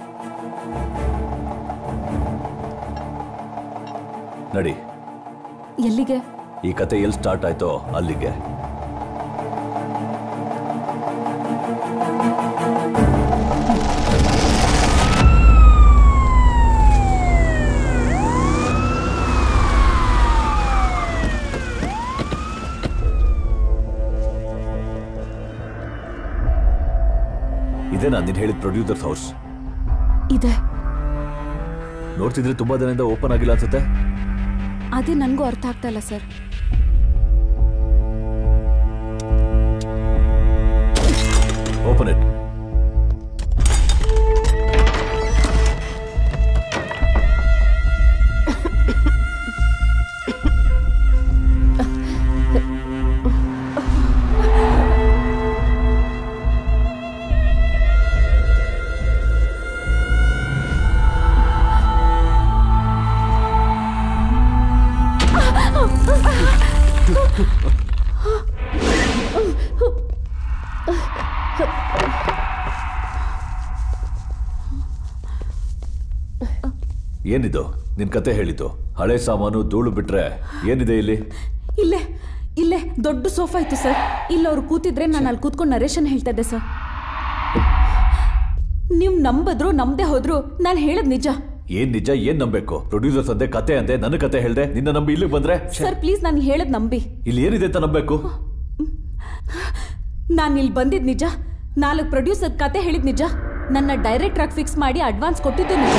ನಡಿ ಎಲ್ಲಿಗೆ ಈ ಕತೆ ಎಲ್ಲಿ ಸ್ಟಾರ್ಟ್ ಆಯ್ತೋ ಅಲ್ಲಿಗೆ ಇದೇನಾ ನೀನ್ ಹೇಳಿದ ಪ್ರೊಡ್ಯೂಸರ್ಸ್ ಹೌಸ್ ಇದೆ ನೋಡ್ತಿದ್ರೆ ತುಂಬಾ ದಿನದಿಂದ ಓಪನ್ ಆಗಿಲ್ಲ ಅನ್ಸುತ್ತೆ ಅದೇ ನನಗೂ ಅರ್ಥ ಆಗ್ತಾ ಇಲ್ಲ ಸರ್ ಓಪನ್ ಇಟ್ ಏನಿದು ನಿನ್ ಕತೆ ಹೇಳಿದ್ದು ಹಳೆ ಸಾಮಾನು ಧೂಳು ಬಿಟ್ರೆ ಏನಿದೆ ಇಲ್ಲಿ ಇಲ್ಲೇ ಇಲ್ಲೇ ದೊಡ್ಡ ಸೋಫಾ ಇತ್ತು ಸರ್ ಇಲ್ಲಿ ಅವ್ರು ಕೂತಿದ್ರೆ ನಾನು ಅಲ್ಲಿ ಕೂತ್ಕೊಂಡು ನರೇಶನ್ ಹೇಳ್ತಾ ಇದ್ದೆ ಸರ್ ನೀವು ನಂಬದ್ರು ನಂಬದೆ ಹೋದ್ರು ನಾನು ಹೇಳದ್ ನಿಜ ಏನ್ ನಿಜ ಏನ್ ನಂಬೇಕು ಪ್ರೊಡ್ಯೂಸರ್ಸ್ ಅಂದೆ ಕತೆ ಅಂದೆ ನನ್ನ ಕತೆ ಹೇಳ್ದೆ ನಿನ್ನ ನಂಬಿ ಇಲ್ಲಿಗೆ ಬಂದ್ರೆ ಛೆ, ಸರ್ ಪ್ಲೀಸ್ ನಾನು ಹೇಳದ್ ನಂಬಿ ಇಲ್ಲಿ ಏನಿದೆ ಅಂತ ನಂಬೇಕು ನಾನು ಇಲ್ಲಿ ಬಂದಿದ್ ನಿಜ ನಾಲ್ಕು ಪ್ರೊಡ್ಯೂಸರ್ ಕತೆ ಹೇಳಿದ್ ನಿಜ ನನ್ನ ಡೈರೆಕ್ಟ್ ಆಗಿ ಫಿಕ್ಸ್ ಮಾಡಿ ಅಡ್ವಾನ್ಸ್ ಕೊಟ್ಟಿದ್ದು ನಿಜ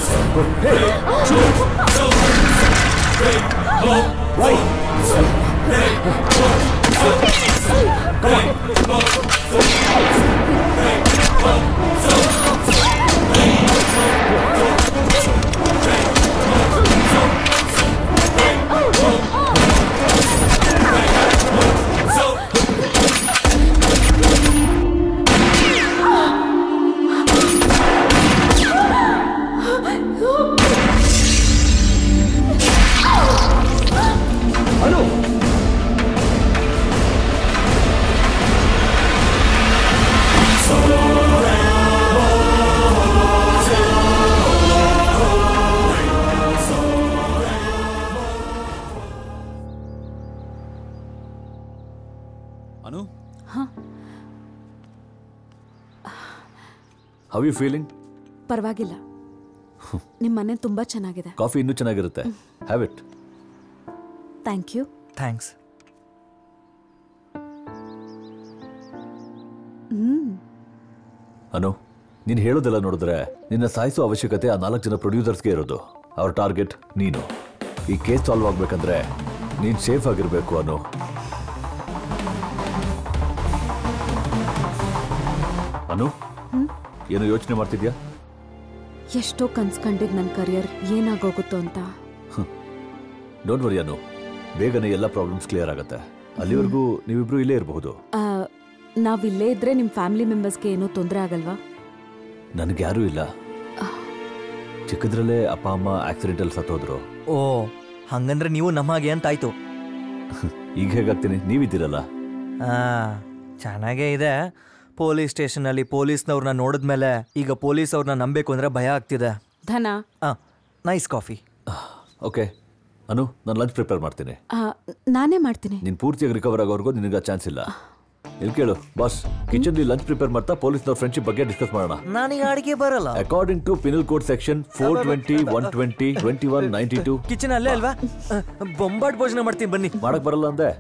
ಅನು ಹವ್ ಯು ಫೀಲಿಂಗ್ ಪರವಾಗಿಲ್ಲ ನಿಮ್ಮ ಮನೆ ತುಂಬಾ ಚೆನ್ನಾಗಿದೆ ಕಾಫಿ ಇನ್ನೂ ಚೆನ್ನಾಗಿರುತ್ತೆ have it thank you thanks ಹ್ಮ್ ಅನು ನೀನು ಹೇಳೋದೆಲ್ಲ ನೋಡಿದ್ರೆ ನಿನ್ನ ಸಾಯಿಸೋ ಅವಶ್ಯಕತೆ ಆ ನಾಲ್ಕು ಜನ ಪ್ರೊಡ್ಯೂಸರ್ಸ್ಗೆ ಇರೋದು ಅವ್ರ ಟಾರ್ಗೆಟ್ ನೀನು ಈ ಕೇಸ್ ಸಾಲ್ವ್ ಆಗ್ಬೇಕಂದ್ರೆ ನೀನು ಸೇಫ್ ಆಗಿರ್ಬೇಕು ಅನು ಅನು ಏನು ಯೋಚನೆ ಮಾಡ್ತಿದ್ಯಾ ಎಷ್ಟೋ ಕನ್ಸ್ಕೊಂಡಿದ್ ನನ್ನ ಕರಿಯರ್ ಏನಾಗೋಗುತ್ತೋ ಅಂತ ಡೋಂಟ್ ವರಿ ಅನು ಬೇಗನೆ ಎಲ್ಲ ಪ್ರಾಬ್ಲಮ್ಸ್ ಕ್ಲಿಯರ್ ಆಗುತ್ತೆ ಅಲ್ಲಿವರೆಗೂ ನೀವಿಬ್ರು ಇಲ್ಲೇ ಇರಬಹುದು ಆ, ನಾವ್ ಇಲ್ಲೇ ಇದ್ರೆ ನಿಮ್ ಫ್ಯಾಮಿಲಿ ಮೆಂಬರ್ಸ್ಗೆ ಏನೂ ತೊಂದರೆ ಆಗಲ್ವಾ ನನಗೆ ಯಾರೂ ಇಲ್ಲ ಚಿಕ್ಕದ್ರಲ್ಲೇ ಅಪ್ಪ ಅಮ್ಮ ಆಕ್ಸಿಡೆಂಟಲ್ಲಿ ಸತ್ತೋದ್ರು ಓ ಹಂಗಂದ್ರೆ ನೀವು ನಮ್ಮ ಹಾಗೆ ಅಂತಾಯ್ತು ಈಗ ಹೇಗಾಗ್ತೀನಿ ನೀವಿದ್ದೀರಲ್ಲ ಆ ಚೆನ್ನಾಗೇ ಇದೆ ಪೊಲೀಸ್ ಸ್ಟೇಷನಲ್ಲಿ ಪೊಲೀಸ್ನವ್ರನ್ನ ನೋಡಿದ್ಮೇಲೆ ಈಗ ಪೊಲೀಸ್ ಅವ್ರನ್ನ ನಂಬೇಕು ಅಂದ್ರೆ ಭಯ ಆಗ್ತಿದೆ ಧನ ಆ ನೈಸ್ ಕಾಫಿ ಓಕೆ ಅನು ನಾನು ಲಂಚ್ ಪ್ರಿಪೇರ್ ಮಾಡ್ತೀನಿ ಆ, ನಾನೇ ಮಾಡ್ತೀನಿ ನೀನು ಪೂರ್ತಿಯಾಗಿ ರಿಕವರ್ ಆಗೋವರೆಗೂ ನಿನಗೆ ಚಾನ್ಸ್ ಇಲ್ಲ ಇಲ್ಲಿ ಕೇಳು ಬಾಸ್ ಕಿಚನ್ಲಿ ಲಂಚ್ ಪ್ರಿಪೇರ್ ಮಾಡ್ತಾ ಪೊಲೀಸ್ನವ್ರ ಫ್ರೆಂಡ್ಶಿಪ್ ಬಗ್ಗೆ ಡಿಸ್ಕಸ್ ಮಾಡೋಣ ನನಗೆ ಅಡಿಗೆ ಬರಲ್ಲ according to penal code section four twenty one twenty twenty one ninety two kitchen ಅಲ್ಲೇ ಅಲ್ವಾ ಆ, ಬೊಂಬಾಟ್ ಭೋಜನ ಮಾಡ್ತೀನಿ ಬನ್ನಿ ಮಾಡಕ್ ಬರಲ್ಲ ಅಂದೆ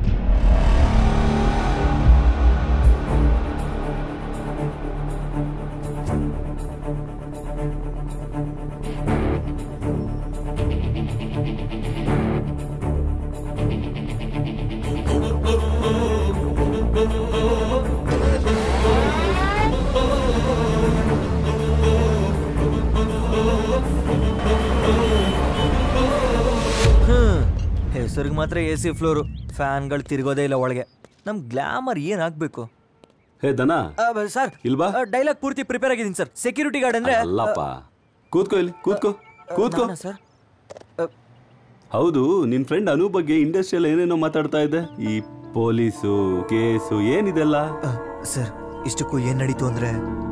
ಹೆಸರಿಗೆ ಮಾತ್ರ ಎ ಸಿ ಫ್ಲೋರು ಫ್ಯಾನ್ಗಳು ತಿರುಗೋದೇ ಇಲ್ಲ ಒಳಗೆ ನಮ್ ಗ್ಲಾಮರ್ ಏನಾಗಬೇಕು ಹೇ ದನ ಸರ್ ಇಲ್ವಾ ಡೈಲಾಗ್ ಪೂರ್ತಿ ಪ್ರಿಪೇರ್ ಆಗಿದ್ದೀನಿ ಸರ್ ಸೆಕ್ಯೂರಿಟಿ ಗಾರ್ಡ್ ಅಂದ್ರೆ ಅಲ್ಲಪ್ಪ ಕೂತ್ಕೋ ಇಲ್ಲಿ ಕೂತ್ಕೋ ಕೂತ್ಕೋ ಸರ್ ಹೌದು ನಿನ್ ಫ್ರೆಂಡ್ ಅನು ಬಗ್ಗೆ ಇಂಡಸ್ಟ್ರಿಯಲ್ ಏನೇನೋ ಮಾತಾಡ್ತಾ ಇದ್ದೆ ಈ ಪೊಲೀಸು ಕೇಸು ಏನಿದೆಲ್ಲ ಸರ್ ಇಷ್ಟಕ್ಕೂ ಏನ್ ನಡೀತು ಅಂದ್ರೆ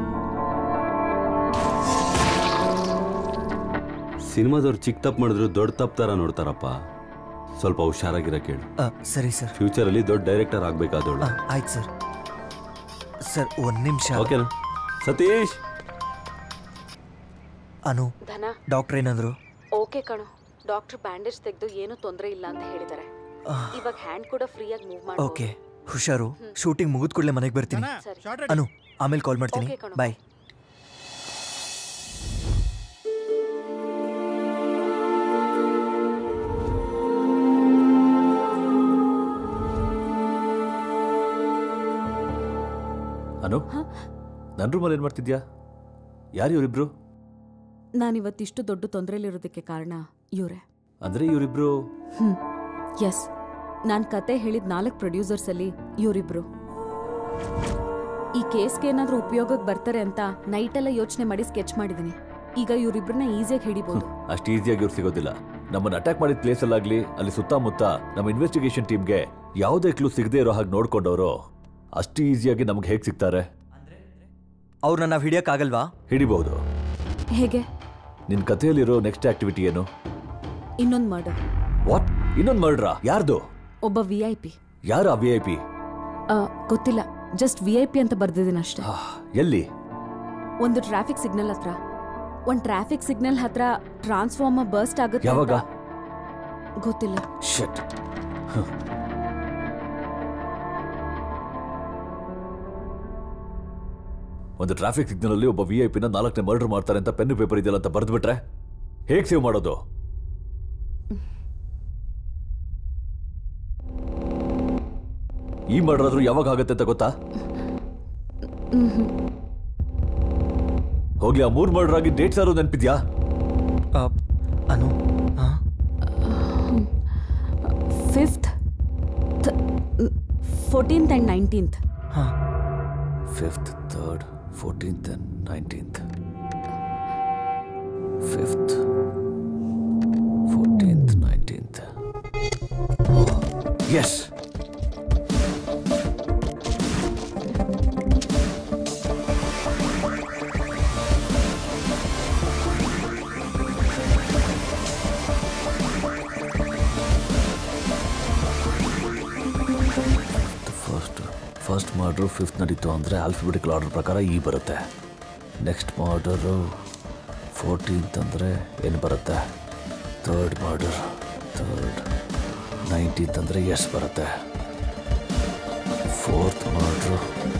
ಸಿನಿಮಾದವ್ರು ಚಿಕ್ಕ ತಪ್ಪು ಮಾಡಿದ್ರು ದೊಡ್ಡ ತಪ್ಪು ತರ ನೋಡ್ತಾರಪ್ಪ ಸ್ವಲ್ಪ ಹುಷಾರಾಗಿರ ಕೇಳು ಆ, ಸರಿ ಸರ್ ಫ್ಯೂಚರ್ ಅಲ್ಲಿ ದೊಡ್ಡ ಡೈರೆಕ್ಟರ್ ಆಗ್ಬೇಕಾದವಳು ಆಯ್ತು ಸರ್ ಸರ್ ಒಂದ್ ನಿಮಿಷ ಓಕೆನಾ ಸತೀಶ್ ಅನು ಧನ ಡಾಕ್ಟರ್ ಏನಂದ್ರು ಓಕೆ ಕಣು ಡಾಕ್ಟರ್ ಬ್ಯಾಂಡೇಜ್ ತೆಗೆದು ಏನೂ ತೊಂದರೆ ಇಲ್ಲ ಅಂತ ಹೇಳಿದ್ದಾರೆ ಇವಾಗ ಹ್ಯಾಂಡ್ ಕೂಡ ಫ್ರೀಯಾಗಿ ಮೂವ್ ಮಾಡಿ ಓಕೆ ಹುಷಾರು ಶೂಟಿಂಗ್ ಮುಗಿದ ಕೂಡಲೇ ಮನೆಗೆ ಬರ್ತೀನಿ ಅನು ಆಮೇಲೆ ಕಾಲ್ ಮಾಡ್ತೀನಿ Okay, ಕಣೋ. ಬಾಯ್ ಅನು ನನ್ನ ರೂಮಲ್ಲಿ ಏನು ಮಾಡ್ತಿದ್ಯಾ ಯಾರು ಇವರಿಬ್ರು ನಾನಿವತ್ತಿಷ್ಟು ದೊಡ್ಡ ತೊಂದರೆಲಿರೋದಕ್ಕೆ ಕಾರಣ ಇವರೇ ಅಂದ್ರೆ ಇವರಿಬ್ರು ಹ್ಮ್ ಎಸ್ ನಾನು ಕತೆ ಹೇಳಿದ ನಾಲ್ಕು ಪ್ರೊಡ್ಯೂಸರ್ಸಲ್ಲಿ ಇವರಿಬ್ರು ಈ ಕೇಸ್ಗೆ ಏನಾದ್ರೂ ಉಪಯೋಗಕ್ಕೆ ಬರ್ತಾರೆ ಅಂತ ನೈಟೆಲ್ಲ ಯೋಚನೆ ಮಾಡಿ ಸ್ಕೆಚ್ ಮಾಡಿದ್ದೀನಿ ಈಗ ಇವರಿಬ್ರನ್ನ ಈಸಿಯಾಗಿ ಹಿಡಿಬೋದು ಅಷ್ಟು ಈಸಿಯಾಗಿ ಇವ್ರು ಸಿಗೋದಿಲ್ಲ ನಮ್ಮನ್ನ ಅಟ್ಯಾಕ್ ಮಾಡಿದ ಪ್ಲೇಸಲ್ಲಾಗ್ಲಿ ಅಲ್ಲಿ ಸುತ್ತಮುತ್ತ ನಮ್ಮ ಇನ್ವೆಸ್ಟಿಗೇಷನ್ ಟೀಮ್ಗೆ ಯಾವುದೇ ಕ್ಲೂ ಸಿಗದೆ ಇರೋ ಹಾಗೆ ನೋಡ್ಕೊಂಡವರು ಅಷ್ಟು ಈಸಿಯಾಗಿ ನಮ್ಗೆ ಹೇಗೆ ಸಿಗ್ತಾರೆ ಅವ್ರನ್ನ ನಾವು ಹಿಡಿಯಕ್ಕಾಗಲ್ವಾ ಹಿಡಿಬಹುದು ಹೇಗೆ ನಿನ್ ಕಥೆಯಲ್ಲಿರೋ ನೆಕ್ಸ್ಟ್ ಆಕ್ಟಿವಿಟಿ ಏನು ಇನ್ನೊಂದು ಮರ್ಡರ್ ವಾಟ್ ಇನ್ನೊಂದು ಮರ್ಡ್ರಾ ಯಾರ್ದು ಒಬ್ಬ ವಿ ಐ ಪಿ ಯಾರ ವಿ ಐ ಪಿ ಗೊತ್ತಿಲ್ಲ ಜಸ್ಟ್ ವಿ ಐ ಪಿ ಅಂತ ಬರ್ದಿದ್ದೀನಿ ಅಷ್ಟೇ ಎಲ್ಲಿ ಒಂದು ಟ್ರಾಫಿಕ್ ಸಿಗ್ನಲ್ ಹತ್ರ ಒಂದು ಟ್ರಾಫಿಕ್ ಸಿಗ್ನಲ್ ಹತ್ರ ಟ್ರಾನ್ಸ್ಫಾರ್ಮರ್ ಬರ್ಸ್ಟ್ ಆಗುತ್ತೆ ಅಂತ- ಯಾವಾಗ ಗೊತ್ತಿಲ್ಲ ಶಟ್ ಒಂದು ಟ್ರಾಫಿಕ್ ಸಿಗ್ನಲ್ ಅಲ್ಲಿ ಒಬ್ಬ ವಿ ಐ ಪಿನ ನಾಲ್ಕನೇ ಮರ್ಡರ್ ಮಾಡ್ತಾರೆ ಅಂತ ಪೆನ್ ಪೇಪರ್ ಇದೆಯಲ್ಲ ಅಂತ ಬರೆದ್ಬಿಟ್ರೆ ಹೇಗೆ ಸೇವ್ ಮಾಡೋದು ಈ ಮರ್ಡರ್ ಆದ್ರೂ ಯಾವಾಗ ಆಗುತ್ತೆ ಅಂತ ಗೊತ್ತಾ ಹೋಗ್ಲಿ ಆ ಮೂರ್ ಮರ್ಡರ್ ಆಗಿ ಡೇಟ್ಸ್ ಯಾರು ನೆನಪಿದ್ಯಾ Anu fifth fourteenth and nineteenth fifth third fourteenth and nineteenth fifth fourteenth nineteenth yes first first ಮರ್ಡ್ರು ಫಿಫ್ತ್ ನಡೀತು ಅಂದರೆ ಆಲ್ಫಿಬೆಟಿಕಲ್ ಆರ್ಡರ್ ಪ್ರಕಾರ ಈ ಬರುತ್ತೆ ನೆಕ್ಸ್ಟ್ ಮರ್ಡರು ಫೋರ್ಟೀನ್ತ್ ಅಂದರೆ ಏನು ಬರುತ್ತೆ ಥರ್ಡ್ ಮರ್ಡರ್ ಥರ್ಡ್ ನೈನ್ಟೀನ್ತ್ ಅಂದರೆ ಎಷ್ಟು ಬರುತ್ತೆ ಫೋರ್ತ್ ಮಾಡ್ರು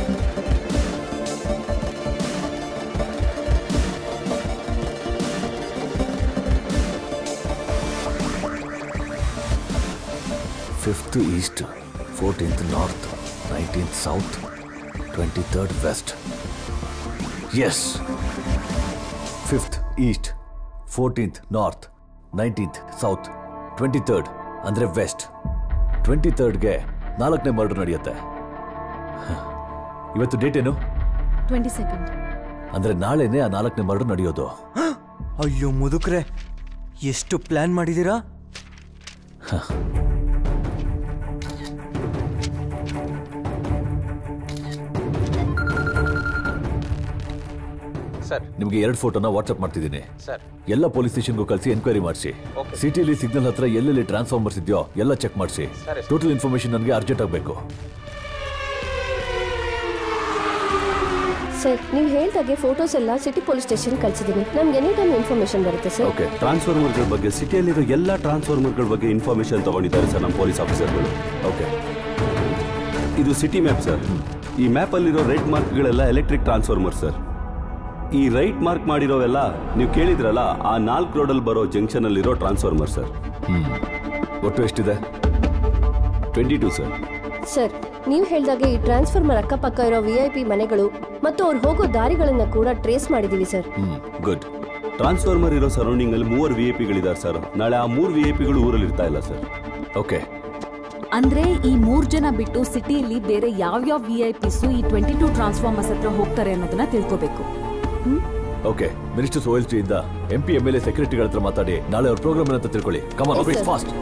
fifth east fourteenth north nineteenth south twenty third west yes fifth east fourteenth north nineteenth south twenty third ಅಂದರೆ ವೆಸ್ಟ್ ಟ್ವೆಂಟಿ ತರ್ಡ್ಗೆ ನಾಲ್ಕನೇ ಮರ್ಡರ್ ನಡೆಯುತ್ತೆ ಹ. ಇವತ್ತು ಡೇಟ್ ಏನು ಟ್ವೆಂಟಿ ಸೆಕೆಂಡ್ ಅಂದರೆ ನಾಳೆನೇ ಆ ನಾಲ್ಕನೇ ಮರ್ಡರ್ ನಡೆಯೋದು ಅಯ್ಯೋ ಮುದುಕ್ರೆ ಎಷ್ಟು ಪ್ಲಾನ್ ಮಾಡಿದ್ದೀರಾ ಸರ್ ನಿಮಗೆ ಎರಡು ಫೋಟೋನ ವಾಟ್ಸ್ಆಪ್ ಮಾಡ್ತಿದ್ದೀನಿ ಸರ್ ಎಲ್ಲ ಪೊಲೀಸ್ ಸ್ಟೇಷನ್ಗೂ ಕಳಿಸಿ ಎನ್ಕ್ವೈರಿ ಮಾಡಿಸಿ Okay. ಸಿಟಿಲಿ ಸಿಗ್ನಲ್ ಹತ್ರ ಎಲ್ಲೆಲ್ಲಿ ಟ್ರಾನ್ಸ್ಫಾರ್ಮರ್ಸ್ ಇದೆಯೋ ಎಲ್ಲ ಚೆಕ್ ಮಾಡಿಸಿ ಸರಿ, ಸರ್. ಟೋಟಲ್ ಇನ್ಫಾರ್ಮೇಶನ್ ನನಗೆ ಅರ್ಜೆಂಟ್ ಆಗಬೇಕು ಸರ್ ನೀವು ಹೇಳ್ದಾಗೆ ಫೋಟೋಸ್ ಎಲ್ಲ ಸಿಟಿ ಪೊಲೀಸ್ ಸ್ಟೇಷನ್ ಕಳ್ಸಿದ್ದೀನಿ ನಮ್ಗೆ ಎನಿ ಟೈಮ್ ಇನ್ಫಾರ್ಮೇಶನ್ ಬರುತ್ತೆ ಸರ್ ಓಕೆ ಟ್ರಾನ್ಸ್ಫಾರ್ಮರ್ಗಳ ಬಗ್ಗೆ ಸಿಟಿಯಲ್ಲಿರೋ ಎಲ್ಲ ಟ್ರಾನ್ಸ್ಫಾರ್ಮರ್ಗಳ ಬಗ್ಗೆ ಇನ್ಫಾರ್ಮೇಶನ್ ತಗೊಂಡಿದ್ದಾರೆ ಸರ್ ನಮ್ಮ ಪೊಲೀಸ್ ಆಫೀಸರ್ಗಳು ಓಕೆ ಇದು ಸಿಟಿ ಮ್ಯಾಪ್ ಸರ್ ಈ ಮ್ಯಾಪಲ್ಲಿರೋ ರೆಡ್ ಮಾರ್ಕ್ಗಳೆಲ್ಲ ಎಲೆಕ್ಟ್ರಿಕ್ ಟ್ರಾನ್ಸ್ಫಾರ್ಮರ್ ಸರ್ ಈ ರೈಟ್ ಮಾರ್ಕ್ ಮಾಡಿರೋವೆಲ್ಲ ನೀವು ಕೇಳಿದ್ರಲ್ಲ ಆ ನಾಲ್ಕು ರೋಡಲ್ಲಿ ಬರೋ ಜಂಕ್ಷನ್ ಅಲ್ಲಿರೋ ಟ್ರಾನ್ಸ್ಫಾರ್ಮರ್ ಸರ್ ಒಟ್ಟು ಎಷ್ಟಿದೆ ಟ್ವೆಂಟಿ ಟೂ ಸರ್ ಸರ್ ನೀವು ಹೇಳ್ದಾಗೆ ಈ ಟ್ರಾನ್ಸ್ಫಾರ್ಮರ್ ಅಕ್ಕಪಕ್ಕ ಇರೋ ವಿ ಐ ಪಿ ಮನೆಗಳು ಮತ್ತು ಅವ್ರು ಹೋಗೋ ದಾರಿಗಳನ್ನ ಕೂಡ ಟ್ರೇಸ್ ಮಾಡಿದೀವಿ ಸರ್ ಗುಡ್ ಟ್ರಾನ್ಸ್ಫಾರ್ಮರ್ ಇರೋ ಸರೌಂಡಿಂಗ್ ಅಲ್ಲಿ ಮೂವರು ವಿ ಐ ಪಿಗಳಿದ್ದಾರೆ ಸರ್ ನಾಳೆ ಆ ಮೂರು ವಿ ಐ ಪಿಗಳು ಊರಲ್ಲಿ ಇರ್ತಾ ಇಲ್ಲ ಸರ್ ಓಕೆ ಅಂದ್ರೆ ಈ ಮೂರ್ ಜನ ಬಿಟ್ಟು ಸಿಟಿಯಲ್ಲಿ ಬೇರೆ ಯಾವ್ಯಾವ ವಿ ಐ ಪಿಸು ಈ ಟ್ವೆಂಟಿ ಟೂ ಟ್ರಾನ್ಸ್ಫಾರ್ಮರ್ಸ್ ಹತ್ರ ಹೋಗ್ತಾರೆ ಅನ್ನೋದನ್ನ ತಿಳ್ಕೋಬೇಕು ಓಕೆ ಮಿನಿಸ್ಟರ್ಸ್ ಓ ಎಲ್ ಇಂದ M P M L A ಸೆಕ್ರೆಟರಿಗಳ ಹತ್ರ ಮಾತಾಡಿ ನಾಳೆ ಅವ್ರ ಪ್ರೋಗ್ರಾಮ್ ಏನಂತ ತಿಳ್ಕೊಳ್ಳಿ come on Yes, sir. Fast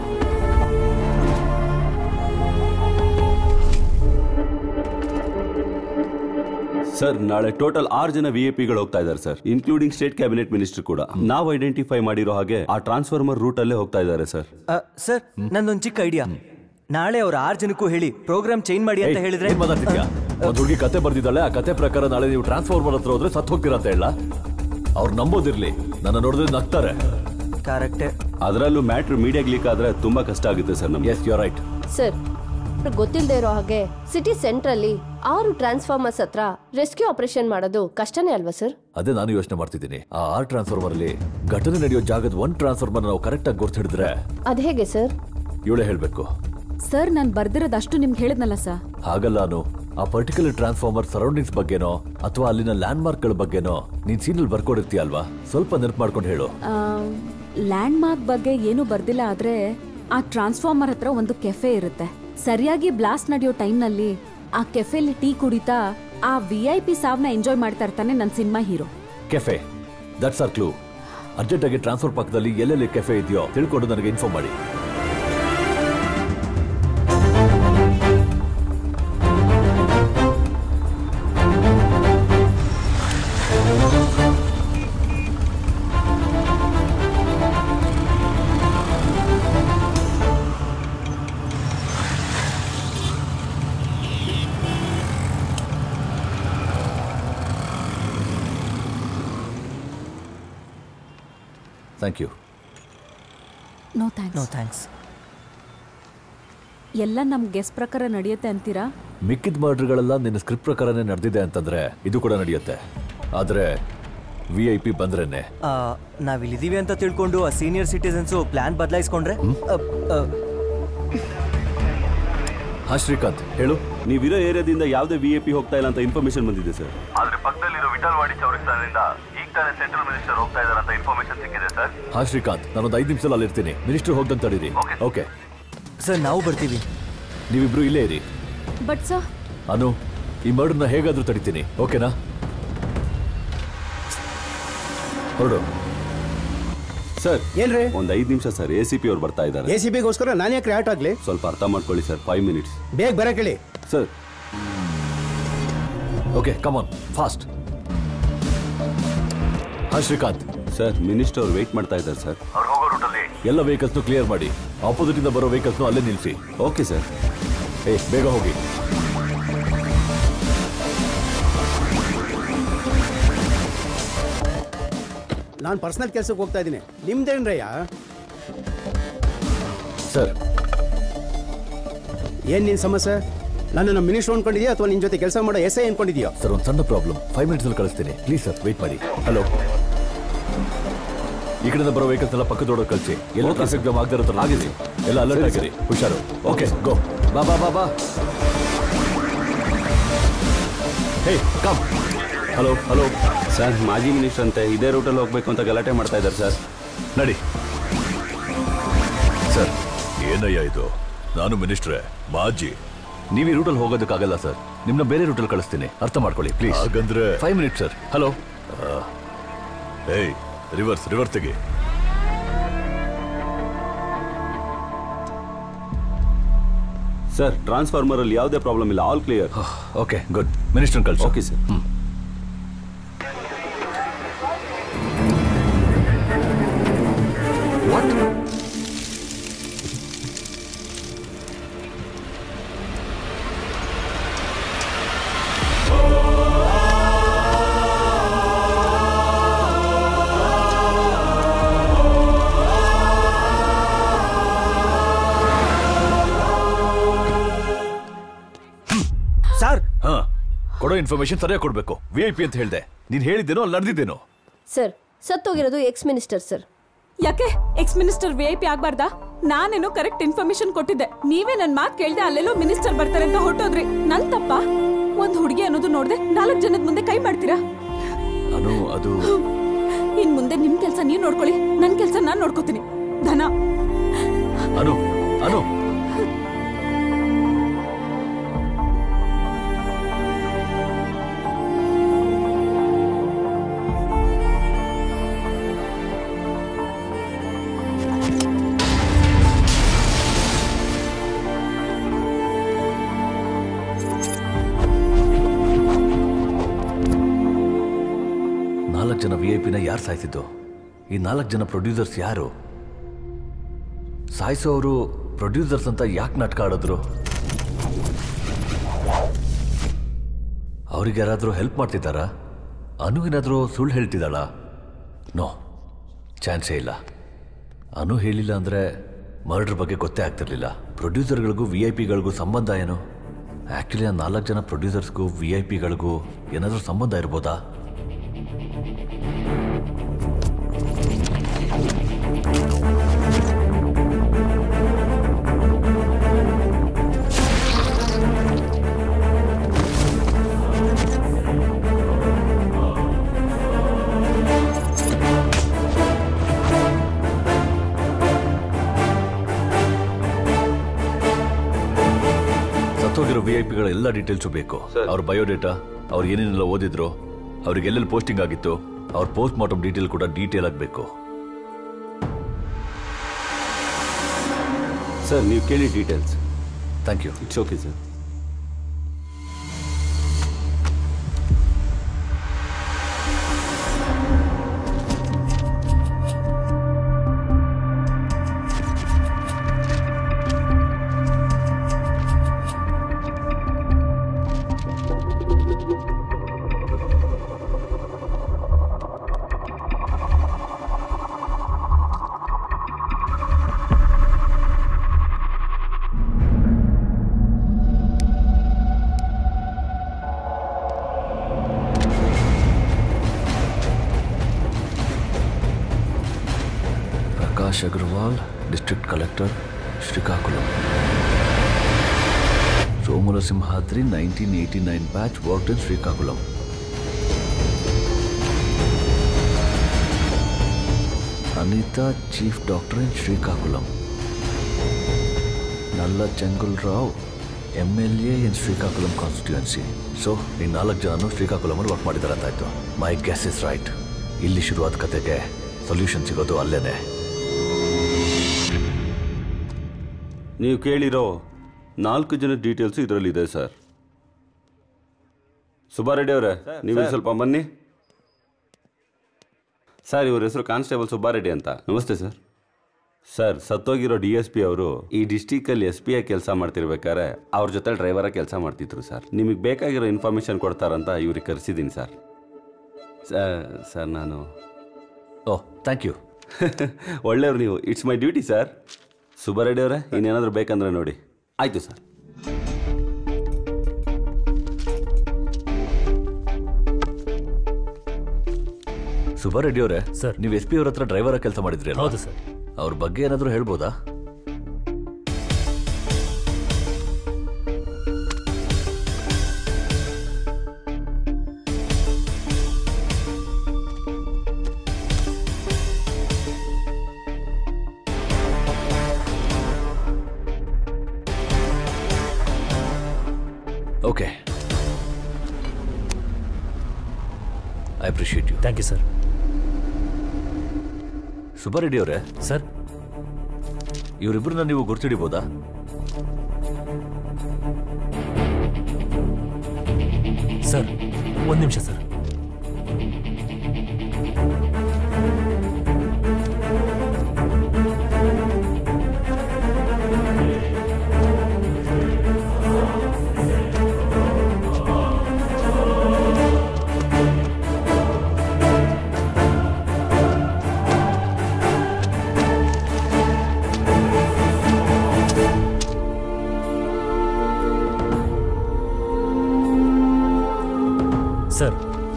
sir ನಾಳೆ ಟೋಟಲ್ ಆರು ಜನ ವಿ ಐ ಪಿಗಳು ಹೋಗ್ತಾ ಇದ್ದಾರೆ sir including state cabinet minister ಕೂಡ ನಾವು ಐಡೆಂಟಿಫೈ ಮಾಡಿರೋ ಹಾಗೆ ಆ ಟ್ರಾನ್ಸ್ಫಾರ್ಮರ್ ರೂಟ್ ಅಲ್ಲೇ ಹೋಗ್ತಾ ಇದ್ದಾರೆ ಸರ್ ಸರ್ ನಂದೊಂದು ಚಿಕ್ಕ ಐಡಿಯಾ ನಾಳೆ ಅವ್ರ ಆರು ಜನಕ್ಕೂ ಹೇಳಿ ಪ್ರೋಗ್ರಾಮ್ ಚೇಂಜ್ ಮಾಡಿ ಅಂತ ಹೇಳಿದ್ರೆ ಮಾತಾಡ್ತಿದ್ಯಾ ಒಂದ್ ಹುಡುಗಿ ಕತೆ ಬರ್ದಿದ್ದಾಳೆ ಆ ಕತೆ ಪ್ರಕಾರ ನಾಳೆ ನೀವು ಟ್ರಾನ್ಸ್ಫಾರ್ಮರ್ ಹತ್ರ ಹೋದ್ರೆ ಸತ್ ಹೋಗ್ತೀರಾ ಅಂತ ಹೇಳ ಅವ್ರು ನಂಬೋದಿರ್ಲಿ ನನ್ನ ನೋಡಿದ್ರೆ ನಗ್ತಾರೆ ಕರೆಕ್ಟೇ ಅದರಲ್ಲೂ ಮ್ಯಾಟ್ರ್ ಮೀಡಿಯಾಗೆ ಲೀಕ್ ಆದ್ರೆ ತುಂಬಾ ಕಷ್ಟ ಆಗುತ್ತೆ ಸರ್ ನಮ್ಗೆ ಎಸ್ ಯು ರೈಟ್ ಸರ್ ಗೊತ್ತಿಲ್ಲದೆ ಇರೋ ಹಾಗೆ ಸಿಟಿ ಸೆಂಟ್ರಲ್ಲಿ ಆರು ಟ್ರಾನ್ಸ್ಫಾರ್ಮರ್ಸ್ ಹತ್ರ ರೆಸ್ಕ್ಯೂ ಆಪರೇಷನ್ ಮಾಡೋದು ಕಷ್ಟನೇ ಅಲ್ವಾ ಸರ್ ಅದೇ ನಾನು ಯೋಚನೆ ಮಾಡ್ತಿದ್ದೀನಿ ಆ ಆರ್ ಟ್ರಾನ್ಸ್ಫಾರ್ಮರ್ ಅಲ್ಲಿ ಘಟನೆ ನಡೆಯೋ ಜಾಗದ ಒಂದ್ ಟ್ರಾನ್ಸ್ಫಾರ್ಮರ್ ನಾವು ಕರೆಕ್ಟ್ ಆಗಿ ಗುರ್ತು ಹಿಡಿದ್ರೆ ಅದ್ ಹೇಗೆ ಸರ್ ಇವಳೇ ಹೇಳ್ಬೇಕು ಸರ್ ನಾನು ಬರ್ದಿರೋದಷ್ಟು ನಿಮ್ಗೆ ಹೇಳಿದ್ನಲ್ಲ ಸರ್ ಹಾಗಲ್ಲ ನಾನು ಆ ಪರ್ಟಿಕ್ಯುಲರ್ ಟ್ರಾನ್ಸ್ಫಾರ್ಮರ್ ಸರೌಂಡಿಂಗ್ಸ್ ಬಗ್ಗೆನೋ ಅಥವಾ ಅಲ್ಲಿನ ಲ್ಯಾಂಡ್ ಮಾರ್ಕ್ ಗಳ ಬಗ್ಗೆನೋ ನೀನ್ ಸೀನಲ್ಲಿ ಬರ್ಕೊಂಡಿರ್ತೀಯ ಅಲ್ವಾ ಸ್ವಲ್ಪ ನೆನಪು ಮಾಡ್ಕೊಂಡು ಹೇಳು ಲ್ಯಾಂಡ್ ಮಾರ್ಕ್ ಬಗ್ಗೆ ಏನು ಬರ್ದಿಲ್ಲ ಆದ್ರೆ ಆ ಟ್ರಾನ್ಸ್ಫಾರ್ಮರ್ ಹತ್ರ ಒಂದು ಕೆಫೆ ಇರುತ್ತೆ ಸರಿಯಾಗಿ ಬ್ಲಾಸ್ಟ್ ನಡೆಯೋ ಟೈಮ್ನಲ್ಲಿ ಆ ಕೆಫೆಲಿ ಟೀ ಕುಡಿತಾ ಆ ವಿ ಐ ಪಿ ಸಾವ್ನ ಎಂಜಾಯ್ ಮಾಡ್ತಾ ಇರ್ತಾನೆ ನನ್ನ cinema hero cafe that's our clue urgent ಆಗಿ ಟ್ರಾನ್ಸ್ಫರ್ ಪಕ್ಕದಲ್ಲಿ ಎಲ್ಲೆಲ್ಲಿ ಕೆಫೆ ಇದೆಯೋ ತಿಳ್ಕೊಂಡು ನನಗೆ ಇನ್ಫಾರ್ಮ್ ಮಾಡಿ thank you no thanks no thanks ಎಲ್ಲ ನಮ್ ಗೆಸ್ ಪ್ರಕಾರ ನಡೆಯುತ್ತೆ ಅಂತೀರಾ ಮಿಕ್ಕಿದ ಮರ್ಡರ್ಗಳೆಲ್ಲ ನಿನ್ನ ಸ್ಕ್ರಿಪ್ಟ್ ಪ್ರಕಾರನೇ ನಡೆದಿದೆ ಅಂತಂದ್ರೆ ಇದು ಕೂಡ ನಡೆಯುತ್ತೆ ಆದ್ರೆ ವಿ ಐ ಪಿ ಬಂದ್ರೇನೆ ಆ, ನಾವಿಲ್ಲಿದ್ದೀವಿ ಅಂತ ತಿಳ್ಕೊಂಡು ಆ ಸೀನಿಯರ್ ಸಿಟಿಸನ್ಸು ಪ್ಲಾನ್ ಬದಲಾಯಿಸ್ಕೊಂಡ್ರೆ ಹಾ ಶ್ರೀಕಾಂತ್ ಹೇಳು ನೀವಿರೋ ಏರಿಯಾದಿಂದ ಯಾವುದೇ ವಿ ಐ ಪಿ ಹೋಗ್ತಾ ಇಲ್ಲ ಅಂತ ಇನ್ಫಾರ್ಮೇಶನ್ ಬಂದಿದೆ ಸರ್ ಆದ್ರೆ ಪಕ್ಕದಲ್ಲಿರೋ ವಿಠಲ್ವಾಡಿ ಚೌರಸ್ತಾನದಿಂದ ಈಗ ತಾನೇ ಸೆಂಟ್ರಲ್ ಮಿನಿಸ್ಟರ್ ಹೋಗ್ತಾ ಇದಾರೆ ಅಂತ ಇನ್ಫಾರ್ಮೇಶನ್ ಸಿಕ್ಕಿದೆ ಸರ್ ಹಾ ಶ್ರೀಕಾಂತ್ ನಾನೊಂದು ಐದು ನಿಮಿಷದಲ್ಲಿ ಅಲ್ಲಿರ್ತೀನಿ ಮಿನಿಸ್ಟರ್ ಹೋಗ್ದಂತ ತಡೀರಿ ಓಕೆ ಸರ್ ನಾವು ಬರ್ತೀವಿ ನೀವಿಬ್ರು ಇಲ್ಲೇ ಇರಿ ಬಟ್ ಸರ್ ಅನು ಈ ಮರ್ಡರ್ನ ಹೇಗಾದ್ರೂ ತಡಿತೀನಿ ಓಕೆನಾ ಹೊರಡು ಸರ್ ಏನ್ರಿ ಒಂದ್ ಐದು ನಿಮಿಷ ಸರ್ ಎ ಸಿ ಪಿ ಅವ್ರು ಬರ್ತಾ ಇದ್ದಾರೆ ಎ ಸಿ ಬಿಗೋಸ್ಕರ ನಾನು ಯಾಕೆ ಆಟ್ ಆಗ್ಲಿ ಸ್ವಲ್ಪ ಅರ್ಥ ಮಾಡ್ಕೊಳ್ಳಿ ಸರ್ ಫೈವ್ ಮಿನಿಟ್ಸ್ ಬೇಗ ಬರ ಕೇಳಿ ಸರ್ ಓಕೆ ಕಮಾನ್ ಫಾಸ್ಟ್ ಹಾ ಶ್ರೀಕಾಂತ್ ಸರ್ ಮಿನಿಸ್ಟರ್ ಅವ್ರು ವೇಟ್ ಮಾಡ್ತಾ ಇದ್ದಾರೆ ಸರ್ ಅವ್ರು ಹೋಗೋ ರೂಟಲ್ಲಿ ಎಲ್ಲ ವೆಹಿಕಲ್ಸ್ನು ಕ್ಲಿಯರ್ ಮಾಡಿ ಆಪೋಸಿಟ್ ಇಂದ ಬರೋ ವೆಹಿಕಲ್ಸ್ನು ಅಲ್ಲೇ ನಿಲ್ಲಿಸಿ ಓಕೆ ಸರ್ ಏ ಬೇಗ ಹೋಗಿ ನಾನು ಪರ್ಸನಲ್ ಕೆಲಸಕ್ಕೆ ಹೋಗ್ತಾ ಇದ್ದೀನಿ ನಿಮ್ದೇನ್ರಯ್ಯ ಸರ್ ಏನ್ ನಿನ್ ಸಮಸ್ಯೆ ನನ್ನನ್ನು ಮಿನಿಸ್ಟರ್ ಅನ್ಕೊಂಡಿದ್ಯಾ ಅಥವಾ ನಿನ್ ಜೊತೆ ಕೆಲಸ ಮಾಡೋ ಎಸ್ ಐ ಅನ್ಕೊಂಡಿದ್ಯಾ ಸರ್ ಒಂದು ಸಣ್ಣ ಪ್ರಾಬ್ಲಮ್ ಫೈವ್ ಮಿನಿಟ್ಸಲ್ಲಿ ಕಳಿಸ್ತೀನಿ ಪ್ಲೀಸ್ ಸರ್ ವೇಟ್ ಮಾಡಿ ಹಲೋ ಈ ಕಡೆಯಿಂದ ಬರೋ ವೆಹಿಕಲ್ಸ್ ಎಲ್ಲ ಪಕ್ಕದ ರೋಡ್ ಕಳಿಸಿ ಎಲ್ಲ ಟ್ರಾಫಿಕ್ ಜಾಮ್ ಆಗದೆ ಇರೋ ಆಗಿದೆ ಎಲ್ಲ ಅಲರ್ಟ್ ಆಗಿರಿ ಹುಷಾರು ಓಕೆ ಗೋ ಬಾ ಬಾ ಬಾ ಬಾ hey come hello hello sir ಮಾಜಿ ಮಿನಿಸ್ಟರ್ ಅಂತೆ ಇದೇ ರೂಟಲ್ಲಿ ಹೋಗ್ಬೇಕು ಅಂತ ಗಲಾಟೆ ಮಾಡ್ತಾ ಇದ್ದಾರೆ ಸರ್ ನಡಿ ಸರ್ ಏನಯ್ಯ ಇದು ನಾನು ಮಿನಿಸ್ಟ್ರೇ ಮಾಜಿ ನೀವು ಈ ರೂಟಲ್ಲಿ ಹೋಗೋದಕ್ಕಾಗಲ್ಲ ಸರ್ ನಿಮ್ಮನ್ನ ಬೇರೆ ರೂಟಲ್ಲಿ ಕಳಿಸ್ತೀನಿ ಅರ್ಥ ಮಾಡ್ಕೊಳ್ಳಿ ಪ್ಲೀಸ್ ಹಾಗಂದ್ರೆ ಫೈವ್ ಮಿನಿಟ್ಸ್ ಸರ್ ಹಲೋ ಏಯ್ ರಿವರ್ಸ್ ರಿವರ್ಸ್ ತೆಗಿ ಸರ್ ಟ್ರಾನ್ಸ್ಫಾರ್ಮರ್ ಅಲ್ಲಿ ಯಾವುದೇ ಪ್ರಾಬ್ಲಮ್ ಇಲ್ಲ all clear okay good minister ಕಳಿಸಿ ಓಕೆ ಸರ್ ಸರ್ ಹಾ ಕೊಡೋ ಇನ್ಫಾರ್ಮೇಶನ್ ಸರಿಯಾಗಿ ಕೊಡಬೇಕು ವಿ ಐ ಪಿ ಅಂತ ಹೇಳಿದೆ ನೀನು ಹೇಳಿದ್ದೇನೋ ಅಲ್ಲಿ ನಡೆದಿದ್ದೇನೋ ಸರ್ ಸತ್ತೋಗಿರೋದು ಎಕ್ಸ್ ಮಿನಿಸ್ಟರ್ ಸರ್ ಯಾಕೆ ex minister V I P ಆಗ್ಬಾರ್ದಾ ನಾನೇನೋ ಕರೆಕ್ಟ್ ಇನ್ಫಾರ್ಮೇಶನ್ ಕೊಟ್ಟಿದ್ದೆ ನೀವೇ ನನ್ ಮಾತ್ ಕೇಳ್ದೆ ಅಲ್ಲೆಲ್ಲೋ ಮಿನಿಸ್ಟರ್ ಬರ್ತಾರೆ ಅಂತ ಹೊರಟೋದ್ರಿ ನನ್ ತಪ್ಪ ಒಂದ್ ಹುಡುಗಿ ಅನ್ನೋದು ನೋಡ್ದೆ ನಾಲ್ಕು ಜನದ ಮುಂದೆ ಕೈ ಮಾಡ್ತೀರಾ ಅನು ಅದು ಇನ್ ಮುಂದೆ ನಿಮ್ ಕೆಲ್ಸ ನೀವ್ ನೋಡ್ಕೊಳ್ಳಿ ನನ್ ಕೆಲ್ಸ ನಾನ್ ನೋಡ್ಕೋತೀನಿ ಧನ ಅನು ಅನು ನಾಲ್ಕು ಜನ ವಿ ಐ ಪಿನ ಯಾರು ಸಾಯಿಸಿದ್ದು ಈ ನಾಲ್ಕು ಜನ ಪ್ರೊಡ್ಯೂಸರ್ಸ್ ಯಾರು ಸಾಯಿಸೋರು ಪ್ರೊಡ್ಯೂಸರ್ಸ್ ಅಂತ ಯಾಕೆ ನಾಟಕ ಆಡಿದ್ರು ಅವ್ರಿಗೆ ಯಾರಾದರೂ ಹೆಲ್ಪ್ ಮಾಡ್ತಿದ್ದಾರಾ ಅನು ಏನಾದರೂ ಸುಳ್ಳು ಹೇಳ್ತಿದ್ದಾಳ ನೋ ಚಾನ್ಸೇ ಇಲ್ಲ ಅನು ಹೇಳಿಲ್ಲ ಅಂದರೆ ಮರ್ಡರ್ ಬಗ್ಗೆ ಗೊತ್ತೇ ಆಗ್ತಿರ್ಲಿಲ್ಲ ಪ್ರೊಡ್ಯೂಸರ್ಗಳಿಗೂ ವಿ ಐ ಪಿಗಳಿಗೂ ಸಂಬಂಧ ಏನು ಆ್ಯಕ್ಚುಲಿ ಆ ನಾಲ್ಕು ಜನ ಪ್ರೊಡ್ಯೂಸರ್ಸ್ಗೂ ವಿ ಐ ಪಿಗಳಿಗೂ ಏನಾದರೂ ಸಂಬಂಧ ಇರ್ಬೋದಾ ಸತ್ತೋಗಿರೋ ವಿ ಐ ಪಿಗಳ ಎಲ್ಲ ಡೀಟೇಲ್ಸು ಬೇಕು ಅವ್ರ ಬಯೋಡೇಟಾ ಅವ್ರು ಏನೇನೆಲ್ಲ ಓದಿದ್ರು ಅವ್ರಿಗೆ ಎಲ್ಲೆಲ್ಲಿ ಪೋಸ್ಟಿಂಗ್ ಆಗಿತ್ತು ಅವ್ರ ಪೋಸ್ಟ್ ಮಾರ್ಟಮ್ ಡೀಟೇಲ್ ಕೂಡ ಡೀಟೇಲ್ ಆಗಬೇಕು ಸರ್ ನೀವು ಕೇಳಿ details thank you it's okay sir Prakash Agarwal district collector Srikakulam Somula Simhadri nineteen eighty nine batch worked in Srikakulam Anitha chief doctor in Srikakulam Nalla Chengul Rao M L A in Srikakulam constituency so ಈ ನಾಲ್ಕು ಜನನು ಶ್ರೀಕಾಕುಳಮಲ್ಲಿ ವರ್ಕ್ ಮಾಡಿದ್ದಾರೆ ಅಂತಾಯ್ತು ಮೈ ಗೆಸ್ ಇಸ್ ರೈಟ್ ಇಲ್ಲಿ ಶುರುವಾದ ಕತೆಗೆ ಸೊಲ್ಯೂಷನ್ ಸಿಗೋದು ಅಲ್ಲೇನೆ ನೀವು ಕೇಳಿರೋ ನಾಲ್ಕು ಜನ ಡೀಟೇಲ್ಸು ಇದರಲ್ಲಿದೆ ಸರ್ ಸುಬ್ಬಾರೆಡ್ಡಿ ಅವರೇ ನೀವು ಇಲ್ಲಿ ಸ್ವಲ್ಪ ಬನ್ನಿ ಸರ್ ಇವ್ರ ಹೆಸರು ಕಾನ್ಸ್ಟೇಬಲ್ ಸುಬ್ಬಾರೆಡ್ಡಿ ಅಂತ ನಮಸ್ತೆ ಸರ್ ಸರ್ ಸತ್ತೋಗಿರೋ ಡಿ ಎಸ್ ಪಿ ಅವರು ಈ ಡಿಸ್ಟಿಕಲ್ಲಿ ಎಸ್ ಪಿ ಆಗಿ ಕೆಲಸ ಮಾಡ್ತಿರ್ಬೇಕಾದ್ರೆ ಅವ್ರ ಜೊತೆ ಡ್ರೈವರ ಕೆಲಸ ಮಾಡ್ತಿದ್ರು ಸರ್ ನಿಮಗೆ ಬೇಕಾಗಿರೋ ಇನ್ಫಾರ್ಮೇಷನ್ ಕೊಡ್ತಾರಂತ ಇವ್ರಿಗೆ ಕರೆಸಿದ್ದೀನಿ ಸರ್ ಸರ್ ನಾನು ಓಹ್ ಥ್ಯಾಂಕ್ ಯು ಒಳ್ಳೆಯವ್ರು ನೀವು it's my duty sir Subbareddy ಅವರೇ ಇನ್ನೇನಾದರೂ ಬೇಕಂದ್ರೆ ನೋಡಿ ಆಯಿತು ಸರ್ ಸುಬ್ಬಾ ರೆಡ್ಡಿ ಅವರೇ ಸರ್ ನೀವು ಎಸ್ ಪಿ ಅವ್ರ ಹತ್ರ ಡ್ರೈವರ್ ಕೆಲಸ ಮಾಡಿದ್ರಿ ಹೌದು ಸರ್ ಅವ್ರ ಬಗ್ಗೆ ಏನಾದರೂ ಹೇಳ್ಬೋದಾ okay I appreciate you thank you sir Subbareddy ಅವರೇ ಸರ್ ಇವರಿಬ್ಬರನ್ನ ನೀವು ಗುರ್ತಿಡಿಬೋದಾ ಸರ್ ಒಂದು ನಿಮಿಷ ಸರ್ ಸರ್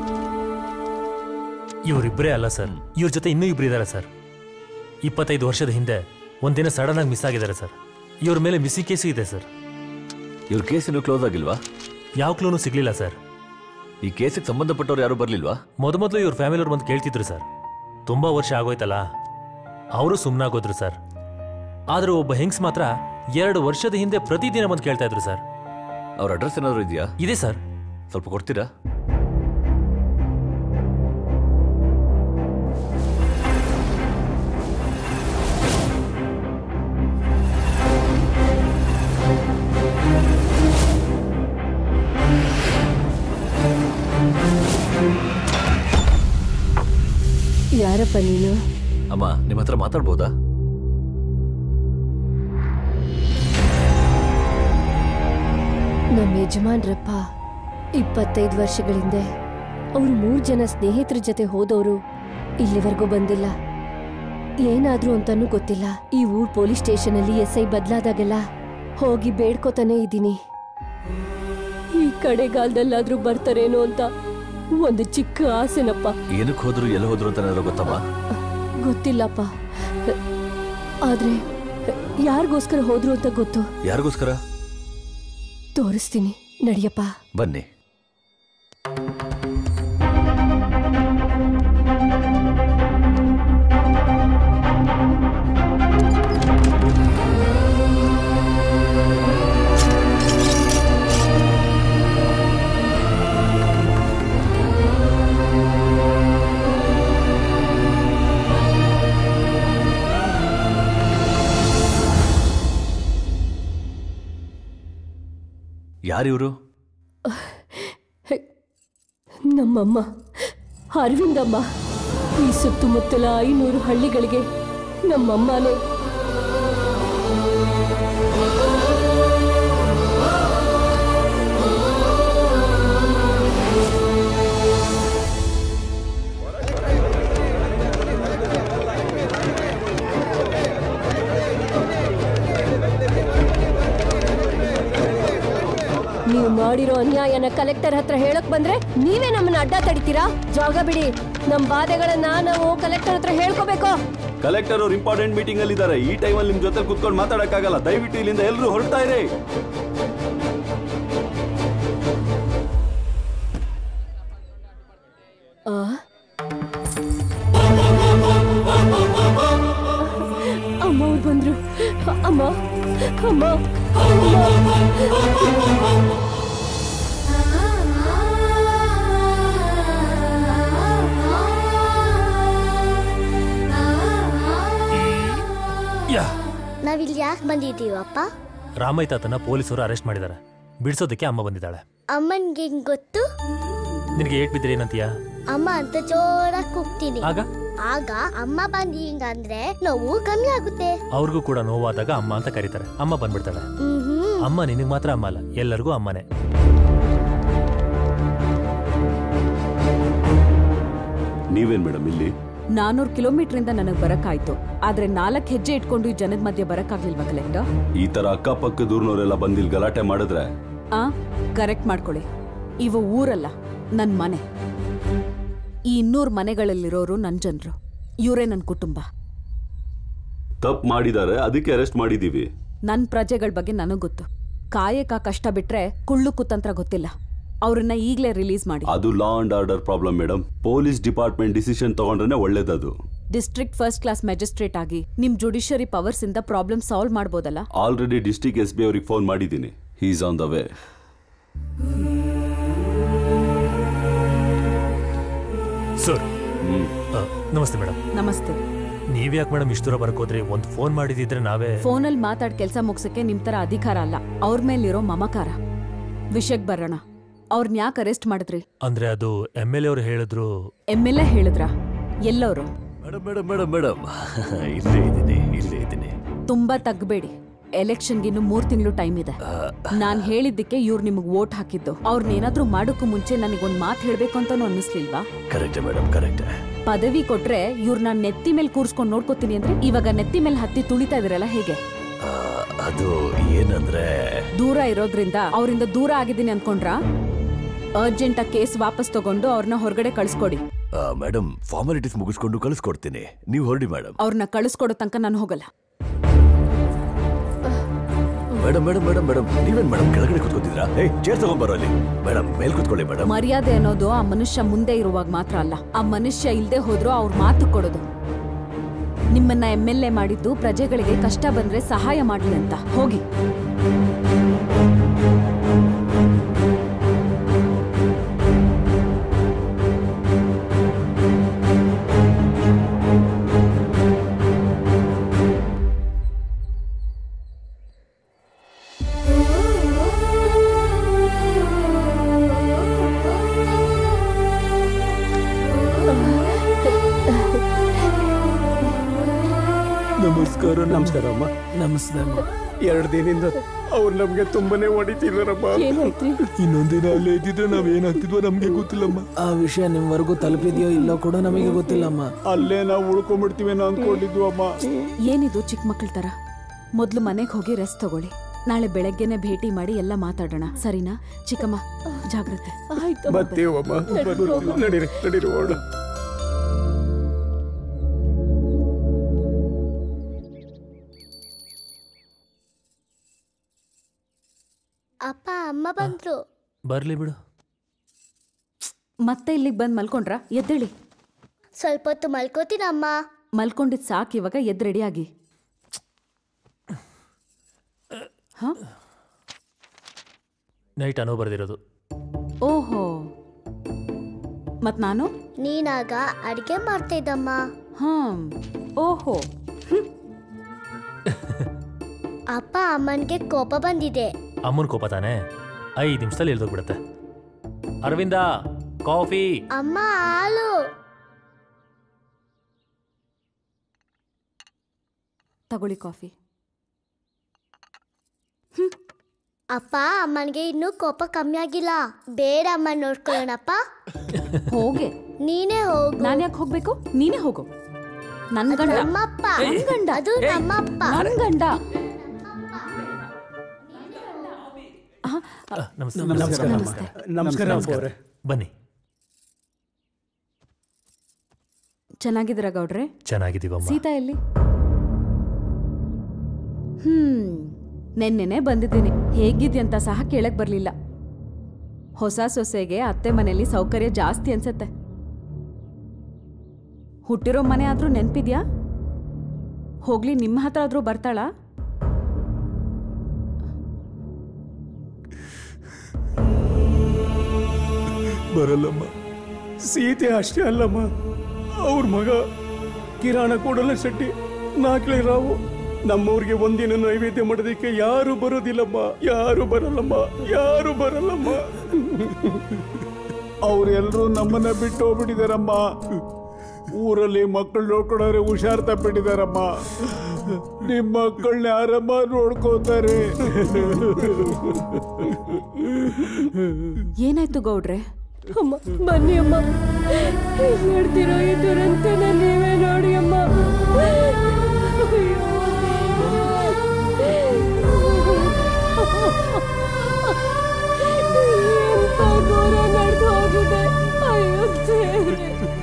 ಇವರಿಬ್ಬರೇ ಅಲ್ಲ ಸರ್ ಇವ್ರ ಜೊತೆ ಇನ್ನೂ ಇಬ್ರು ಇದ್ದಾರೆ ಸರ್ ಇಪ್ಪತ್ತೈದು ವರ್ಷದ ಹಿಂದೆ ಒಂದಿನ ಸಡನ್ ಆಗಿ ಮಿಸ್ ಆಗಿದ್ದಾರೆ ಸರ್ ಇವ್ರ ಮೇಲೆ ಮಿಸ್ಸಿಂಗ್ ಕೇಸು ಇದೆ ಸರ್ ಇವ್ರ ಕೇಸ್ ಇನ್ನೂ ಕ್ಲೋಸ್ ಆಗಿಲ್ವಾ ಯಾವ ಕ್ಲೂನು ಸಿಗ್ಲಿಲ್ಲ ಸರ್ ಈ ಕೇಸಿಗೆ ಸಂಬಂಧಪಟ್ಟವ್ರು ಯಾರು ಬರ್ಲಿಲ್ವಾ ಮೊದಮೊದಲು ಇವ್ರ ಫ್ಯಾಮಿಲಿಯವ್ರು ಬಂದು ಕೇಳ್ತಿದ್ರು ಸರ್ ತುಂಬಾ ವರ್ಷ ಆಗೋಯ್ತಲ್ಲ ಅವರು ಸುಮ್ಮನಾಗೋದ್ರು ಸರ್ ಆದ್ರೆ ಒಬ್ಬ ಹೆಂಗ್ಸ್ ಮಾತ್ರ ಎರಡು ವರ್ಷದ ಹಿಂದೆ ಪ್ರತಿದಿನ ಬಂದು ಕೇಳ್ತಾ ಇದ್ರು ಸರ್ ಅವ್ರ ಅಡ್ರೆಸ್ ಏನಾದ್ರು ಇದೆಯಾ ಇದೆ ಸರ್ ಸ್ವಲ್ಪ ಕೊಡ್ತೀರಾ ಯಾರಪ್ಪ ನೀನು ಅಮ್ಮ ನಿಮ್ಮ ಹತ್ರ ಮಾತಾಡ್ಬೋದಾ ನಮ್ಮ ಯಜಮಾನ್ರಪ್ಪ ಇಪ್ಪತ್ತೈದು ವರ್ಷಗಳಿಂದ ಅವ್ರು ಮೂರು ಜನ ಸ್ನೇಹಿತರ ಜೊತೆ ಹೋದವರು ಇಲ್ಲಿವರೆಗೂ ಬಂದಿಲ್ಲ ಏನಾದ್ರೂ ಅಂತಾನೂ ಗೊತ್ತಿಲ್ಲ ಈ ಊರ್ ಪೊಲೀಸ್ ಸ್ಟೇಷನ್ ಅಲ್ಲಿ ಎಸ್ ಐ ಬದಲಾದಾಗೆಲ್ಲ ಹೋಗಿ ಬೇಡ್ಕೋತಾನೆ ಇದ್ದೀನಿ ಈ ಕಡೆಗಾಲದಲ್ಲಾದ್ರೂ ಬರ್ತಾರೇನೋ ಅಂತ ಒಂದು ಚಿಕ್ಕ ಆಸೆನಪ್ಪ ಏನಕ್ಕೆ ಹೋದ್ರು ಎಲ್ಲಿ ಹೋದ್ರು ಅಂತ ಏನಾದ್ರು ಗೊತ್ತಮ್ಮ ಗೊತ್ತಿಲ್ಲಪ್ಪ ಆದ್ರೆ ಯಾರಿಗೋಸ್ಕರ ಹೋದ್ರು ಅಂತ ಗೊತ್ತು ಯಾರಿಗೋಸ್ಕರ ತೋರಿಸ್ತೀನಿ ನಡಿಯಪ್ಪ ಬನ್ನಿ ಯಾರಿವರು ನಮ್ಮಮ್ಮ ಅರವಿಂದಮ್ಮ ಈ ಸುತ್ತಮುತ್ತಲ ಐನೂರು ಹಳ್ಳಿಗಳಿಗೆ ನಮ್ಮಮ್ಮನೇ ನೀವು ಮಾಡಿರೋ ಅನ್ಯಾಯನ ಕಲೆಕ್ಟರ್ ಹತ್ರ ಹೇಳಕ್ ಬಂದ್ರೆ ನೀವೇ ನಮ್ಮನ್ನ ಅಡ್ಡ ತಡಿತೀರಾ ಜಾಗ ಬಿಡಿ ನಮ್ ಬಾಧೆಗಳನ್ನ ನಾವು ಕಲೆಕ್ಟರ್ ಹತ್ರ ಹೇಳ್ಕೋಬೇಕು ಕಲೆಕ್ಟರ್ ಅವ್ರು ಇಂಪಾರ್ಟೆಂಟ್ ಮೀಟಿಂಗ್ ಅಲ್ಲಿ ಇದ್ದಾರೆ ಈ ಟೈಮಲ್ಲಿ ನಿಮ್ ಜೊತೆ ಕುತ್ಕೊಂಡು ಮಾತಾಡಕ್ಕಾಗಲ್ಲ ದಯವಿಟ್ಟು ಇಲ್ಲಿಂದ ಎಲ್ಲರೂ ಹೊರಡ್ತಾ ಇರಿ ಆ? ಅಮ್ಮ ಅವ್ರು ಬಂದ್ರು ಅಮ್ಮ ಅಮ್ಮ ಯಾ ನಾವಿಲ್ಲಿ ಯಾಕೆ ಬಂದಿದ್ದೀವಪ್ಪ ರಾಮಯ್ಯ ತಾತನ ಪೊಲೀಸರು ಅರೆಸ್ಟ್ ಮಾಡಿದ್ದಾರೆ ಬಿಡಿಸೋದಕ್ಕೆ ಅಮ್ಮ ಬಂದಿದ್ದಾಳೆ ಅಮ್ಮನ್ಗೆ ಹೆಂಗ್ ಗೊತ್ತು ನಿನಗೆ ಏಟ್ ಬಿದ್ದರೆ ಏನಂತೀಯ ಅಮ್ಮ ಅಂತ ಜೋರಾಗಿ ಕೂಗ್ತೀನಿ ಆಗ ಆಗ ಅಮ್ಮ ಬಂದು ಹಿಂಗಂದ್ರೆ ನೋವು ಕಮ್ಮಿ ಆಗುತ್ತೆ ಅವ್ರಿಗೂ ಕೂಡ ನೋವಾದಾಗ ಅಮ್ಮ ಅಂತ ಕರೀತಾರೆ ಅಮ್ಮ ಬಂದ್ಬಿಡ್ತಾಳೆ ಮ್ಹ್ಮ್. ಅಮ್ಮ ನಿನಗೆ ಮಾತ್ರ ಅಮ್ಮ ಅಲ್ಲ ಎಲ್ಲರಿಗೂ ಅಮ್ಮನೇ ನೀವೇನ್ ಮೇಡಮ್ ಇಲ್ಲಿ ನಾನೂರು ಕಿಲೋಮೀಟರ್ ಇಂದ ನನಗೆ ಬರಕ್ಕಾಯ್ತು ಆದ್ರೆ ನಾಲ್ಕು ಹೆಜ್ಜೆ ಇಟ್ಕೊಂಡು ಈ ಜನದ ಮಧ್ಯೆ ಬರಕ್ಕಾಗ್ಲಿಲ್ವಾ ಕಲೆಕ್ಟರ್ ಈ ತರ ಅಕ್ಕಪಕ್ಕದೂರ್ನವರೆಲ್ಲ ಬಂದಿಲ್ ಗಲಾಟೆ ಮಾಡಿದ್ರೆ ಆ ಕರೆಕ್ಟ್ ಮಾಡ್ಕೊಳ್ಳಿ ಇವು ಊರಲ್ಲ ನನ್ ಮನೆ ಈ ಇನ್ನೂರು ಮನೆಗಳಲ್ಲಿರೋರು ನನ್ನ ಜನರು ಇವರೇ ನನ್ನ ಕುಟುಂಬ ತಪ್ಪು ಮಾಡಿದ್ದಾರೆ ಅದಕ್ಕೆ ಅರೆಸ್ಟ್ ಮಾಡಿದ್ದೀವಿ ನನ್ನ ಪ್ರಜೆಗಳ ಬಗ್ಗೆ ನನಗೆ ಗೊತ್ತು ಕಾಯಕ ಕಷ್ಟ ಬಿಟ್ರೆ ಕುಳ್ಳು ಕುತಂತ್ರ ಗೊತ್ತಿಲ್ಲ ಅವ್ರನ್ನ ಈಗಲೇ ರಿಲೀಸ್ ಮಾಡಿ ಅದು law and order problem madam police department decision ತಗೊಂಡ್ರೆ ಒಳ್ಳೇದದು ಡಿಸ್ಟ್ರಿಕ್ಟ್ ಫಸ್ಟ್ ಕ್ಲಾಸ್ ಮ್ಯಾಜಿಸ್ಟ್ರೇಟ್ ಆಗಿ ನಿಮ್ ಜುಡಿಷರಿ ಪವರ್ಸ್ ಇಂದ ಪ್ರಾಬ್ಲಮ್ ಸಾಲ್ವ್ ಮಾಡ್ಬೋದಲ್ಲ ಆಲ್ರೆಡಿ ಡಿಸ್ಟಿಕ್ ಎಸ್ ಬಿ ಅವ್ರಿಗೆ ಫೋನ್ ಮಾಡಿದ್ದೀನಿ he's on the way sir ನಮಸ್ತೆ ಮೇಡಮ್ ನಮಸ್ತೆ ನೀವ್ಯಾಕೆ ಮೇಡಮ್ ಇಷ್ಟು ದೂರ ಬರಕ್ ಹೋದ್ರಿ ಒಂದು ಫೋನ್ ಮಾಡಿದಿದ್ರೆ ನಾವೇ ಫೋನಲ್ಲಿ ಮಾತಾಡ್ ಕೆಲಸ ಮುಗ್ಸಕ್ಕೆ ನಿಮ್ ತರ ಅಧಿಕಾರ ಅಲ್ಲ ಅವ್ರ ಮೇಲಿರೋ ಮಮಕಾರ ವಿಷಯಕ್ ಬರೋಣ ಅವ್ರನ್ನ ಯಾಕೆ ಅರೆಸ್ಟ್ ಮಾಡಿದ್ರಿ ಅಂದ್ರೆ ಅದು ಎಮ್ ಎಲ್ ಎ ಅವ್ರು ಹೇಳಿದ್ರು ಎಮ್ ಎಲ್ ಎ ಹೇಳಿದ್ರ ಎಲ್ಲವರು ಮೇಡಮ್ ಮೇಡಮ್ ಮೇಡಮ್ ಮೇಡಮ್ ಇಲ್ಲೇ ಇದ್ದೀನಿ ಇಲ್ಲೇ ಇದ್ದೀನಿ ತುಂಬಾ ತಗ್ಬೇಡಿ ಎಲೆಕ್ಷನ್ಗೆ ಇನ್ನು ಮೂರ್ ತಿಂಗಳು ಟೈಮ್ ಇದೆ ನಾನ್ ಹೇಳಿದ್ದಕ್ಕೆ ಇವ್ರು ನಿಮಗ್ ವೋಟ್ ಹಾಕಿದ್ದು ಅವ್ರನ್ನೇನಾದ್ರೂ ಮಾಡೋಕ್ಕೂ ಮುಂಚೆ ನನಗೆ ಒಂದ್ ಮಾತು ಹೇಳ್ಬೇಕು ಅಂತಾನು ಅನ್ನಿಸ್ಲಿಲ್ವಾ ಕರೆಕ್ಟ್ ಮೇಡಮ್ ಕರೆಕ್ಟ್ ಪದವಿ ಕೊಟ್ರೆ ಇವ್ರನ್ನ ನೆತ್ತಿ ಮೇಲೆ ಕೂರ್ಸ್ಕೊಂಡು ನೋಡ್ಕೋತೀನಿ ಅಂದ್ರೆ ಇವಾಗ ನೆತ್ತಿ ಮೇಲೆ ಹತ್ತಿ ತುಳಿತಾ ಇದ್ರಲ್ಲ ಹೇಗೆ ಅದು ಏನಂದ್ರೆ ದೂರ ಇರೋದ್ರಿಂದ ಅವರಿಂದ ದೂರ ಆಗಿದ್ದೀನಿ ಅನ್ಕೊಂಡ್ರ ಅರ್ಜೆಂಟ್ ಆ ಕೇಸ್ ವಾಪಸ್ ತಗೊಂಡು ಅವ್ರನ್ನ ಹೊರಗಡೆ ಕಳ್ಸ್ಕೊಡಿ ಮೇಡಮ್ ಫಾರ್ಮಾಲಿಟೀಸ್ ಮುಗಿಸ್ಕೊಂಡು ಕಳಿಸ್ಕೊಡ್ತೀನಿ ನೀವು ಹೊರಡಿ ಮೇಡಮ್ ಅವ್ರನ್ನ ಕಳಿಸ್ಕೊಡೋ ತನಕ ನಾನು ಹೋಗಲ್ಲ ಮೇಡಮ್ ಮೇಡಮ್ ಮೇಡಮ್ ಮೇಡಮ್ ನೀವೇನ್ ಮೇಡಮ್ ಕೆಳಗಡೆ ಕೂತ್ಕೊತಿದ್ರಾ ಏ ಚೇರ್ ತಗೊಂಡ್ಬರೋ ಅಲ್ಲಿ ಮೇಡಮ್ ಮೇಲ್ ಕೂತ್ಕೊಳ್ಳಿ ಮೇಡಮ್ ಮರ್ಯಾದೆ ಅನ್ನೋದು ಆ ಮನುಷ್ಯ ಮುಂದೆ ಇರುವಾಗ ಮಾತ್ರ ಅಲ್ಲ ಆ ಮನುಷ್ಯ ಇಲ್ದೆ ಹೋದ್ರೂ ಅವ್ರ ಮಾತು ಕೊಡೋದು ನಿಮ್ಮನ್ನ ಎಮ್ ಎಲ್ ಎ ಮಾಡಿದ್ದು ಪ್ರಜೆಗಳಿಗೆ ಕಷ್ಟ ಬಂದ್ರೆ ಸಹಾಯ ಮಾಡ್ಲಿ ಅಂತ ಹೋಗಿ ನಮಸ್ಕಾರ ನಮಸ್ಕಾರ ಅಮ್ಮ ನಮಸ್ತೆ ಅಮ್ಮ ಎರಡು ದಿನದಿಂದ ಅವ್ರು ನಮ್ಗೆ ತುಂಬಾನೇ ಹೊಡಿತಿದಾರಮ್ಮ ಇನ್ನೊಂದಿನ ಅಲ್ಲೇ ಇದ್ದಿದ್ರೆ ನಾವ್ ಏನಾಗ್ತಿದ್ವೋ ನಮ್ಗೆ ಗೊತ್ತಿಲ್ಲಮ್ಮ ಆ ವಿಷಯ ನಿಮ್ವರೆಗೂ ತಲುಪಿದೆಯೋ ಇಲ್ಲೋ ಕೂಡ ನಮಗೆ ಗೊತ್ತಿಲ್ಲಮ್ಮ ಅಲ್ಲೇ ನಾವು ಉಳ್ಕೊಂಡ್ಬಿಡ್ತೀವೇನೋ ಅನ್ಕೊಂಡಿದ್ವು ಅಮ್ಮ ಏನಿದು ಚಿಕ್ಕ ಮಕ್ಕಳ ತರ ಮೊದ್ಲು ಮನೆಗೆ ಹೋಗಿ ರೆಸ್ಟ್ ತಗೊಳ್ಳಿ ನಾಳೆ ಬೆಳಗ್ಗೆನೆ ಭೇಟಿ ಮಾಡಿ ಎಲ್ಲ ಮಾತಾಡೋಣ ಸರಿನಾ ಚಿಕ್ಕಮ್ಮ ಜಾಗ್ರತೆ ಬರ್ತೀವಮ್ಮ ಬರ್ತೀವಿ. ನಡೀರಿ ನಡೀರಿ ಓಡ ಅಪ್ಪ ಅಮ್ಮ ಬಂದ್ರು ಬರ್ಲಿ ಬಿಡು ಮತ್ತೆ ಇಲ್ಲಿಗೆ ಬಂದು ಮಲ್ಕೊಂಡ್ರಾ ಎದ್ದೇಳಿ ಸ್ವಲ್ಪ ಹೊತ್ತು ಮಲ್ಕೋತೀನಮ್ಮ ಮಲ್ಕೊಂಡಿದ್ ಸಾಕು ಇವಾಗ ಎದ್ದು ರೆಡಿಯಾಗಿ ಹಾ ನೈಟ್ ಅನೋ ಬರ್ದಿರೋದು ಓಹೋ ಮತ್ ನಾನು ನೀನಾಗ ಅಡಿಗೆ ಮಾಡ್ತಿದ್ದಮ್ಮ ಹ್ಮ್ ಓಹೋ ಅಪ್ಪ ಅಮ್ಮನ್ಗೆ ಕೋಪ ಬಂದಿದೆ ಅಮ್ಮನ ಕೋಪ ತಾನೆ ಐದು ನಿಮಿಷದಲ್ಲಿ ಇಳ್ದೋಗ್ಬಿಡುತ್ತೆ ಅರವಿಂದ ಕಾಫಿ ಅಮ್ಮ ಹಾಲು ತಗೊಳ್ಳಿ ಕಾಫಿ ಅಪ್ಪ ಅಮ್ಮನ್ಗೆ ಇನ್ನೂ ಕೋಪ ಕಮ್ಮಿ ಆಗಿಲ್ಲ ಬೇಡ ಅಮ್ಮ ನೋಡ್ಕೊಳ್ಳೋಣಪ್ಪ ಹೋಗೆ ನೀನೇ ಹೋಗು ನಾನ್ ಯಾಕೆ ಹೋಗ್ಬೇಕು ನೀನೇ ಹೋಗು ನನ್ ಗಂಡ ನಮ್ಮಪ್ಪ ನನ್ ಗಂಡ ಅದು ನಮ್ಮಪ್ಪ ನನ್ ಗಂಡ ಆ, ಆ, ನಮಸ್ತೆ ನಮಸ್ಕಾರ ನಮಸ್ತೆ. ನಮಸ್ಕಾರ ಅಪ್ಪ ಅವ್ರೆ ಬನ್ನಿ ಚೆನ್ನಾಗಿದ್ದೀರಾ ಗೌಡ್ರೆ ಚೆನ್ನಾಗಿದ್ದೀವಮ್ಮ ಸೀತಾ ಎಲ್ಲಿ ಹ್ಮ್ ನೆನ್ನೆನೆ ಬಂದಿದ್ದೀನಿ ಹೇಗಿದ್ಯಂತ ಸಹ ಕೇಳಕ್ ಬರ್ಲಿಲ್ಲ ಹೊಸ ಸೊಸೆಗೆ ಅತ್ತೆ ಮನೆಯಲ್ಲಿ ಸೌಕರ್ಯ ಜಾಸ್ತಿ ಅನ್ಸತ್ತೆ ಹುಟ್ಟಿರೋ ಮನೆ ಆದ್ರೂ ನೆನ್ಪಿದ್ಯಾ ಹೋಗ್ಲಿ ನಿಮ್ಮ ಹತ್ರ ಆದ್ರೂ ಬರ್ತಾಳಾ ಬರಲ್ಲಮ್ಮ ಸೀತೆ ಅಷ್ಟೇ ಅಲ್ಲಮ್ಮ ಅವ್ರ ಮಗ ಕಿರಾಣ ಕೂಡಲ ಶೆಟ್ಟಿ ನಾಲ್ಕಳೆ ರಾವು ನಮ್ಮೂರಿಗೆ ಒಂದಿನ ನೈವೇದ್ಯ ಮಾಡೋದಕ್ಕೆ ಯಾರು ಬರೋದಿಲ್ಲಮ್ಮ ಯಾರು ಬರಲ್ಲಮ್ಮ ಯಾರು ಬರಲ್ಲಮ್ಮ ಅವರೆಲ್ಲರೂ ನಮ್ಮನ್ನ ಬಿಟ್ಟು ಹೋಗ್ಬಿಟ್ಟಿದಾರಮ್ಮ ಊರಲ್ಲಿ ಮಕ್ಕಳು ನೋಡ್ಕೊಂಡ್ರೆ ಹುಷಾರ್ ತಪ್ಪಿಟ್ಟಿದಾರಮ್ಮ ನಿಮ್ಮ ಮಕ್ಕಳನ್ನ ಯಾರಮ್ಮ ನೋಡ್ಕೋತಾರೆ ಏನಾಯ್ತು ಗೌಡ್ರೆ ಅಮ್ಮ ಬನ್ನಿ ಅಮ್ಮ ನೋಡ್ತಿರೋ ಈ ದುರಂತನ ನೀವೇ ನೋಡಿ ಅಮ್ಮ ಎಂತ ಘೋರ ನಡೆದು ಹೋಗಿದೆ ಅಯ್ಯೋ ದೇವ್ರೆ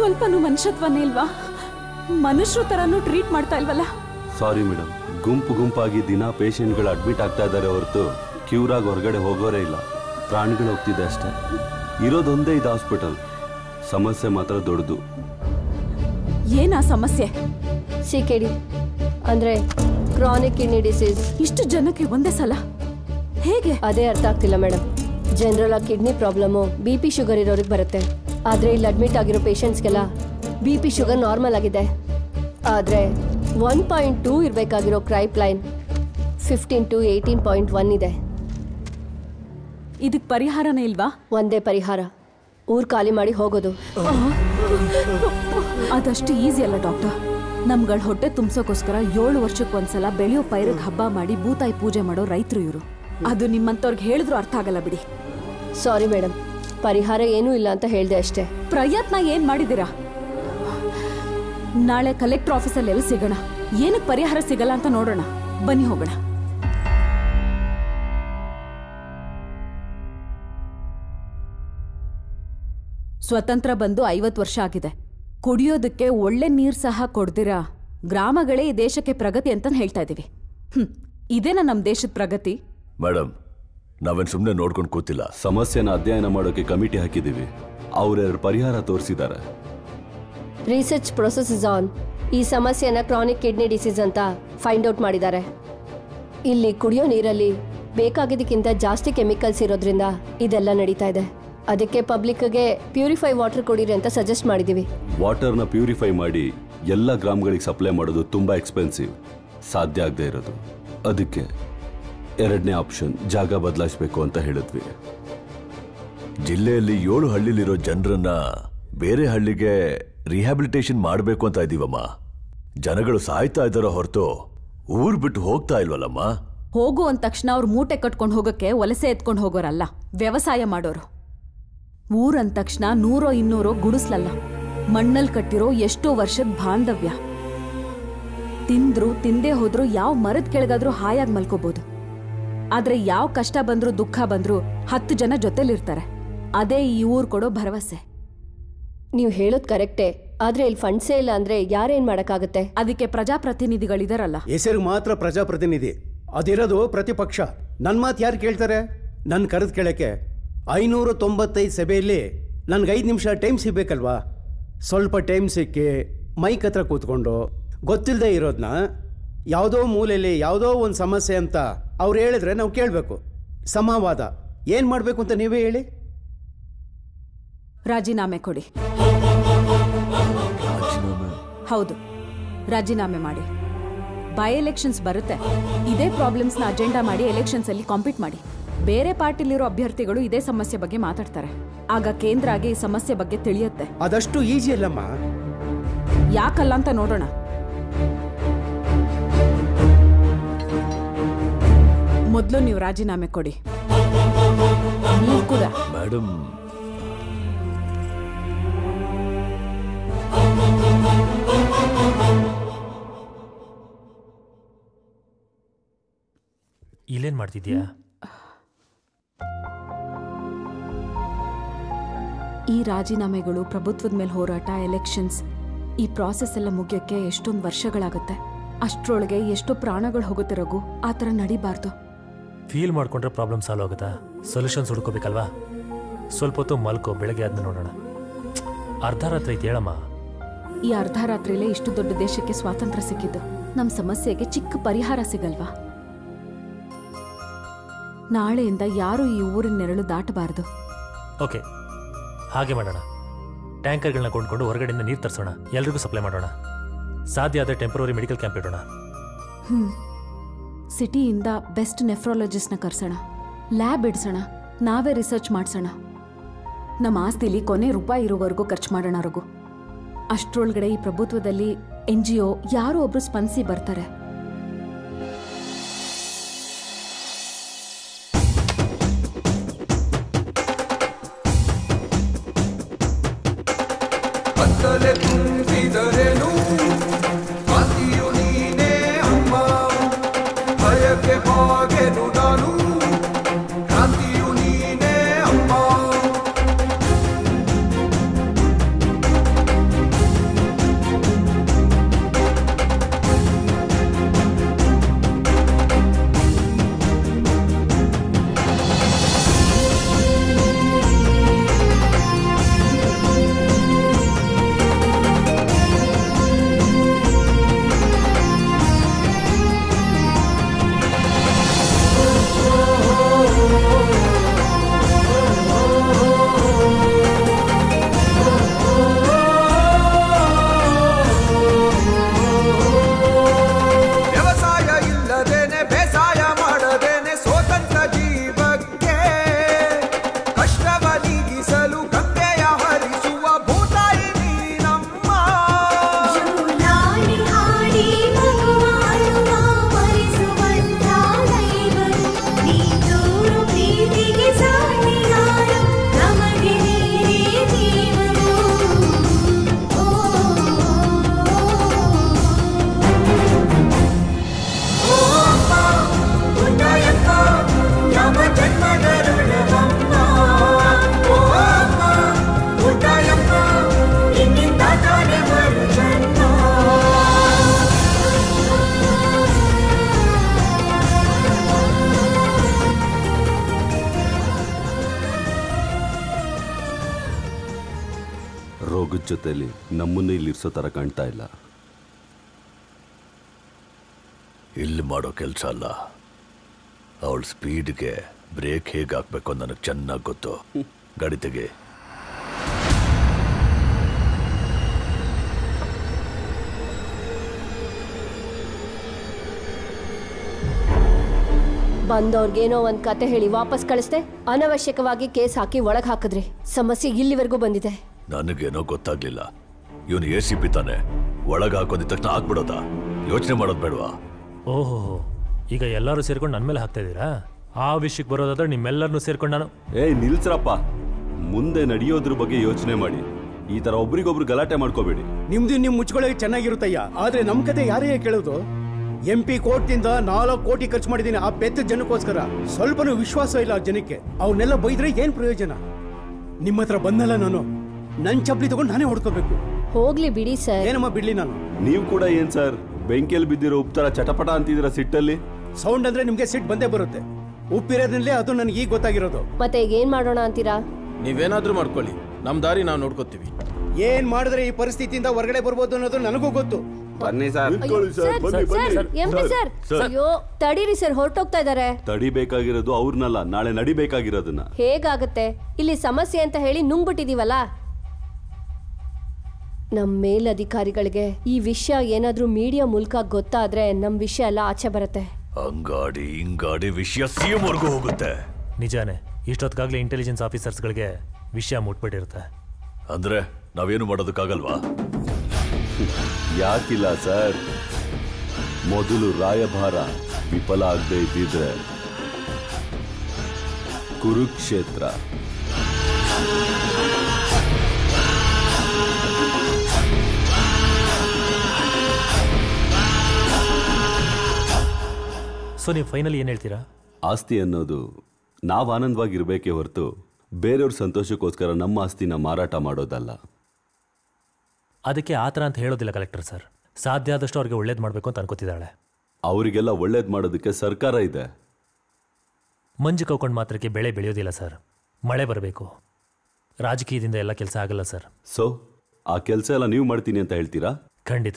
ಸ್ವಲ್ಪನೂ ಮನುಷ್ಯತ್ವನೇ ಇಲ್ವಾ ಮನುಷ್ಯರ ಥರನೂ ಟ್ರೀಟ್ ಮಾಡ್ತಾ ಇಲ್ವಲ್ಲ ಸಾರಿ ಮೇಡಮ್ ಗುಂಪು ಗುಂಪಾಗಿ ದಿನ ಪೇಷಂಟ್ಗಳು ಅಡ್ಮಿಟ್ ಆಗ್ತಾ ಇದ್ದಾರೆ ಹೊರತು ಕ್ಯೂರ್ ಆಗಿ ಹೊರಗಡೆ ಹೋಗೋರೇ ಇಲ್ಲ ಪ್ರಾಣಿಗಳು ಹೋಗ್ತಿದೆ ಅಷ್ಟೇ ಇರೋದೊಂದೇ ಇದು ಹಾಸ್ಪಿಟಲ್ ಸಮಸ್ಯೆ ಮಾತ್ರ ದೊಡ್ಡದು ಏನಾ ಸಮಸ್ಯೆ ಸಿ ಕೆ ಡಿ ಅಂದರೆ ಕ್ರಾನಿಕ್ ಕಿಡ್ನಿ ಡಿಸೀಸ್ ಇಷ್ಟು ಜನಕ್ಕೆ ಒಂದೇ ಸಲ ಹೇಗೆ ಅದೇ ಅರ್ಥ ಆಗ್ತಿಲ್ಲ ಮೇಡಮ್ ಜನರಲ್ ಆಗಿ kidney problem B P sugar ಇರೋರಿಗೆ ಬರುತ್ತೆ ಆದರೆ ಇಲ್ಲಿ ಅಡ್ಮಿಟ್ ಆಗಿರೋ ಪೇಷಂಟ್ಸ್ಗೆಲ್ಲ ಬಿ ಪಿ ಶುಗರ್ ನಾರ್ಮಲ್ ಆಗಿದೆ ಆದರೆ ಒನ್ ಪಾಯಿಂಟ್ ಟೂ ಇರಬೇಕಾಗಿರೋ ಕ್ರೈಪ್ ಲೈನ್ fifteen to eighteen point one ಇದೆ ಇದಕ್ಕೆ ಪರಿಹಾರನೇ ಇಲ್ವಾ ಒಂದೇ ಪರಿಹಾರ ಊರು ಖಾಲಿ ಮಾಡಿ ಹೋಗೋದು ಅದಷ್ಟು ಈಸಿ ಅಲ್ಲ ಡಾಕ್ಟರ್ ನಮ್ಗಳ ಹೊಟ್ಟೆ ತುಂಬಿಸೋಕೋಸ್ಕರ ಏಳು ವರ್ಷಕ್ಕೆ ಒಂದ್ಸಲ ಬೆಳೆಯೋ ಪೈರಿಗೆ ಹಬ್ಬ ಮಾಡಿ ಭೂತಾಯಿ ಪೂಜೆ ಮಾಡೋ ರೈತರು ಇವರು ಅದು ನಿಮ್ಮಂತವ್ರಿಗೆ ಹೇಳಿದ್ರು ಅರ್ಥ ಆಗಲ್ಲ ಬಿಡಿ ಸಾರಿ ಮೇಡಮ್ ಪರಿಹಾರ ಏನೂ ಇಲ್ಲ ಅಂತ ಹೇಳಿದೆ ಅಷ್ಟೇ ಪ್ರಯತ್ನ ಏನ್ ಮಾಡಿದ್ದೀರಾ ನಾಳೆ ಕಲೆಕ್ಟರ್ ಆಫೀಸಲ್ಲಿ ಎಲ್ಲಿ ಸಿಗೋಣ ಏನಕ್ಕೆ ಪರಿಹಾರ ಸಿಗಲ್ಲ ಅಂತ ನೋಡೋಣ ಬನ್ನಿ ಹೋಗೋಣ ಸ್ವತಂತ್ರ ಬಂದು ಐವತ್ತು ವರ್ಷ ಆಗಿದೆ ಕುಡಿಯೋದಕ್ಕೆ ಒಳ್ಳೆ ನೀರ್ ಸಹ ಕೊಡ್ದಿರಾ ಗ್ರಾಮಗಳೇ ಈ ದೇಶಕ್ಕೆ ಪ್ರಗತಿ ಅಂತ ಹೇಳ್ತಾ ಇದೀವಿ ಹ್ಮ್ ಇದೇನಾ ನಮ್ ದೇಶದ ಪ್ರಗತಿ ಮೇಡಮ್ ನಾವೇನ್ ಸುಮ್ಮನೆ ನೋಡ್ಕೊಂಡು ಕೂತಿಲ್ಲ ಸಮಸ್ಯೆನ ಅಧ್ಯಯನ ಮಾಡೋಕೆ ಕಮಿಟಿ ಹಾಕಿದ್ದೀವಿ ಅವರೆರಡು ಪರಿಹಾರ ತೋರಿಸಿದ್ದಾರೆ ರಿಸರ್ಚ್ ಪ್ರೊಸೆಸ್ ಇಸ್ ಆನ್ ಈ ಸಮಸ್ಯೆನ ಕ್ರಾನಿಕ್ ಕಿಡ್ನಿ ಡಿಸೀಸ್ ಅಂತ ಫೈಂಡ್ ಔಟ್ ಮಾಡಿದ್ದಾರೆ ಇಲ್ಲಿ ಕುಡಿಯೋ ನೀರಲ್ಲಿ ಬೇಕಾಗಿದ್ದಕ್ಕಿಂತ ಜಾಸ್ತಿ ಕೆಮಿಕಲ್ಸ್ ಇರೋದ್ರಿಂದ ಇದೆಲ್ಲ ನಡೀತಾ ಇದೆ ಅದಕ್ಕೆ ಪಬ್ಲಿಕ್ಗೆ ಪ್ಯೂರಿಫೈ ವಾಟರ್ ಕೊಡಿರಿ ಅಂತ ಸಜೆಸ್ಟ್ ಮಾಡಿದ್ದೀವಿ ವಾಟರ್ನ ಪ್ಯೂರಿಫೈ ಮಾಡಿ ಎಲ್ಲ ಗ್ರಾಮಗಳಿಗೆ ಸಪ್ಲೈ ಮಾಡೋದು ತುಂಬಾ ಎಕ್ಸ್ಪೆನ್ಸಿವ್ ಸಾಧ್ಯ ಆಗದೆ ಇರೋದು ಅದಕ್ಕೆ ಎರಡನೇ ಆಪ್ಷನ್ ಜಾಗ ಬದಲಾಯಿಸಬೇಕು ಅಂತ ಹೇಳಿದ್ವಿ ಜಿಲ್ಲೆಯಲ್ಲಿ ಏಳು ಹಳ್ಳಿಲಿರೋ ಜನರನ್ನ ಬೇರೆ ಹಳ್ಳಿಗೆ ರಿಹ್ಯಾಬಿಲಿಟೇಷನ್ ಮಾಡಬೇಕು ಅಂತ ಇದೀವಮ್ಮ ಜನಗಳು ಸಾಯ್ತಾ ಇದ್ದಾರೋ ಹೊರತು ಊರ್ ಬಿಟ್ಟು ಹೋಗ್ತಾ ಇಲ್ವಲ್ಲಮ್ಮ ಹೋಗು ಅಂದ ತಕ್ಷಣ ಅವ್ರು ಮೂಟೆ ಕಟ್ಕೊಂಡು ಹೋಗಕ್ಕೆ ವಲಸೆ ಎತ್ಕೊಂಡು ಹೋಗೋರಲ್ಲ ವ್ಯವಸಾಯ ಮಾಡೋರು ಊರ್ ಅಂದ ತಕ್ಷಣ ನೂರೋ ಇನ್ನೂರೋ ಗುಡಿಸ್ಲಲ್ಲ ಮಣ್ಣಲ್ಲಿ ಕಟ್ಟಿರೋ ಎಷ್ಟೋ ವರ್ಷದ ಬಾಂಧವ್ಯ ತಿಂದ್ರು ತಿಂದೇ ಹೋದ್ರು ಯಾವ ಮರದ ಕೆಳಗಾದ್ರೂ ಹಾಯಾಗಿ ಮಲ್ಕೋಬಹುದು ಆದ್ರೆ ಯಾವ ಕಷ್ಟ ಬಂದ್ರು ದುಃಖ ಬಂದ್ರು ಹತ್ತು ಜನ ಜೊತೆಲಿರ್ತಾರೆ ಅದೇ ಈ ಊರ್ ಕೊಡೋ ಭರವಸೆ ನೀವು ಹೇಳೋದು ಕರೆಕ್ಟೇ ಆದರೆ ಇಲ್ಲಿ ಫಂಡ್ಸೇ ಇಲ್ಲ ಅಂದರೆ ಯಾರೇನು ಮಾಡೋಕ್ಕಾಗುತ್ತೆ ಅದಕ್ಕೆ ಪ್ರಜಾಪ್ರತಿನಿಧಿಗಳಿದಾರಲ್ಲ ಹೆಸರು ಮಾತ್ರ ಪ್ರಜಾಪ್ರತಿನಿಧಿ ಅದಿರೋದು ಪ್ರತಿಪಕ್ಷ ನನ್ನ ಮಾತು ಯಾರು ಕೇಳ್ತಾರೆ ನನ್ನ ಕರೆದು ಕೇಳಕ್ಕೆ ಐನೂರ ತೊಂಬತ್ತೈದು ಸಭೆಯಲ್ಲಿ ನನ್ಗೆ ಐದು ನಿಮಿಷ ಟೈಮ್ ಸಿಗ್ಬೇಕಲ್ವಾ ಸ್ವಲ್ಪ ಟೈಮ್ ಸಿಕ್ಕಿ ಮೈಕ್ ಹತ್ರ ಕೂತ್ಕೊಂಡು ಗೊತ್ತಿಲ್ಲದೆ ಇರೋದನ್ನ ಯಾವುದೋ ಮೂಲೆಯಲ್ಲಿ ಯಾವುದೋ ಒಂದು ಸಮಸ್ಯೆ ಅಂತ ಅವ್ರು ಹೇಳಿದ್ರೆ ನಾವು ಕೇಳಬೇಕು ಸಮವಾದ ಏನು ಮಾಡಬೇಕು ಅಂತ ನೀವೇ ಹೇಳಿ ರಾಜೀನಾಮೆ ಕೊಡಿ ಹೌದು ರಾಜೀನಾಮೆ ಮಾಡಿ ಬೈ ಎಲೆಕ್ಷನ್ಸ್ ಬರುತ್ತೆ ಇದೇ ಪ್ರಾಬ್ಲಮ್ಸ್ನ ಅಜೆಂಡಾ ಮಾಡಿ ಎಲೆಕ್ಷನ್ಸ್ ಅಲ್ಲಿ ಕಾಂಪೀಟ್ ಮಾಡಿ ಬೇರೆ ಪಾರ್ಟಿಲಿರೋ ಅಭ್ಯರ್ಥಿಗಳು ಇದೇ ಸಮಸ್ಯೆ ಬಗ್ಗೆ ಮಾತಾಡ್ತಾರೆ ಆಗ ಕೇಂದ್ರ ಆಗಿ ಈ ಸಮಸ್ಯೆ ಬಗ್ಗೆ ತಿಳಿಯುತ್ತೆ ಅದಷ್ಟು ಈಜಿ ಅಲ್ಲಮ್ಮ ಯಾಕಲ್ಲ ಅಂತ ನೋಡೋಣ ಮೊದಲು ನೀವು ರಾಜೀನಾಮೆ ಕೊಡಿ ನೀವು ಕೂಡ ಮೇಡಮ್ ಇಲ್ಲೇನ್ ಮಾಡ್ತಿದ್ಯಾ ಈ ರಾಜೀನಾಮೆಗಳು ಪ್ರಭುತ್ವದ ಮೇಲೆ ಹೋರಾಟ ಎಲೆಕ್ಷನ್ಸ್ ಈ ಪ್ರಾಸೆಸ್ ಎಲ್ಲ ಮುಗಿಯೋಕ್ಕೆ ಎಷ್ಟೊಂದು ವರ್ಷಗಳಾಗುತ್ತೆ ಅಷ್ಟರೊಳಗೆ ಎಷ್ಟು ಪ್ರಾಣಗಳು ಹೋಗುತ್ತೆ ರಘು ಆ ಥರ ನಡಿಬಾರ್ದು ಫೀಲ್ ಮಾಡ್ಕೊಂಡ್ರೆ ಪ್ರಾಬ್ಲಮ್ ಸಾಲ್ವ್ ಆಗುತ್ತಾ ಸೊಲ್ಯೂಷನ್ಸ್ ಹುಡ್ಕೋಬೇಕಲ್ವಾ ಸ್ವಲ್ಪ ಹೊತ್ತು ಮಲ್ಕೋ ಬೆಳಗ್ಗೆ ಅದನ್ನ ನೋಡೋಣ ಅರ್ಧ ರಾತ್ರಿ ಐತೆ ಹೇಳಮ್ಮ ಈ ಅರ್ಧ ರಾತ್ರಿಲೇ ಇಷ್ಟು ದೊಡ್ಡ ದೇಶಕ್ಕೆ ಸ್ವಾತಂತ್ರ್ಯ ಸಿಕ್ಕಿದ್ದು ನಮ್ಮ ಸಮಸ್ಯೆಗೆ ಚಿಕ್ಕ ಪರಿಹಾರ ಸಿಗಲ್ವಾ ನಾಳೆಯಿಂದ ಯಾರು ಈ ಊರಿನ ನೆರಳು ದಾಟಬಾರದು ಓಕೆ ಹಾಗೆ ಮಾಡೋಣ ಟ್ಯಾಂಕರ್ಗಳನ್ನ ಕೊಂಡ್ಕೊಂಡು ಹೊರಗಡೆಯಿಂದ ನೀರು ತರಿಸೋಣ ಎಲ್ರಿಗೂ ಸಪ್ಲೈ ಮಾಡೋಣ ಸಾಧ್ಯ ಆದರೆ ಟೆಂಪ್ರವರಿ ಮೆಡಿಕಲ್ ಕ್ಯಾಂಪ್ ಇಡೋಣ ಹ್ಮ್ ಸಿಟಿಯಿಂದ ಬೆಸ್ಟ್ ನೆಫ್ರಾಲಜಿಸ್ಟ್ನ ಕರ್ಸೋಣ ಲ್ಯಾಬ್ ಇಡ್ಸೋಣ ನಾವೇ ರಿಸರ್ಚ್ ಮಾಡ್ಸೋಣ ನಮ್ಮ ಆಸ್ತಿಲಿ ಕೊನೆ ರೂಪಾಯಿ ಇರೋವರೆಗೂ ಖರ್ಚು ಮಾಡೋಣ ರಘು ಅಷ್ಟರೊಳಗಡೆ ಈ ಪ್ರಭುತ್ವದಲ್ಲಿ ಎನ್ ಜಿ ಒ ಯಾರೋ ಒಬ್ರು ಸ್ಪಂದಿಸಿ ಬರ್ತಾರೆ ಕತ್ತಲೆ ತುಂಬಿದರೇನು ಕಾಂತಿಯು ನೀನೇ ಅಮ್ಮ ಭಯಕ್ಕೆ ಬಾಗೆನು ನಾನು ಕ್ರಾಂತಿಯು ನೀನೇ ಅಮ್ಮ ರೋಗದ ಜೊತೆಲಿ ನಮ್ಮನ್ನು ಇಲ್ಲಿ ಇರ್ಸೋ ಥರ ಕಾಣ್ತಾ ಇಲ್ಲ ಇಲ್ಲಿ ಮಾಡೋ ಕೆಲಸ ಅಲ್ಲ ಅವಳ ಸ್ಪೀಡ್ಗೆ ಬ್ರೇಕ್ ಹೇಗೆ ಹಾಕ್ಬೇಕು ಅಂತ ನನಗೆ ಚೆನ್ನಾಗಿ ಗೊತ್ತು ಗಾಡಿ ತೆಗೆ ಬಂದವ್ರಿಗೇನೋ ಒಂದ್ ಕತೆ ಹೇಳಿ ವಾಪಸ್ ಕಳಿಸ್ದೆ ಅನವಶ್ಯಕವಾಗಿ ಕೇಸ್ ಹಾಕಿ ಒಳಗ್ ಹಾಕಿದ್ರಿ ಸಮಸ್ಯೆ ಇಲ್ಲಿವರೆಗೂ ಬಂದಿದೆ ನನಗೇನೋ ಗೊತ್ತಾಗ್ಲಿಲ್ಲ ಇವನು ಎ ಸಿ ಪಿ ತಾನೆ ಒಳಗೆ ಹಾಕೊಂಡಿದ ತಕ್ಷಣ ಹಾಕ್ಬಿಡೋದಾ ಯೋಚನೆ ಮಾಡೋದು ಬೇಡವಾ ಓಹೋ ಈಗ ಎಲ್ಲರೂ ಸೇರ್ಕೊಂಡು ನನ್ನ ಮೇಲೆ ಹಾಕ್ತಾ ಇದ್ದೀರಾ ಆ ವಿಷಯಕ್ಕೆ ಬರೋದಾದ್ರೆ ನಿಮ್ಮೆಲ್ಲರನ್ನೂ ಸೇರ್ಕೊಂಡು ನಾನು ಏಯ್ ನಿಲ್ಸ್ರಪ್ಪ ಮುಂದೆ ನಡೆಯೋದ್ರ ಬಗ್ಗೆ ಯೋಚನೆ ಮಾಡಿ ಈ ತರ ಒಬ್ರಿಗೊಬ್ರು ಗಲಾಟೆ ಮಾಡ್ಕೋಬೇಡಿ ನಿಮ್ದು ನಿಮ್ ಮುಚ್ಕೊಳ್ಳೋಕೆ ಚೆನ್ನಾಗಿರುತ್ತಯ್ಯ ಆದ್ರೆ ನಮ್ ಕತೆ ಯಾರೇ ಕೇಳೋದು ಎಂ ಪಿ ಕೋರ್ಟ್ನಿಂದ ನಾಲ್ಕು ಕೋಟಿ ಖರ್ಚು ಮಾಡಿದ್ದೀನಿ ಆ ಪೆತ್ತ ಜನಕ್ಕೋಸ್ಕರ ಸ್ವಲ್ಪನೂ ವಿಶ್ವಾಸ ಇಲ್ಲ ಆ ಜನಕ್ಕೆ ಅವನ್ನೆಲ್ಲ ಬೈದ್ರೆ ಏನ್ ಪ್ರಯೋಜನ ನಿಮ್ಮ ಹತ್ರ ಬಂದಲ್ಲ ನಾನು ನನ್ ಚಪ್ಪಲಿ ತಗೊಂಡು ನಾನೇ ಹೊಡ್ಕೋಬೇಕು ಹೋಗ್ಲಿ ಬಿಡಿ ಸರ್ ಏನಮ್ಮ ಬಿಡ್ಲಿ ನಾನು ನೀವು ಕೂಡ ಏನ್ ಸರ್ ಬೆಂಕಿಯಲ್ಲಿ ಬಿದ್ದಿರೋ ಉಪ್ತರ ಚಟಪಟ ಅಂತಿದ್ದೀರಾ ಸಿಟ್ಟಲ್ಲಿ ಸೌಂಡ್ ಅಂದ್ರೆ ನಿಮ್ಗೆ ಸಿಟ್ ಬಂದೇ ಬರುತ್ತೆ ಉಪ್ಪಿರೋದ್ರಲ್ಲೇ ಅದು ನನಗೆ ಈಗ ಗೊತ್ತಾಗಿರೋದು ಮತ್ತೆ ಈಗ ಏನ್ ಮಾಡೋಣ ಅಂತೀರಾ ನೀವೇನಾದ್ರೂ ಮಾಡ್ಕೊಳ್ಳಿ ನಮ್ ದಾರಿ ನಾವು ನೋಡ್ಕೋತೀವಿ ಏನ್ ಮಾಡಿದ್ರೆ ಈ ಪರಿಸ್ಥಿತಿಯಿಂದ ಹೊರಗಡೆ ಬರ್ಬೋದು ಅನ್ನೋದು ನನಗೂ ಗೊತ್ತು ಬನ್ನಿ ಸರ್ ಸರ್ ಅಯ್ಯೋ ತಡೀರಿ ಸರ್ ಹೊರಟೋಗ್ತಾ ಇದಾರೆ ತಡಿಬೇಕಾಗಿರೋದು ಅವ್ರನ್ನಲ್ಲ ನಾಳೆ ನಡಿಬೇಕಾಗಿರೋದನ್ನ ಹೇಗಾಗತ್ತೆ ಇಲ್ಲಿ ಸಮಸ್ಯೆ ಅಂತ ಹೇಳಿ ನುಂಗ್ಬಿಟ್ಟಿದೀವಲ್ಲ ನಮ್ ಮೇಲಧಿಕಾರಿಗಳಿಗೆ ಈ ವಿಷಯ ಏನಾದ್ರೂ ಮೀಡಿಯಾ ಮೂಲಕ ಗೊತ್ತಾದ್ರೆ ನಮ್ ವಿಷಯ ಎಲ್ಲ ಆಚೆ ಬರುತ್ತೆ ಹಂಗಾಡಿ ಹಿಂಗಾಡಿ ವಿಷಯ ಸಿಎಂ ವರ್ಗೂ ಹೋಗುತ್ತೆ ನಿಜಾನೇ ಇಷ್ಟೊತ್ತಿಗಾಗಲೇ ಇಂಟೆಲಿಜೆನ್ಸ್ ಆಫೀಸರ್ಸ್ಗಳಿಗೆ ವಿಷಯ ಮುಟ್ಬಿಟ್ಟಿರುತ್ತೆ ಅಂದ್ರೆ ನಾವೇನು ಮಾಡೋದಕ್ಕಾಗಲ್ವಾ ಯಾಕಿಲ್ಲ ಸರ್ ಮೊದಲು ರಾಯಭಾರ ವಿಫಲ ಆಗದೆ ಇದ್ದಿದ್ರೆ ಕುರುಕ್ಷೇತ್ರ ಸೊ ನೀವು ಫೈನಲಿ ಏನು ಹೇಳ್ತೀರಾ ಆಸ್ತಿ ಅನ್ನೋದು ನಾವು ಆನಂದವಾಗಿರ್ಬೇಕೇ ಹೊರತು ಬೇರೆಯವ್ರ ಸಂತೋಷಕ್ಕೋಸ್ಕರ ನಮ್ಮ ಆಸ್ತಿನ ಮಾರಾಟ ಮಾಡೋದಲ್ಲ ಅದಕ್ಕೆ ಆ ಥರ ಅಂತ ಹೇಳೋದಿಲ್ಲ ಕಲೆಕ್ಟರ್ ಸರ್ ಸಾಧ್ಯ ಆದಷ್ಟು ಅವ್ರಿಗೆ ಒಳ್ಳೇದು ಮಾಡಬೇಕು ಅಂತ ಅನ್ಕೋತಿದ್ದಾಳೆ ಅವರಿಗೆಲ್ಲ ಒಳ್ಳೇದು ಮಾಡೋದಕ್ಕೆ ಸರ್ಕಾರ ಇದೆ ಮಂಜು ಕೌಕೊಂಡು ಮಾತ್ರಕ್ಕೆ ಬೆಳೆ ಬೆಳೆಯೋದಿಲ್ಲ ಸರ್ ಮಳೆ ಬರಬೇಕು ರಾಜಕೀಯದಿಂದ ಎಲ್ಲ ಕೆಲಸ ಆಗಲ್ಲ ಸರ್ ಸೊ ಆ ಕೆಲಸ ಎಲ್ಲ ನೀವು ಮಾಡ್ತೀನಿ ಅಂತ ಹೇಳ್ತೀರಾ ಖಂಡಿತ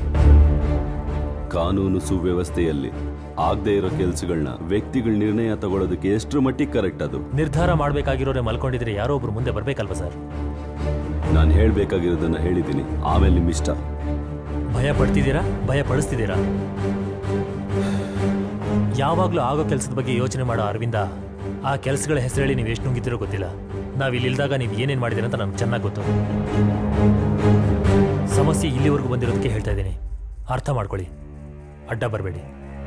ಕಾನೂನು ಸುವ್ಯವಸ್ಥೆಯಲ್ಲಿ ಆಗದೆ ಇರೋ ಕೆಲಸಗಳನ್ನ ವ್ಯಕ್ತಿಗಳ ನಿರ್ಣಯ ತಗೊಳ್ಳೋದಕ್ಕೆ ಎಷ್ಟು ಮಟ್ಟಿಗೆ ಕರೆಕ್ಟ್ ಅದು ನಿರ್ಧಾರ ಮಾಡಬೇಕಾಗಿರೋರೆ ಮಲ್ಕೊಂಡಿದ್ರೆ ಯಾರೋ ಒಬ್ರು ಮುಂದೆ ಬರಬೇಕಲ್ವ ಸರ್ ನಾನು ಹೇಳ್ಬೇಕಾಗಿರೋದನ್ನ ಹೇಳಿದ್ದೀನಿ ಆಮೇಲೆ ನಿಮ್ಮ ಇಷ್ಟ ಭಯ ಪಡ್ತಿದ್ದೀರಾ ಭಯ ಪಡಿಸ್ತಿದ್ದೀರಾ ಯಾವಾಗಲೂ ಆಗೋ ಕೆಲಸದ ಬಗ್ಗೆ ಯೋಚನೆ ಮಾಡೋ ಅರವಿಂದ ಆ ಕೆಲಸಗಳ ಹೆಸರು ಹೇಳಿ ನೀವು ಎಷ್ಟು ನುಂಗಿತಿರೋ ಗೊತ್ತಿಲ್ಲ ನಾವು ಇಲ್ಲಿ ಇಲ್ದಾಗ ನೀವು ಏನೇನು ಮಾಡಿದ್ದೀರ ಅಂತ ನನಗೆ ಚೆನ್ನಾಗಿ ಗೊತ್ತು ಸಮಸ್ಯೆ ಇಲ್ಲಿವರೆಗೂ ಬಂದಿರೋದಕ್ಕೆ ಹೇಳ್ತಾ ಇದ್ದೀನಿ ಅರ್ಥ ಮಾಡ್ಕೊಳ್ಳಿ ಅಡ್ಡ ಬರಬೇಡಿ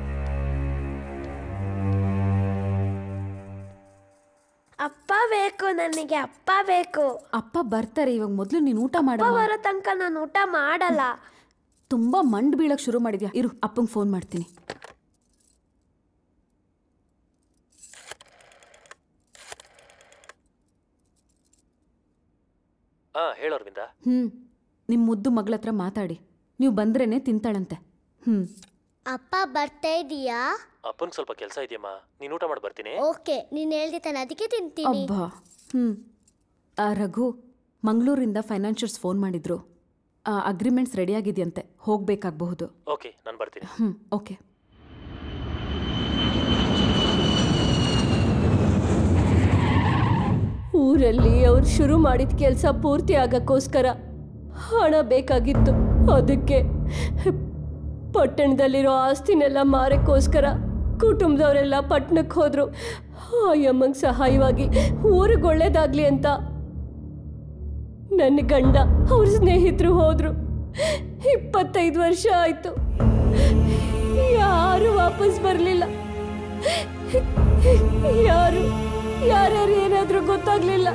ಅಪ್ಪ ಬೇಕು ನನಗೆ ಅಪ್ಪ ಬೇಕು ಅಪ್ಪ ಬರ್ತಾರೆ ಇವಾಗ ಮೊದಲು ನೀನು ಊಟ ಮಾಡ ಅಪ್ಪ ಬರೋ ತನಕ ನಾನು ಊಟ ಮಾಡಲ್ಲ ತುಂಬಾ ಮಂಡ್ ಬೀಳಕ್ ಶುರು ಮಾಡಿದ್ಯಾ ಇರು ಅಪ್ಪಂಗೆ ಫೋನ್ ಮಾಡ್ತೀನಿ ಹಾಂ ಹೇಳು ಅರವಿಂದ ಹ್ಮ್ ನಿಮ್ ಮುದ್ದು ಮಗಳ ಹತ್ರ ಮಾತಾಡಿ ನೀವು ಬಂದ್ರೇನೆ ತಿಂತಾಳಂತೆ ಹ್ಮ್ ಅಪ್ಪ ಬರ್ತಾ ಇದೀಯಾ ಅಪ್ಪನ ಸ್ವಲ್ಪ ಕೆಲಸ ಇದೆಯಮ್ಮ ನೀನು ಊಟ ಮಾಡಿ ಬರ್ತೀನಿ ಓಕೆ ನೀನ್ ಹೇಳ್ದಿತ್ತಾನೆ ಅದಕ್ಕೆ ತಿಂತೀನಿ ಅಬ್ಬಾ ಹ್ಮ್ ಆ, ರಘು ಮಂಗಳೂರಿಂದ ಫೈನಾನ್ಷಿಯರ್ಸ್ ಫೋನ್ ಮಾಡಿದ್ರು ಅಗ್ರಿಮೆಂಟ್ಸ್ ರೆಡಿ ಆಗಿದೆಯಂತೆ ಹೋಗ್ಬೇಕಾಗಬಹುದು ಓಕೆ ನಾನು ಬರ್ತೀನಿ ಹ್ಮ್ ಓಕೆ ಊರಲ್ಲಿ ಅವ್ರು ಶುರು ಮಾಡಿದ ಕೆಲಸ ಪೂರ್ತಿ ಆಗಕ್ಕೋಸ್ಕರ ಹಣ ಬೇಕಾಗಿತ್ತು ಅದಕ್ಕೆ ಪಟ್ಟಣದಲ್ಲಿರೋ ಆಸ್ತಿನೆಲ್ಲ ಮಾರಕ್ಕೋಸ್ಕರ ಕುಟುಂಬದವರೆಲ್ಲ ಪಟ್ಟಣಕ್ಕೆ ಹೋದ್ರು ಅಯ್ಯಮ್ಮಂಗೆ ಸಹಾಯವಾಗಿ ಊರಿಗೆ ಒಳ್ಳೇದಾಗ್ಲಿ ಅಂತ ನನ್ನ ಗಂಡ ಅವ್ರ ಸ್ನೇಹಿತರು ಹೋದ್ರು ಇಪ್ಪತ್ತೈದು ವರ್ಷ ಆಯ್ತು ಯಾರು ವಾಪಸ್ ಬರಲಿಲ್ಲ ಯಾರು ಯಾರ್ಯಾರು ಏನಾದ್ರೂ ಗೊತ್ತಾಗ್ಲಿಲ್ಲ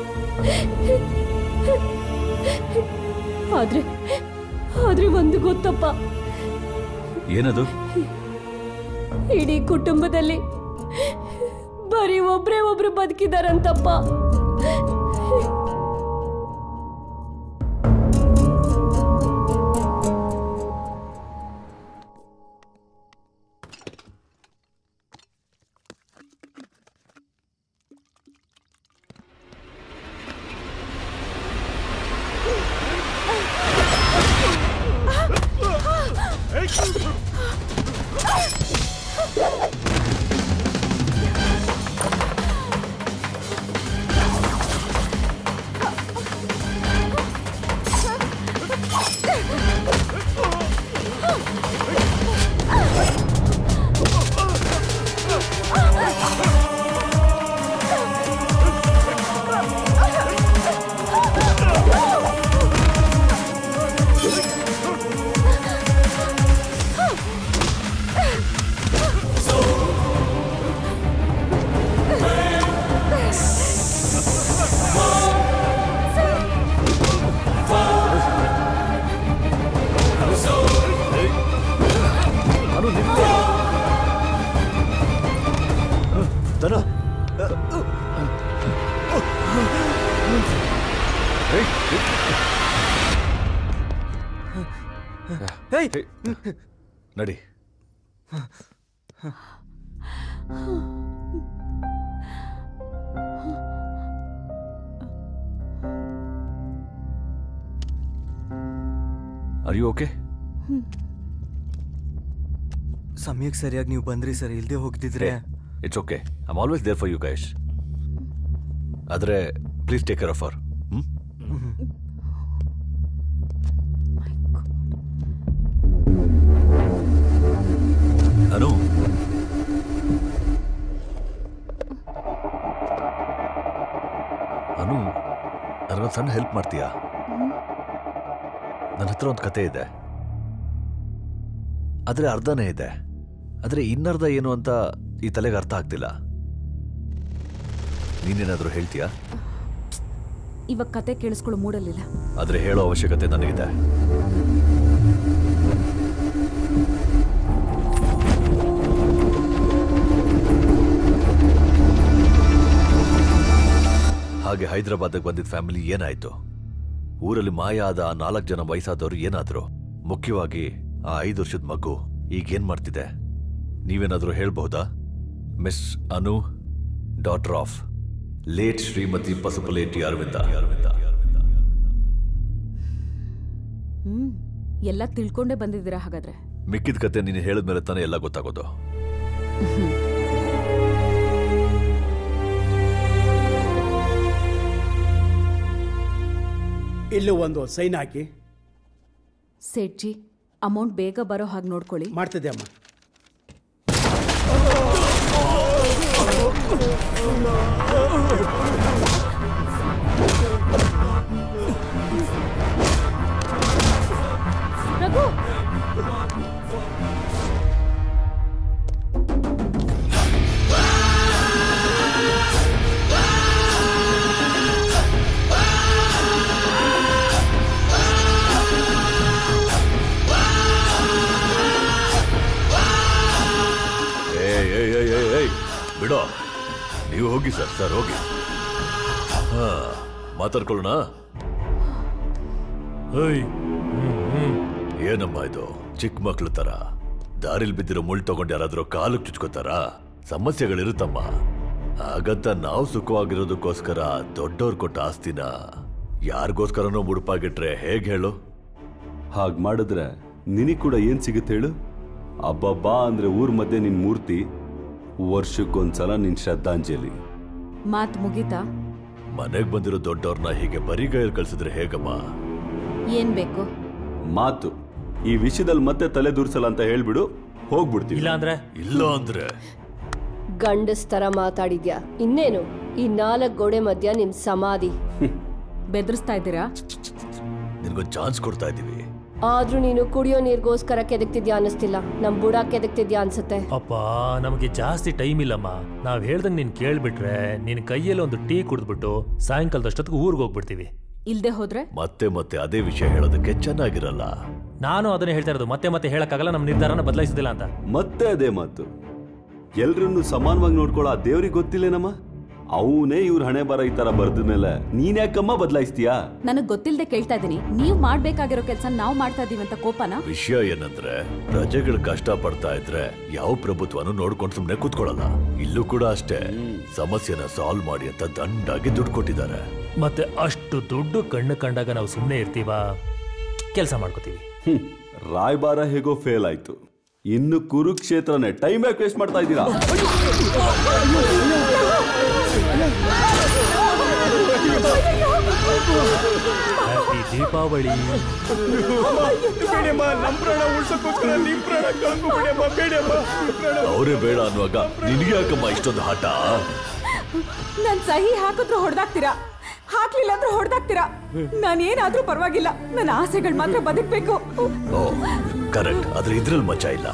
ಆದ್ರೆ ಆದ್ರೆ ಒಂದು ಗೊತ್ತಪ್ಪ ಏನದು ಇಡೀ ಕುಟುಂಬದಲ್ಲಿ ಬರೀ ಒಬ್ರೇ ಒಬ್ರು ಬದುಕಿದಾರಂತಪ್ಪ ನಡಿ ಆರ್ ಯು ಓಕೆ ಸಮಯಕ್ಕೆ ಸರಿಯಾಗಿ ನೀವು ಬಂದ್ರಿ ಸರ್ ಇಲ್ದೇ ಹೋಗ್ತಿದ್ರೆ it's okay I'm always there for you guys ಆದರೆ please take care of our Anu Anu ನನಗೊಂದು ಸಣ್ಣ ಹೆಲ್ಪ್ ಮಾಡ್ತೀಯಾ ನನ್ನ ಹತ್ರ ಒಂದು ಕತೆ ಇದೆ ಆದರೆ ಅರ್ಧನೇ ಇದೆ ಆದರೆ ಇನ್ನರ್ಧ ಏನು ಅಂತ ಈ ತಲೆಗೆ ಅರ್ಥ ಆಗ್ತಿಲ್ಲ ನೀನೇನಾದರೂ ಹೇಳ್ತೀಯಾ ಇವಾಗ ಕತೆ ಕೇಳಿಸ್ಕೊಳ್ಳೋ ಮೂಡಲ್ಲಿಲ್ಲ ಆದರೆ ಹೇಳೋ ಅವಶ್ಯಕತೆ ನನಗಿದೆ ಹಾಗೆ ಹೈದರಾಬಾದ್ಗೆ ಬಂದಿದ್ದ ಫ್ಯಾಮಿಲಿ ಏನಾಯ್ತು ಊರಲ್ಲಿ ಮಾಯ ಆದ ಆ ನಾಲ್ಕು ಜನ ವಯಸ್ಸಾದವರು ಏನಾದ್ರು ಮುಖ್ಯವಾಗಿ ಆ ಐದು ವರ್ಷದ ಮಗು ಈಗೇನ್ ಮಾಡ್ತಿದೆ ನೀವೇನಾದ್ರೂ ಹೇಳ್ಬಹುದಾ miss Anu daughter of late Shrimati Pasupaleti Aravinda Aravinda ಹ್ಮ್ ಎಲ್ಲ ತಿಳ್ಕೊಂಡೇ ಬಂದಿದ್ದೀರಾ ಹಾಗಾದ್ರೆ ಮಿಕ್ಕಿದ ಕತೆ ನೀನು ಹೇಳಿದ್ಮೇಲೆ ತಾನೇ ಎಲ್ಲ ಗೊತ್ತಾಗೋದು ಇಲ್ಲೂ ಒಂದು ಸೈನ್ ಹಾಕಿ ಸೇಠ್ಜಿ ಅಮೌಂಟ್ ಬೇಗ ಬರೋ ಹಾಗೆ ನೋಡ್ಕೊಳ್ಳಿ ಮಾಡ್ತಿದ್ದೆ ಅಮ್ಮ ರಘು ಏಯ್ ಏಯ್ ಏಯ್ ಏಯ್ ಏಯ್ ಬಿಡೋ ನೀವು ಹೋಗಿ ಸರ್ ಸರ್ ಹೋಗಿ ಹಾ ಮಾತಾಡ್ಕೊಳ್ಳೋಣ ಏಯ್ ಏನಮ್ಮ ಇದು ಚಿಕ್ಕ ಮಕ್ಳು ತರ ದಾರಿಲ್ ಬಿದ್ದಿರೋ ಮುಳ್ ತಗೊಂಡು ಯಾರಾದ್ರೂ ಕಾಲಕ್ಕೆ ಚುಚ್ಕೋತಾರ ಸಮಸ್ಯೆಗಳಿರುತ್ತಮ್ಮ ಹಾಗಂತ ನಾವು ಸುಖವಾಗಿರೋದಕ್ಕೋಸ್ಕರ ದೊಡ್ಡವ್ರು ಕೊಟ್ಟ ಆಸ್ತಿನ ಯಾರಿಗೋಸ್ಕರನೋ ಮುಡುಪಾಗಿಟ್ರೆ ಹೇಗೆ ಹೇಳು ಹಾಗೆ ಮಾಡಿದ್ರೆ ನಿನಗೆ ಕೂಡ ಏನು ಸಿಗುತ್ತೆ ಹೇಳು ಅಬ್ಬಬ್ಬಾ ಅಂದ್ರೆ ಊರ್ ಮಧ್ಯೆ ನಿನ್ ಮೂರ್ತಿ ವರ್ಷಕ್ಕೊಂದ್ಸಲ ನಿನ್ ಶ್ರದ್ಧಾಂಜಲಿ ಮಾತ್ ಮುಗೀತಾ ಮನೆಗ್ ಬಂದಿರೋ ದೊಡ್ಡವ್ರನ್ನ ಹೀಗೆ ಬರಿಗೈಯಲ್ಲಿ ಕಳ್ಸಿದ್ರೆ ಹೇಗಮ್ಮ ಏನ್ ಬೇಕು ಮಾತು ಈ ವಿಷಯದಲ್ಲಿ ಮತ್ತೆ ತಲೆ ದೂರ್ಸಲ್ಲ ಅಂತ ಹೇಳ್ಬಿಡು ಹೋಗ್ಬಿಡ್ತೀವಿ ಇಲ್ಲ ಅಂದ್ರೆ ಇಲ್ಲ ಅಂದ್ರೆ ಗಂಡಸ್ ತರ ಮಾತಾಡಿದ್ಯಾ ಇನ್ನೇನು ಈ ನಾಲ್ಕು ಗೋಡೆ ಮಧ್ಯ ನಿಮ್ ಸಮಾಧಿ ಬೆದರಿಸ್ತಾ ಇದ್ದೀರಾ ನಿನ್ಗೊಂದು ಚಾನ್ಸ್ ಕೊಡ್ತಾ ಇದ್ದೀವಿ ಆದ್ರೂ ನೀನು ಕುಡಿಯೋ ನೀರ್ಗೋಸ್ಕರ ಕೆದಕ್ತಿದ್ಯಾ ಅನಿಸ್ತಿಲ್ಲ ನಮ್ ಬುಡ ಕೆದಕ್ತಿದ್ಯಾ ಅನ್ಸುತ್ತೆ ಅಪ್ಪ ನಮಗೆ ಜಾಸ್ತಿ ಟೈಮ್ ಇಲ್ಲಮ್ಮ ನಾವ್ ಹೇಳ್ದಂಗ್ ನೀನ್ ಕೇಳ್ಬಿಟ್ರೆ ನಿನ್ ಕೈಯಲ್ಲಿ ಒಂದು ಟೀ ಕುಡಿದ್ಬಿಟ್ಟು ಸಾಯಂಕಾಲದಷ್ಟೊತ್ತಿಗೆ ಊರಿಗೆ ಹೋಗ್ಬಿಡ್ತೀವಿ ಇಲ್ದೆ ಹೋದ್ರೆ ಮತ್ತೆ ಮತ್ತೆ ಅದೇ ವಿಷಯ ಹೇಳೋದಕ್ಕೆ ಚೆನ್ನಾಗಿರಲ್ಲ ನಾನು ಅದನ್ನೇ ಹೇಳ್ತಾ ಇರೋದು ಮತ್ತೆ ಮತ್ತೆ ಹೇಳಕ್ಕಾಗಲ್ಲ ನಮ್ಮ ನಿರ್ಧಾರನ ಬದಲಾಯಿಸೋದಿಲ್ಲ ಅಂತ ಮತ್ತೆ ಅದೇ ಮಾತು ಎಲ್ರನ್ನು ಸಮಾನವಾಗಿ ನೋಡ್ಕೊಳ್ಳೋ ಆ ದೇವ್ರಿಗೆ ಗೊತ್ತಿಲ್ಲೇನಮ್ಮ ಅವನೇ ಇವ್ರ ಹಣೆ ಬರ ಈ ತರ ಬರ್ದ ಮೇಲೆ ನೀನ್ ಯಾಕಮ್ಮ ಬದಲಾಯಿಸ್ತೀಯಾ ನನಗ್ ಗೊತ್ತಿಲ್ದೆ ಕೇಳ್ತಾ ಇದೀನಿ ನೀವ್ ಮಾಡ್ಬೇಕಾಗಿರೋ ಕೆಲಸ ನಾವ್ ಮಾಡ್ತಾ ಇದೀವಿ ಅಂತ ಕೋಪನ ವಿಷಯ ಏನಂದ್ರೆ ಪ್ರಜೆಗಳು ಕಷ್ಟ ಪಡ್ತಾ ಇದ್ರೆ ಯಾವ ಪ್ರಭುತ್ವನು ನೋಡ್ಕೊಂಡು ಸುಮ್ನೆ ಕೂತ್ಕೊಳ್ಳಲ್ಲ ಇಲ್ಲೂ ಕೂಡ ಅಷ್ಟೇ ಸಮಸ್ಯೆನ ಸಾಲ್ವ್ ಮಾಡಿ ಅಂತ ದಂಡಾಗಿ ದುಡ್ಡು ಕೊಟ್ಟಿದ್ದಾರೆ ಮತ್ತೆ ಅಷ್ಟು ದುಡ್ಡು ಕಣ್ಣು ಕಂಡಾಗ ನಾವು ಸುಮ್ಮನೆ ಇರ್ತೀವಾ ಕೆಲಸ ಮಾಡ್ಕೋತೀವಿ ಹ್ಮ್ ರಾಯಬಾರ ಹೇಗೋ ಫೇಲ್ ಆಯ್ತು ಇನ್ನು ಕುರುಕ್ಷೇತ್ರನೇ ಟೈಮ್ ಯಾಕೆ ವೇಸ್ಟ್ ಮಾಡ್ತಾ ಇದ್ದೀರಾ ಹ್ಯಾಪಿ ದೀಪಾವಳಿ ಬೇಡಮ್ಮ ನಮ್ ಪ್ರಾಣ ಉಳ್ಸಕ್ಕೋಸ್ಕರ ನಿಮ್ ಪ್ರಾಣ ಕಳ್ಕೊಬೇಡಮ್ಮ ಬೇಡಮ್ಮ ಪ್ರಾಣ ಅವರೇ ಬೇಡ ಅನ್ನುವಾಗ ನಿನಗೆ ಯಾಕಮ್ಮ ಇಷ್ಟೊಂದು ಹಠ ನನ್ ಸಹಿ ಹಾಕಿದ್ರು ಹೊಡೆದಾಕ್ತೀರಾ ಹಾಕ್ಲಿಲ್ಲ ಅಂದ್ರೆ ಹೊಡೆದಾಕ್ತೀರಾ ನಾನೇನಾದ್ರೂ ಪರವಾಗಿಲ್ಲ ನನ್ನ ಆಸೆಗಳು ಮಾತ್ರ ಬದುಕ್ಬೇಕು ಓ ಕರೆಕ್ಟ್ ಆದ್ರೆ ಇದ್ರಲ್ಲಿ ಮಜಾ ಇಲ್ಲ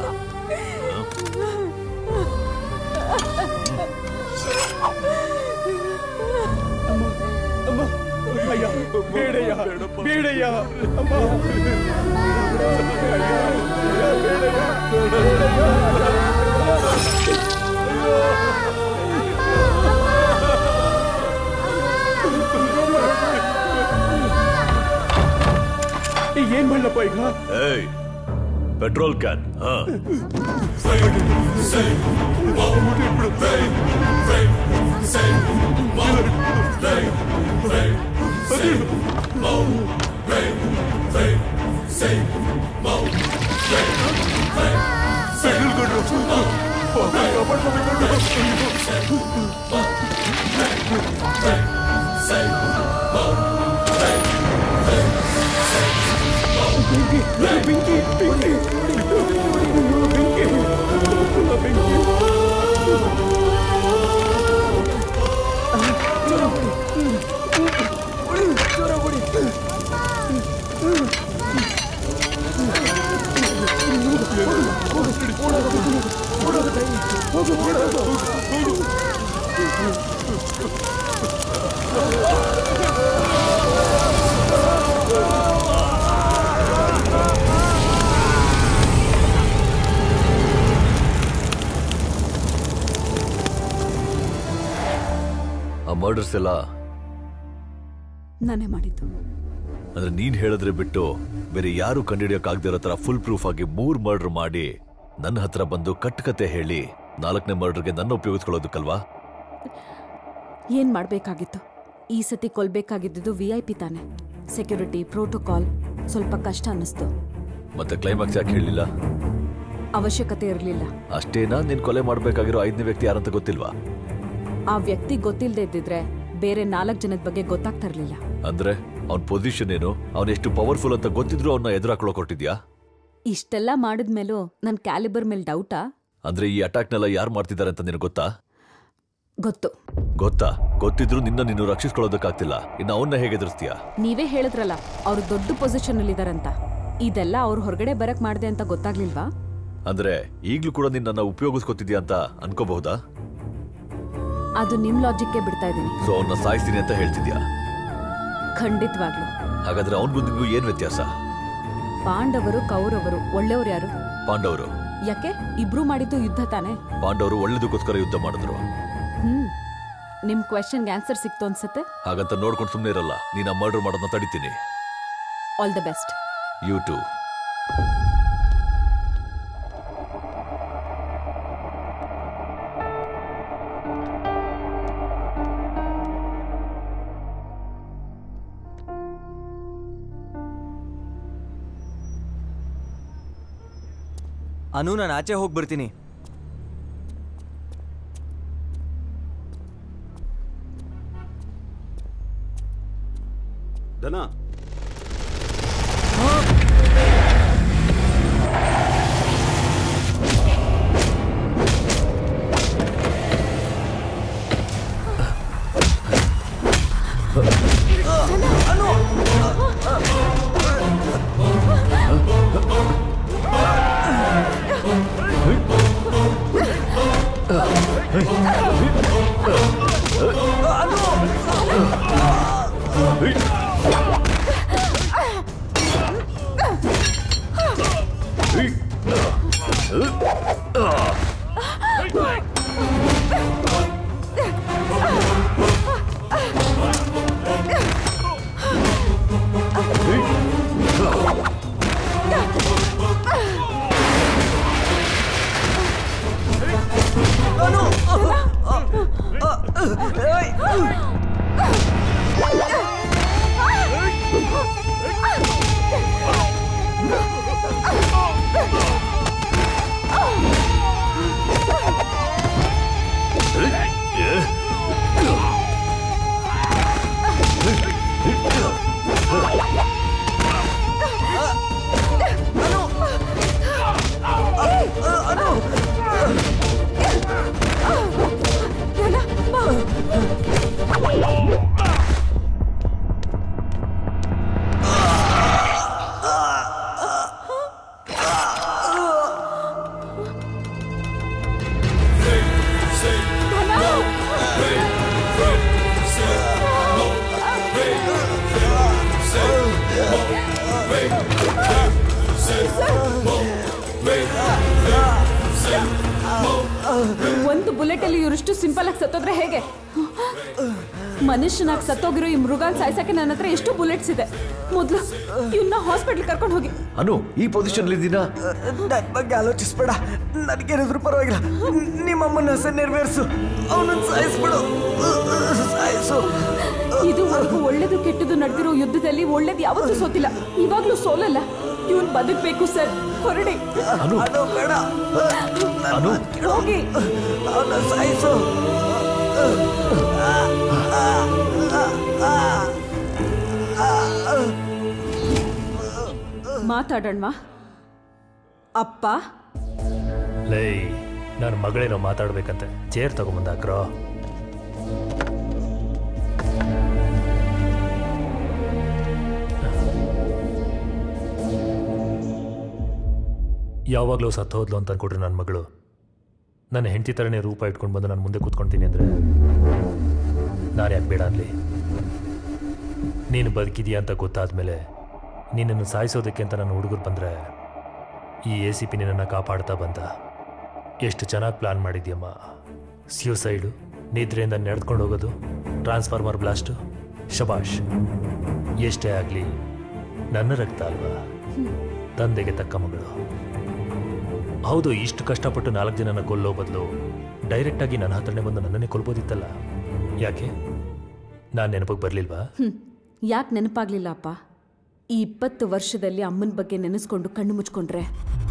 ಅಮ್ಮ ಅಯ್ಯ ಬೇಡಯ್ಯ ಬೇಡಯ್ಯ ಅಮ್ಮ ಬೇಡಯ್ಯ ಈಗ ಏನ್ ಮಾಡ್ಲಪ್ಪ ಈಗ ಏಯ್ ಪೆಟ್ರೋಲ್ ಕ್ಯಾನ್ ಹಾ ಬೆಂಕಿ ಬೆಂಕಿ ಬೆಂಕಿ ಬೆಂಕಿ ಆ ಮರ್ಡರ್ಸ್ ಎಲ್ಲ ನಾನೇ ಮಾಡಿದ್ದು ಅಂದ್ರೆ ನೀನ್ ಹೇಳಿದ್ರೆ ಬಿಟ್ಟು ಬೇರೆ ಯಾರು ಕಂಡುಹಿಡಿಯೋಕ್ಕಾಗದೇ ಇರೋ ತರ ಫುಲ್ ಪ್ರೂಫ್ ಆಗಿ ಮೂರ್ ಮರ್ಡರ್ ಮಾಡಿ ನನ್ನ ಹತ್ರ ಬಂದು ಕಟ್ಟುಕತೆ ಹೇಳಿ ನಾಲ್ಕನೇ ಮರ್ಡರ್ಗೆ ನನ್ನ ಉಪಯೋಗಿಸ್ಕೊಳ್ಳೋದಕ್ಕಲ್ವಾ ಏನ್ ಮಾಡ್ಬೇಕಾಗಿತ್ತು ಈ ಸತಿ ಕೊಲ್ಬೇಕಾಗಿದ್ದು ವಿ ಐ ಪಿ ತಾನೆ ಸೆಕ್ಯೂರಿಟಿ ಪ್ರೋಟೋಕಾಲ್ ಸ್ವಲ್ಪ ಕಷ್ಟ ಅನ್ನಿಸ್ತು ಮತ್ತೆ ಕ್ಲೈಮ್ಯಾಕ್ಸ್ ಯಾಕೆ ಹೇಳಿಲ್ಲ ಅವಶ್ಯಕತೆ ಇರಲಿಲ್ಲ ಅಷ್ಟೇನಾ ನೀನ್ ಕೊಲೆ ಮಾಡ್ಬೇಕಾಗಿರೋ ಐದನೇ ವ್ಯಕ್ತಿ ಯಾರಂತ ಗೊತ್ತಿಲ್ವಾ ಆ ವ್ಯಕ್ತಿ ಗೊತ್ತಿಲ್ಲದೆ ಇದ್ದಿದ್ರೆ ಬೇರೆ ನಾಲ್ಕು ಜನದ ಬಗ್ಗೆ ಗೊತ್ತಾಗ್ತಾ ಇರ್ಲಿಲ್ಲ ಅಂದ್ರೆ ಅವ್ನ ಪೊಸಿಷನ್ ಏನು ಅವ್ನ ಎಷ್ಟು ಪವರ್ಫುಲ್ ಅಂತ ಗೊತ್ತಿದ್ರು ಅವನ್ನ ಎದುರಾಕೊಳ್ಳೋ ಕೊಟ್ಟಿದ್ಯಾ ಇಷ್ಟೆಲ್ಲ ಮಾಡಿದ್ಮೇಲೂ ನನ್ನ ಕ್ಯಾಲಿಬರ್ ಮೇಲೆ ಡೌಟಾ ಅಂದ್ರೆ ಈ ಅಟ್ಯಾಕ್ನೆಲ್ಲ ಯಾರು ಮಾಡ್ತಿದ್ದಾರೆ ಅಂತ ನಿನಗೆ ಗೊತ್ತಾ ಗೊತ್ತು ಗೊತ್ತಾ ಗೊತ್ತಿದ್ರು ನಿನ್ನ ನೀನು ರಕ್ಷಿಸ್ಕೊಳ್ಳೋದಕ್ಕಾಗ್ತಿಲ್ಲ ಇನ್ನು ಅವನ್ನ ಹೇಗೆ ಎದುರಿಸ್ತೀಯಾ ನೀವೇ ಹೇಳಿದ್ರಲ್ಲ ಅವ್ರು ದೊಡ್ಡ ಪೊಸಿಷನ್ ಇದಾರಂತ ಇದೆಲ್ಲ ಅವ್ರು ಹೊರಗಡೆ ಬರಕ್ ಮಾಡ್ದೆ ಅಂತ ಗೊತ್ತಾಗ್ಲಿಲ್ವಾ ಅಂದ್ರೆ ಈಗ್ಲೂ ಕೂಡ ನಿನ್ನ ಉಪಯೋಗಿಸ್ಕೊತಿದ್ಯಾ ಅಂತ ಅನ್ಕೋಬಹುದಾ ಅದು ನಿಮ್ ಲಾಜಿಕ್ಗೆ ಬಿಡ್ತಾ ಇದ್ದೀನಿ ಸೊ ಅವನ್ನ ಸಾಯಿಸ್ತೀನಿ ಅಂತ ಹೇಳ್ತಿದ್ಯಾ ಖಂಡಿತವಾಗ್ಲು ಹಾಗಾದ್ರೆ ಅವನ್ ಮುಂದಿಗೂ ಏನ್ ವ್ಯತ್ಯಾಸ ಪಾಂಡವರು ಕೌರವರು ಒಳ್ಳೆಯವ್ರು ಯಾರು ಪಾಂಡವರು ಯಾಕೆ ಇಬ್ರು ಮಾಡಿದ್ದು ಯುದ್ಧ ತಾನೆ ಪಾಂಡವರು ಒಳ್ಳೇದಕ್ಕೋಸ್ಕರ ಯುದ್ಧ ಮಾಡಿದ್ರು ಹ್ಮ್ ನಿಮ್ ಕ್ವೆಶನ್ಗೆ ಆನ್ಸರ್ ಸಿಕ್ತು ಅನ್ಸತ್ತೆ ಹಾಗಂತ ನೋಡ್ಕೊಂಡು ಸುಮ್ಮನೆ ಇರಲ್ಲ ನೀನ ಮರ್ಡರ್ ಮಾಡೋದನ್ನ ತಡಿತೀನಿ all the best you to Anu ನಾನು ಆಚೆ ಹೋಗಿ ಬರ್ತೀನಿ ದನ ಒಂದು ಬುಲೆಟ್ ಅಲ್ಲಿ ಇವರಿಷ್ಟು ಸಿಂಪಲ್ ಆಗಿ ಸತ್ತೋದ್ರೆ ಹೇಗೆ ಮನುಷ್ಯನಾಗಿ ಸತ್ತೋಗಿರೋ ಈ ಮೃಗಾನ್ ಸಾಯ್ಸಕ್ಕೆ ನನ್ನ ಹತ್ರ ಎಷ್ಟು ಬುಲೆಟ್ಸ್ ಇದೆ ಮೊದಲು ಇವನ್ನ ಹಾಸ್ಪಿಟಲ್ ಕರ್ಕೊಂಡು ಹೋಗಿ ಅನು ಈ ಪೊಸಿಷನ್ ಇದ್ದೀನ ನನ್ನ ಬಗ್ಗೆ ಆಲೋಚಿಸ್ಬೇಡ ನನಗೇನಿದ್ರು ಪರವಾಗಿಲ್ಲ ನಿಮ್ಮಮ್ಮನ ಹಸ ನೆರವೇರಿಸು ಅವನನ್ನು ಸಾಯಿಸ್ಬಿಡು ಸಾಯಿಸು ಇದುವರೆಗೂ ಒಳ್ಳೇದು ಕೆಟ್ಟದು ನಡೆದಿರೋ ಯುದ್ಧದಲ್ಲಿ ಒಳ್ಳೇದು ಯಾವತ್ತೂ ಸೋತಿಲ್ಲ ಇವಾಗ್ಲೂ ಸೋಲಲ್ಲ ಇವನ್ ಬದುಕ್ಬೇಕು ಸರ್ ಹೊರಡಿ ಅನು ಅದು ಬೇಡ ಅನು ಹೋಗಿ ಅವನ ಸಾಯಿಸು ಮಾತಾಡೋಣವಾ ಅಪ್ಪ ಲೈ ನನ್ನ ಮಗಳೇನೋ ಮಾತಾಡ್ಬೇಕಂತೆ ಚೇರ್ ತಗೊಂಬಂದಾಕ್ರೋ ಯಾವಾಗಲೂ ಸತ್ತು ಹೋದ್ಲು ಅಂತ ಅನ್ಕೊಟ್ರೆ ನನ್ನ ಮಗಳು ನನ್ನ ಹೆಂಡತಿ ಥರನೇ ರೂಪ ಇಟ್ಕೊಂಡು ಬಂದು ನಾನು ಮುಂದೆ ಕೂತ್ಕೊಳ್ತೀನಿ ಅಂದರೆ ನಾನು ಯಾಕೆ ಬೇಡ ಅನ್ಲಿ ನೀನು ಬದುಕಿದೀಯ ಅಂತ ಗೊತ್ತಾದ್ಮೇಲೆ ನಿನ್ನನ್ನು ಸಾಯಿಸೋದಕ್ಕೆ ಅಂತ ನನ್ನ ಹುಡುಗರು ಬಂದರೆ ಈ ಎ ಸಿ ಪಿ ನಿನ್ನನ್ನು ಕಾಪಾಡ್ತಾ ಬಂದ ಎಷ್ಟು ಚೆನ್ನಾಗಿ ಪ್ಲಾನ್ ಮಾಡಿದ್ಯಮ್ಮ ಸ್ಯೂಸೈಡು ನಿದ್ರೆಯಿಂದ ನಡೆದ್ಕೊಂಡು ಹೋಗೋದು ಟ್ರಾನ್ಸ್ಫಾರ್ಮರ್ ಬ್ಲಾಸ್ಟು ಶಬಾಷ್ ಎಷ್ಟೇ ಆಗಲಿ ನನ್ನ ರಕ್ತ ಅಲ್ವಾ ತಂದೆಗೆ ತಕ್ಕ ಮಗಳು ಹೌದು ಇಷ್ಟು ಕಷ್ಟಪಟ್ಟು ನಾಲ್ಕು ಜನನ ಕೊಲ್ಲೋ ಬದಲು ಡೈರೆಕ್ಟಾಗಿ ನನ್ನ ಹತ್ರನೇ ಬಂದು ನನ್ನನ್ನೇ ಕೊಲ್ಬೋದಿತ್ತಲ್ಲ ಯಾಕೆ ನಾನು ನೆನಪಿಗೆ ಬರಲಿಲ್ವಾ ಹ್ಮ್ ಯಾಕೆ ನೆನಪಾಗ್ಲಿಲ್ಲ ಅಪ್ಪ ಈ ಇಪ್ಪತ್ತು ವರ್ಷದಲ್ಲಿ ಅಮ್ಮನ ಬಗ್ಗೆ ನೆನೆಸ್ಕೊಂಡು ಕಣ್ಣು ಮುಚ್ಕೊಂಡ್ರೆ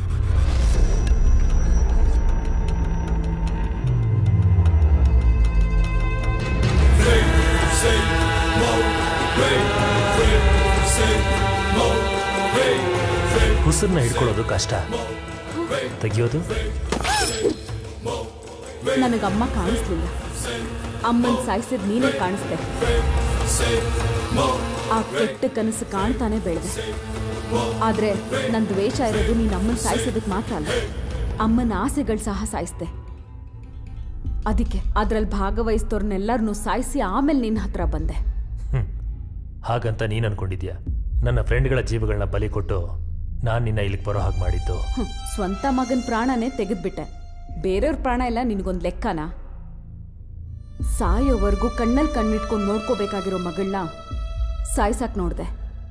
ಉಸಿರನ್ನ ಹಿಡ್ಕೊಳ್ಳೋದು ಕಷ್ಟ ತೆಗಿಯೋದು ನನಗಮ್ಮ ಕಾಣಿಸ್ಲಿಲ್ಲ ಅಮ್ಮನ್ ಸಾಯಿಸಿದ್ ನೀನೇ ಕಾಣಿಸ್ದೆ ಆ ಕೆಟ್ಟ ಕನಸು ಕಾಣ್ತಾನೆ ಬೆಳೆದೆ ಆದ್ರೆ ನನ್ನ ದ್ವೇಷ ಇರೋದು ನೀನ್ ಅಮ್ಮನ್ ಸಾಯಿಸೋದಕ್ಕೆ ಮಾತ್ರ ಅಲ್ಲ ಅಮ್ಮನ ಆಸೆಗಳು ಸಹ ಸಾಯಿಸ್ದೆ ಅದಕ್ಕೆ ಅದ್ರಲ್ಲಿ ಭಾಗವಹಿಸಿದವ್ರನ್ನೆಲ್ಲರನ್ನೂ ಸಾಯಿಸಿ ಆಮೇಲೆ ನಿನ್ನ ಹತ್ರ ಬಂದೆ ಹಾಗಂತ ನೀನು ಅನ್ಕೊಂಡಿದ್ಯಾ ನನ್ನ ಫ್ರೆಂಡ್ಗಳ ಜೀವಗಳನ್ನ ಬಲಿ ಕೊಟ್ಟು ನಾನು ನಿನ್ನ ಇಲ್ಲಿಗೆ ಬರೋ ಹಾಗೆ ಮಾಡಿದ್ದು ಹ್ಮ್, ಸ್ವಂತ ಮಗನ್ ಪ್ರಾಣನೇ ತೆಗೆದ್ಬಿಟ್ಟೆ ಬೇರೆಯವ್ರ ಪ್ರಾಣ ಎಲ್ಲ ನಿನಗೊಂದು ಲೆಕ್ಕನಾ ಸಾಯೋವರೆಗೂ ಕಣ್ಣಲ್ಲಿ ಕಣ್ಣಿಟ್ಕೊಂಡು ನೋಡ್ಕೋಬೇಕಾಗಿರೋ ಮಗಳನ್ನ ಸಾಯ್ಸಾಕ್ ನೋಡ್ದೆ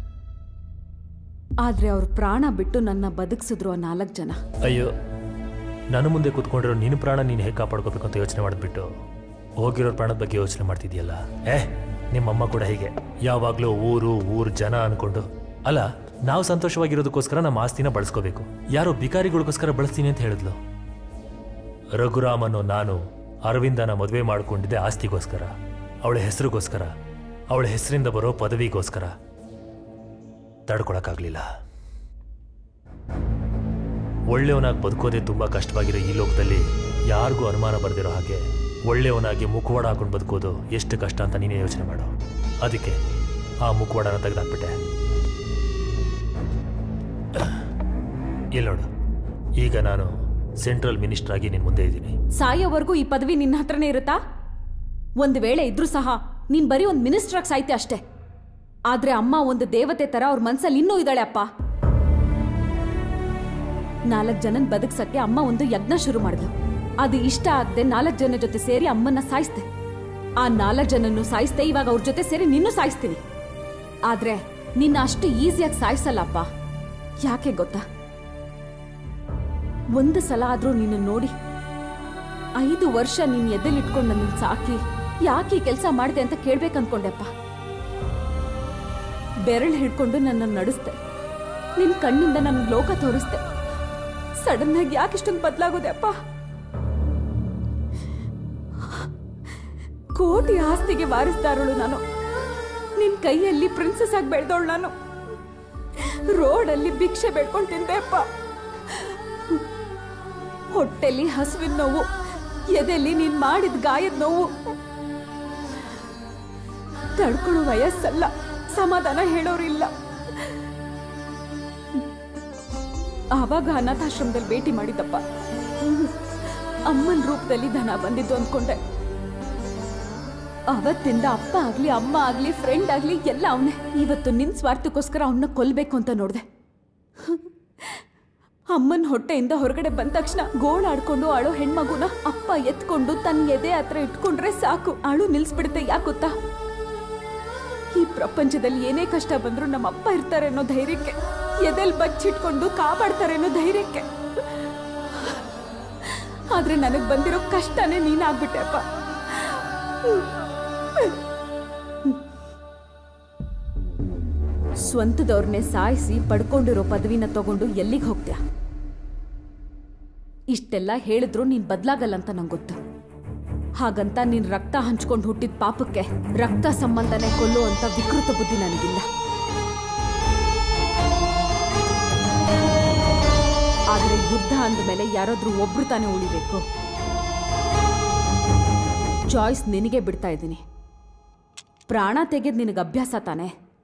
ಆದ್ರೆ ಅವ್ರ ಪ್ರಾಣ ಬಿಟ್ಟು ನನ್ನ ಬದುಕ್ಸಿದ್ರು ಆ ನಾಲ್ಕು ಜನ ಅಯ್ಯೋ ನನ್ನ ಮುಂದೆ ಕೂತ್ಕೊಂಡಿರೋ ನಿನ್ನ ಪ್ರಾಣ ನೀನು ಹೇಗೆ ಕಾಪಾಡ್ಕೋಬೇಕು ಅಂತ ಯೋಚನೆ ಮಾಡಿದ್ಬಿಟ್ಟು ಹೋಗಿರೋ ಪ್ರಾಣದ ಬಗ್ಗೆ ಯೋಚನೆ ಮಾಡ್ತಿದ್ಯಲ್ಲ ಏ ನಿಮ್ಮಮ್ಮ ಕೂಡ ಹೀಗೆ ಯಾವಾಗಲೂ ಊರು ಊರು ಜನ ಅನ್ಕೊಂಡು ಅಲ್ಲ ನಾವು ಸಂತೋಷವಾಗಿರೋದಕ್ಕೋಸ್ಕರ ನಮ್ಮ ಆಸ್ತಿನ ಬಳಸ್ಕೋಬೇಕು ಯಾರೋ ಬಿಕಾರಿಗಳಿಗೋಸ್ಕರ ಬಳಸ್ತೀನಿ ಅಂತ ಹೇಳಿದ್ಲು ರಘುರಾಮ್ ಅನ್ನೋ ನಾನು ಅರವಿಂದನ ಮದುವೆ ಮಾಡ್ಕೊಂಡಿದ್ದೆ ಆಸ್ತಿಗೋಸ್ಕರ ಅವಳ ಹೆಸರಿಗೋಸ್ಕರ ಅವಳ ಹೆಸರಿಂದ ಬರೋ ಪದವಿಗೋಸ್ಕರ ತಡ್ಕೊಳಕ್ಕಾಗ್ಲಿಲ್ಲ ಒಳ್ಳೆಯವನಾಗಿ ಬದುಕೋದೇ ತುಂಬ ಕಷ್ಟವಾಗಿರೋ ಈ ಲೋಕದಲ್ಲಿ ಯಾರಿಗೂ ಅನುಮಾನ ಬರ್ದಿರೋ ಹಾಗೆ ಒಳ್ಳೆಯವನಾಗಿ ಮುಖವಾಡ ಹಾಕೊಂಡು ಬದುಕೋದು ಎಷ್ಟು ಕಷ್ಟ ಅಂತ ನೀನೇ ಯೋಚನೆ ಮಾಡು ಅದಕ್ಕೆ ಆ ಮುಖವಾಡನ ತೆಗೆದಾಕ್ಬಿಟ್ಟೆ ಇಲ್ಲಿ ನೋಡು ಈಗ ನಾನು ಸೆಂಟ್ರಲ್ ಮಿನಿಸ್ಟರ್ ಆಗಿ ನಿನ್ನ ಮುಂದೆ ಇದ್ದೀನಿ ಸಾಯೋವರೆಗೂ ಈ ಪದವಿ ನಿನ್ನ ಹತ್ರನೇ ಇರುತ್ತಾ ಒಂದು ವೇಳೆ ಇದ್ರೂ ಸಹ ನೀನ್ ಬರೀ ಒಂದು ಮಿನಿಸ್ಟ್ರಾಗಿ ಸಾಯ್ತೆ ಅಷ್ಟೇ ಆದ್ರೆ ಅಮ್ಮ ಒಂದು ದೇವತೆ ತರ ಅವ್ರ ಮನ್ಸಲ್ಲಿ ಇನ್ನೂ ಇದ್ದಾಳೆ ಅಪ್ಪ ನಾಲ್ಕು ಜನನ್ ಬದುಕ್ಸಕ್ಕೆ ಅಮ್ಮ ಒಂದು ಯಜ್ಞ ಶುರು ಮಾಡಿದ್ಲು ಅದು ಇಷ್ಟ ಆಗದೆ ನಾಲ್ಕು ಜನ ಜೊತೆ ಸೇರಿ ಅಮ್ಮನ್ನ ಸಾಯಿಸ್ದೆ ಆ ನಾಲ್ಕು ಜನನ್ನು ಸಾಯಿಸ್ದೆ ಇವಾಗ ಅವ್ರ ಜೊತೆ ಸೇರಿ ನಿನ್ನೂ ಸಾಯಿಸ್ತೀನಿ ಆದ್ರೆ ನಿನ್ನ ಅಷ್ಟು ಈಸಿಯಾಗಿ ಸಾಯಿಸಲ್ಲ ಅಪ್ಪ ಯಾಕೆ ಗೊತ್ತಾ ಒಂದು ಸಲ ಆದ್ರೂ ನಿನ್ನ ನೋಡಿ ಐದು ವರ್ಷ ನೀನ್ ಎದೆಲಿಟ್ಕೊಂಡು ನನ್ನ ಸಾಕಿ ಯಾಕೆ ಈ ಕೆಲಸ ಮಾಡಿದೆ ಅಂತ ಕೇಳ್ಬೇಕನ್ಕೊಂಡೆಪ್ಪ ಬೆರಳು ಹಿಡ್ಕೊಂಡು ನನ್ನ ನಡೆಸ್ದೆ ನಿನ್ ಕಣ್ಣಿಂದ ನನ್ನ ಲೋಕ ತೋರಿಸ್ದೆ ಸಡನ್ ಆಗಿ ಯಾಕೆ ಇಷ್ಟೊಂದು ಬದಲಾಗೋದೆ ಅಪ್ಪ ಕೋಟಿ ಆಸ್ತಿಗೆ ವಾರಿಸ್ದಾರಳು ನಾನು ನಿನ್ ಕೈಯಲ್ಲಿ ಪ್ರಿನ್ಸಸ್ ಆಗಿ ಬೆಳೆದವಳು ನಾನು ರೋಡಲ್ಲಿ ಭಿಕ್ಷೆ ಬೇಡ್ಕೊಂಡು ತಿಂದೆ ಅಪ್ಪ ಹೊಟ್ಟೆಲಿ ಹಸುವಿನ ನೋವು ಎದೆಲಿ ನೀನ್ ಮಾಡಿದ ಗಾಯದ ನೋವು ತಡ್ಕೊಳ್ಳೋ ವಯಸ್ಸಲ್ಲ ಸಮಾಧಾನ ಹೇಳೋರಿಲ್ಲ ಆವಾಗ ಅನಾಥಾಶ್ರಮದಲ್ಲಿ ಭೇಟಿ ಮಾಡಿದ್ದಪ್ಪ ಅಮ್ಮನ ರೂಪದಲ್ಲಿ ಧನ ಬಂದಿದ್ದು ಅಂದ್ಕೊಂಡೆ ಅವತ್ತಿಂದ ಅಪ್ಪ ಆಗ್ಲಿ ಅಮ್ಮ ಆಗ್ಲಿ ಫ್ರೆಂಡ್ ಆಗ್ಲಿ ಎಲ್ಲ ಅವನೇ ಇವತ್ತು ನಿನ್ ಸ್ವಾರ್ಥಕ್ಕೋಸ್ಕರ ಅವನ್ನ ಕೊಲ್ಬೇಕು ಅಂತ ನೋಡ್ದೆ ಅಮ್ಮನ ಹೊಟ್ಟೆಯಿಂದ ಹೊರಗಡೆ ಬಂದ ತಕ್ಷಣ ಗೋಳಾಡ್ಕೊಂಡು ಅಳೋ ಹೆಣ್ಮಗುನ ಅಪ್ಪ ಎತ್ಕೊಂಡು ತನ್ನ ಎದೆ ಹತ್ರ ಇಟ್ಕೊಂಡ್ರೆ ಸಾಕು ಅಳು ನಿಲ್ಸ್ಬಿಡುತ್ತೆ ಯಾಕೆ ಗೊತ್ತಾ ಪ್ರಪಂಚದಲ್ಲಿ ಏನೇ ಕಷ್ಟ ಬಂದ್ರೂ ನಮ್ಮ ಅಪ್ಪ ಇರ್ತಾರೆ ಅನ್ನೋ ಧೈರ್ಯಕ್ಕೆ ಎದೆಲ್ ಬಚ್ಚಿಟ್ಕೊಂಡು ಕಾಪಾಡ್ತಾರೆ ಅನ್ನೋ ಧೈರ್ಯಕ್ಕೆ ಆದ್ರೆ ನನಗ್ ಬಂದಿರೋ ಕಷ್ಟನೇ ನೀನಾಗ್ಬಿಟ್ಟೆ ಅಪ್ಪ ಸ್ವಂತದವ್ರನ್ನೇ ಸಾಯಿಸಿ ಪಡ್ಕೊಂಡಿರೋ ಪದವಿನ ತಗೊಂಡು ಎಲ್ಲಿಗೆ ಹೋಗ್ತ್ಯಾ ಇಷ್ಟೆಲ್ಲ ಹೇಳಿದ್ರು ನೀನ್ ಬದ್ಲಾಗಲ್ಲ ಅಂತ ನಂಗೆ ಗೊತ್ತು ಹಾಗಂತ ನೀನ್ ರಕ್ತ ಹಂಚ್ಕೊಂಡು ಹುಟ್ಟಿದ ಪಾಪಕ್ಕೆ ರಕ್ತ ಸಂಬಂಧನೇ ಕೊಲ್ಲೋ ಅಂತ ವಿಕೃತ ಬುದ್ಧಿ ನನಗಿಲ್ಲ ಆದ್ರೆ ಯುದ್ಧ ಅಂದಮೇಲೆ ಯಾರಾದ್ರೂ ಒಬ್ರು ತಾನೇ ಉಳಿಬೇಕು ಚಾಯ್ಸ್ ನಿನಗೆ ಬಿಡ್ತಾ ಇದ್ದೀನಿ ಪ್ರಾಣ ತೆಗೆದ್ ನಿನಗೆ ಅಭ್ಯಾಸ ತಾನೆ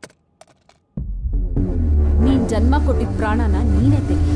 ನೀನ್ ಜನ್ಮ ಕೊಟ್ಟಿದ್ದ ಪ್ರಾಣನ ನೀನೇ ತೆಗಿ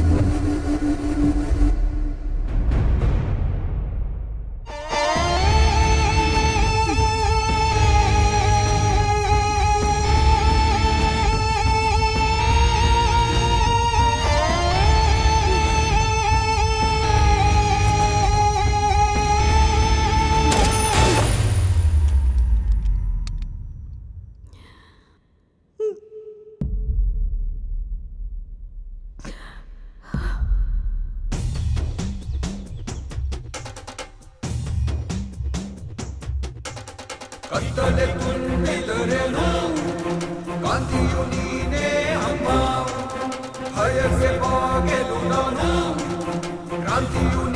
ಕತ್ತಲೆ ತುಂಬಿದರೇನು ಕಾಂತಿಯು ನೀನೇ ಅಮ್ಮ ಭಯಕ್ಕೆ ಬಾಗೆಲು ನಾನು ಕ್ರಾಂತಿಯು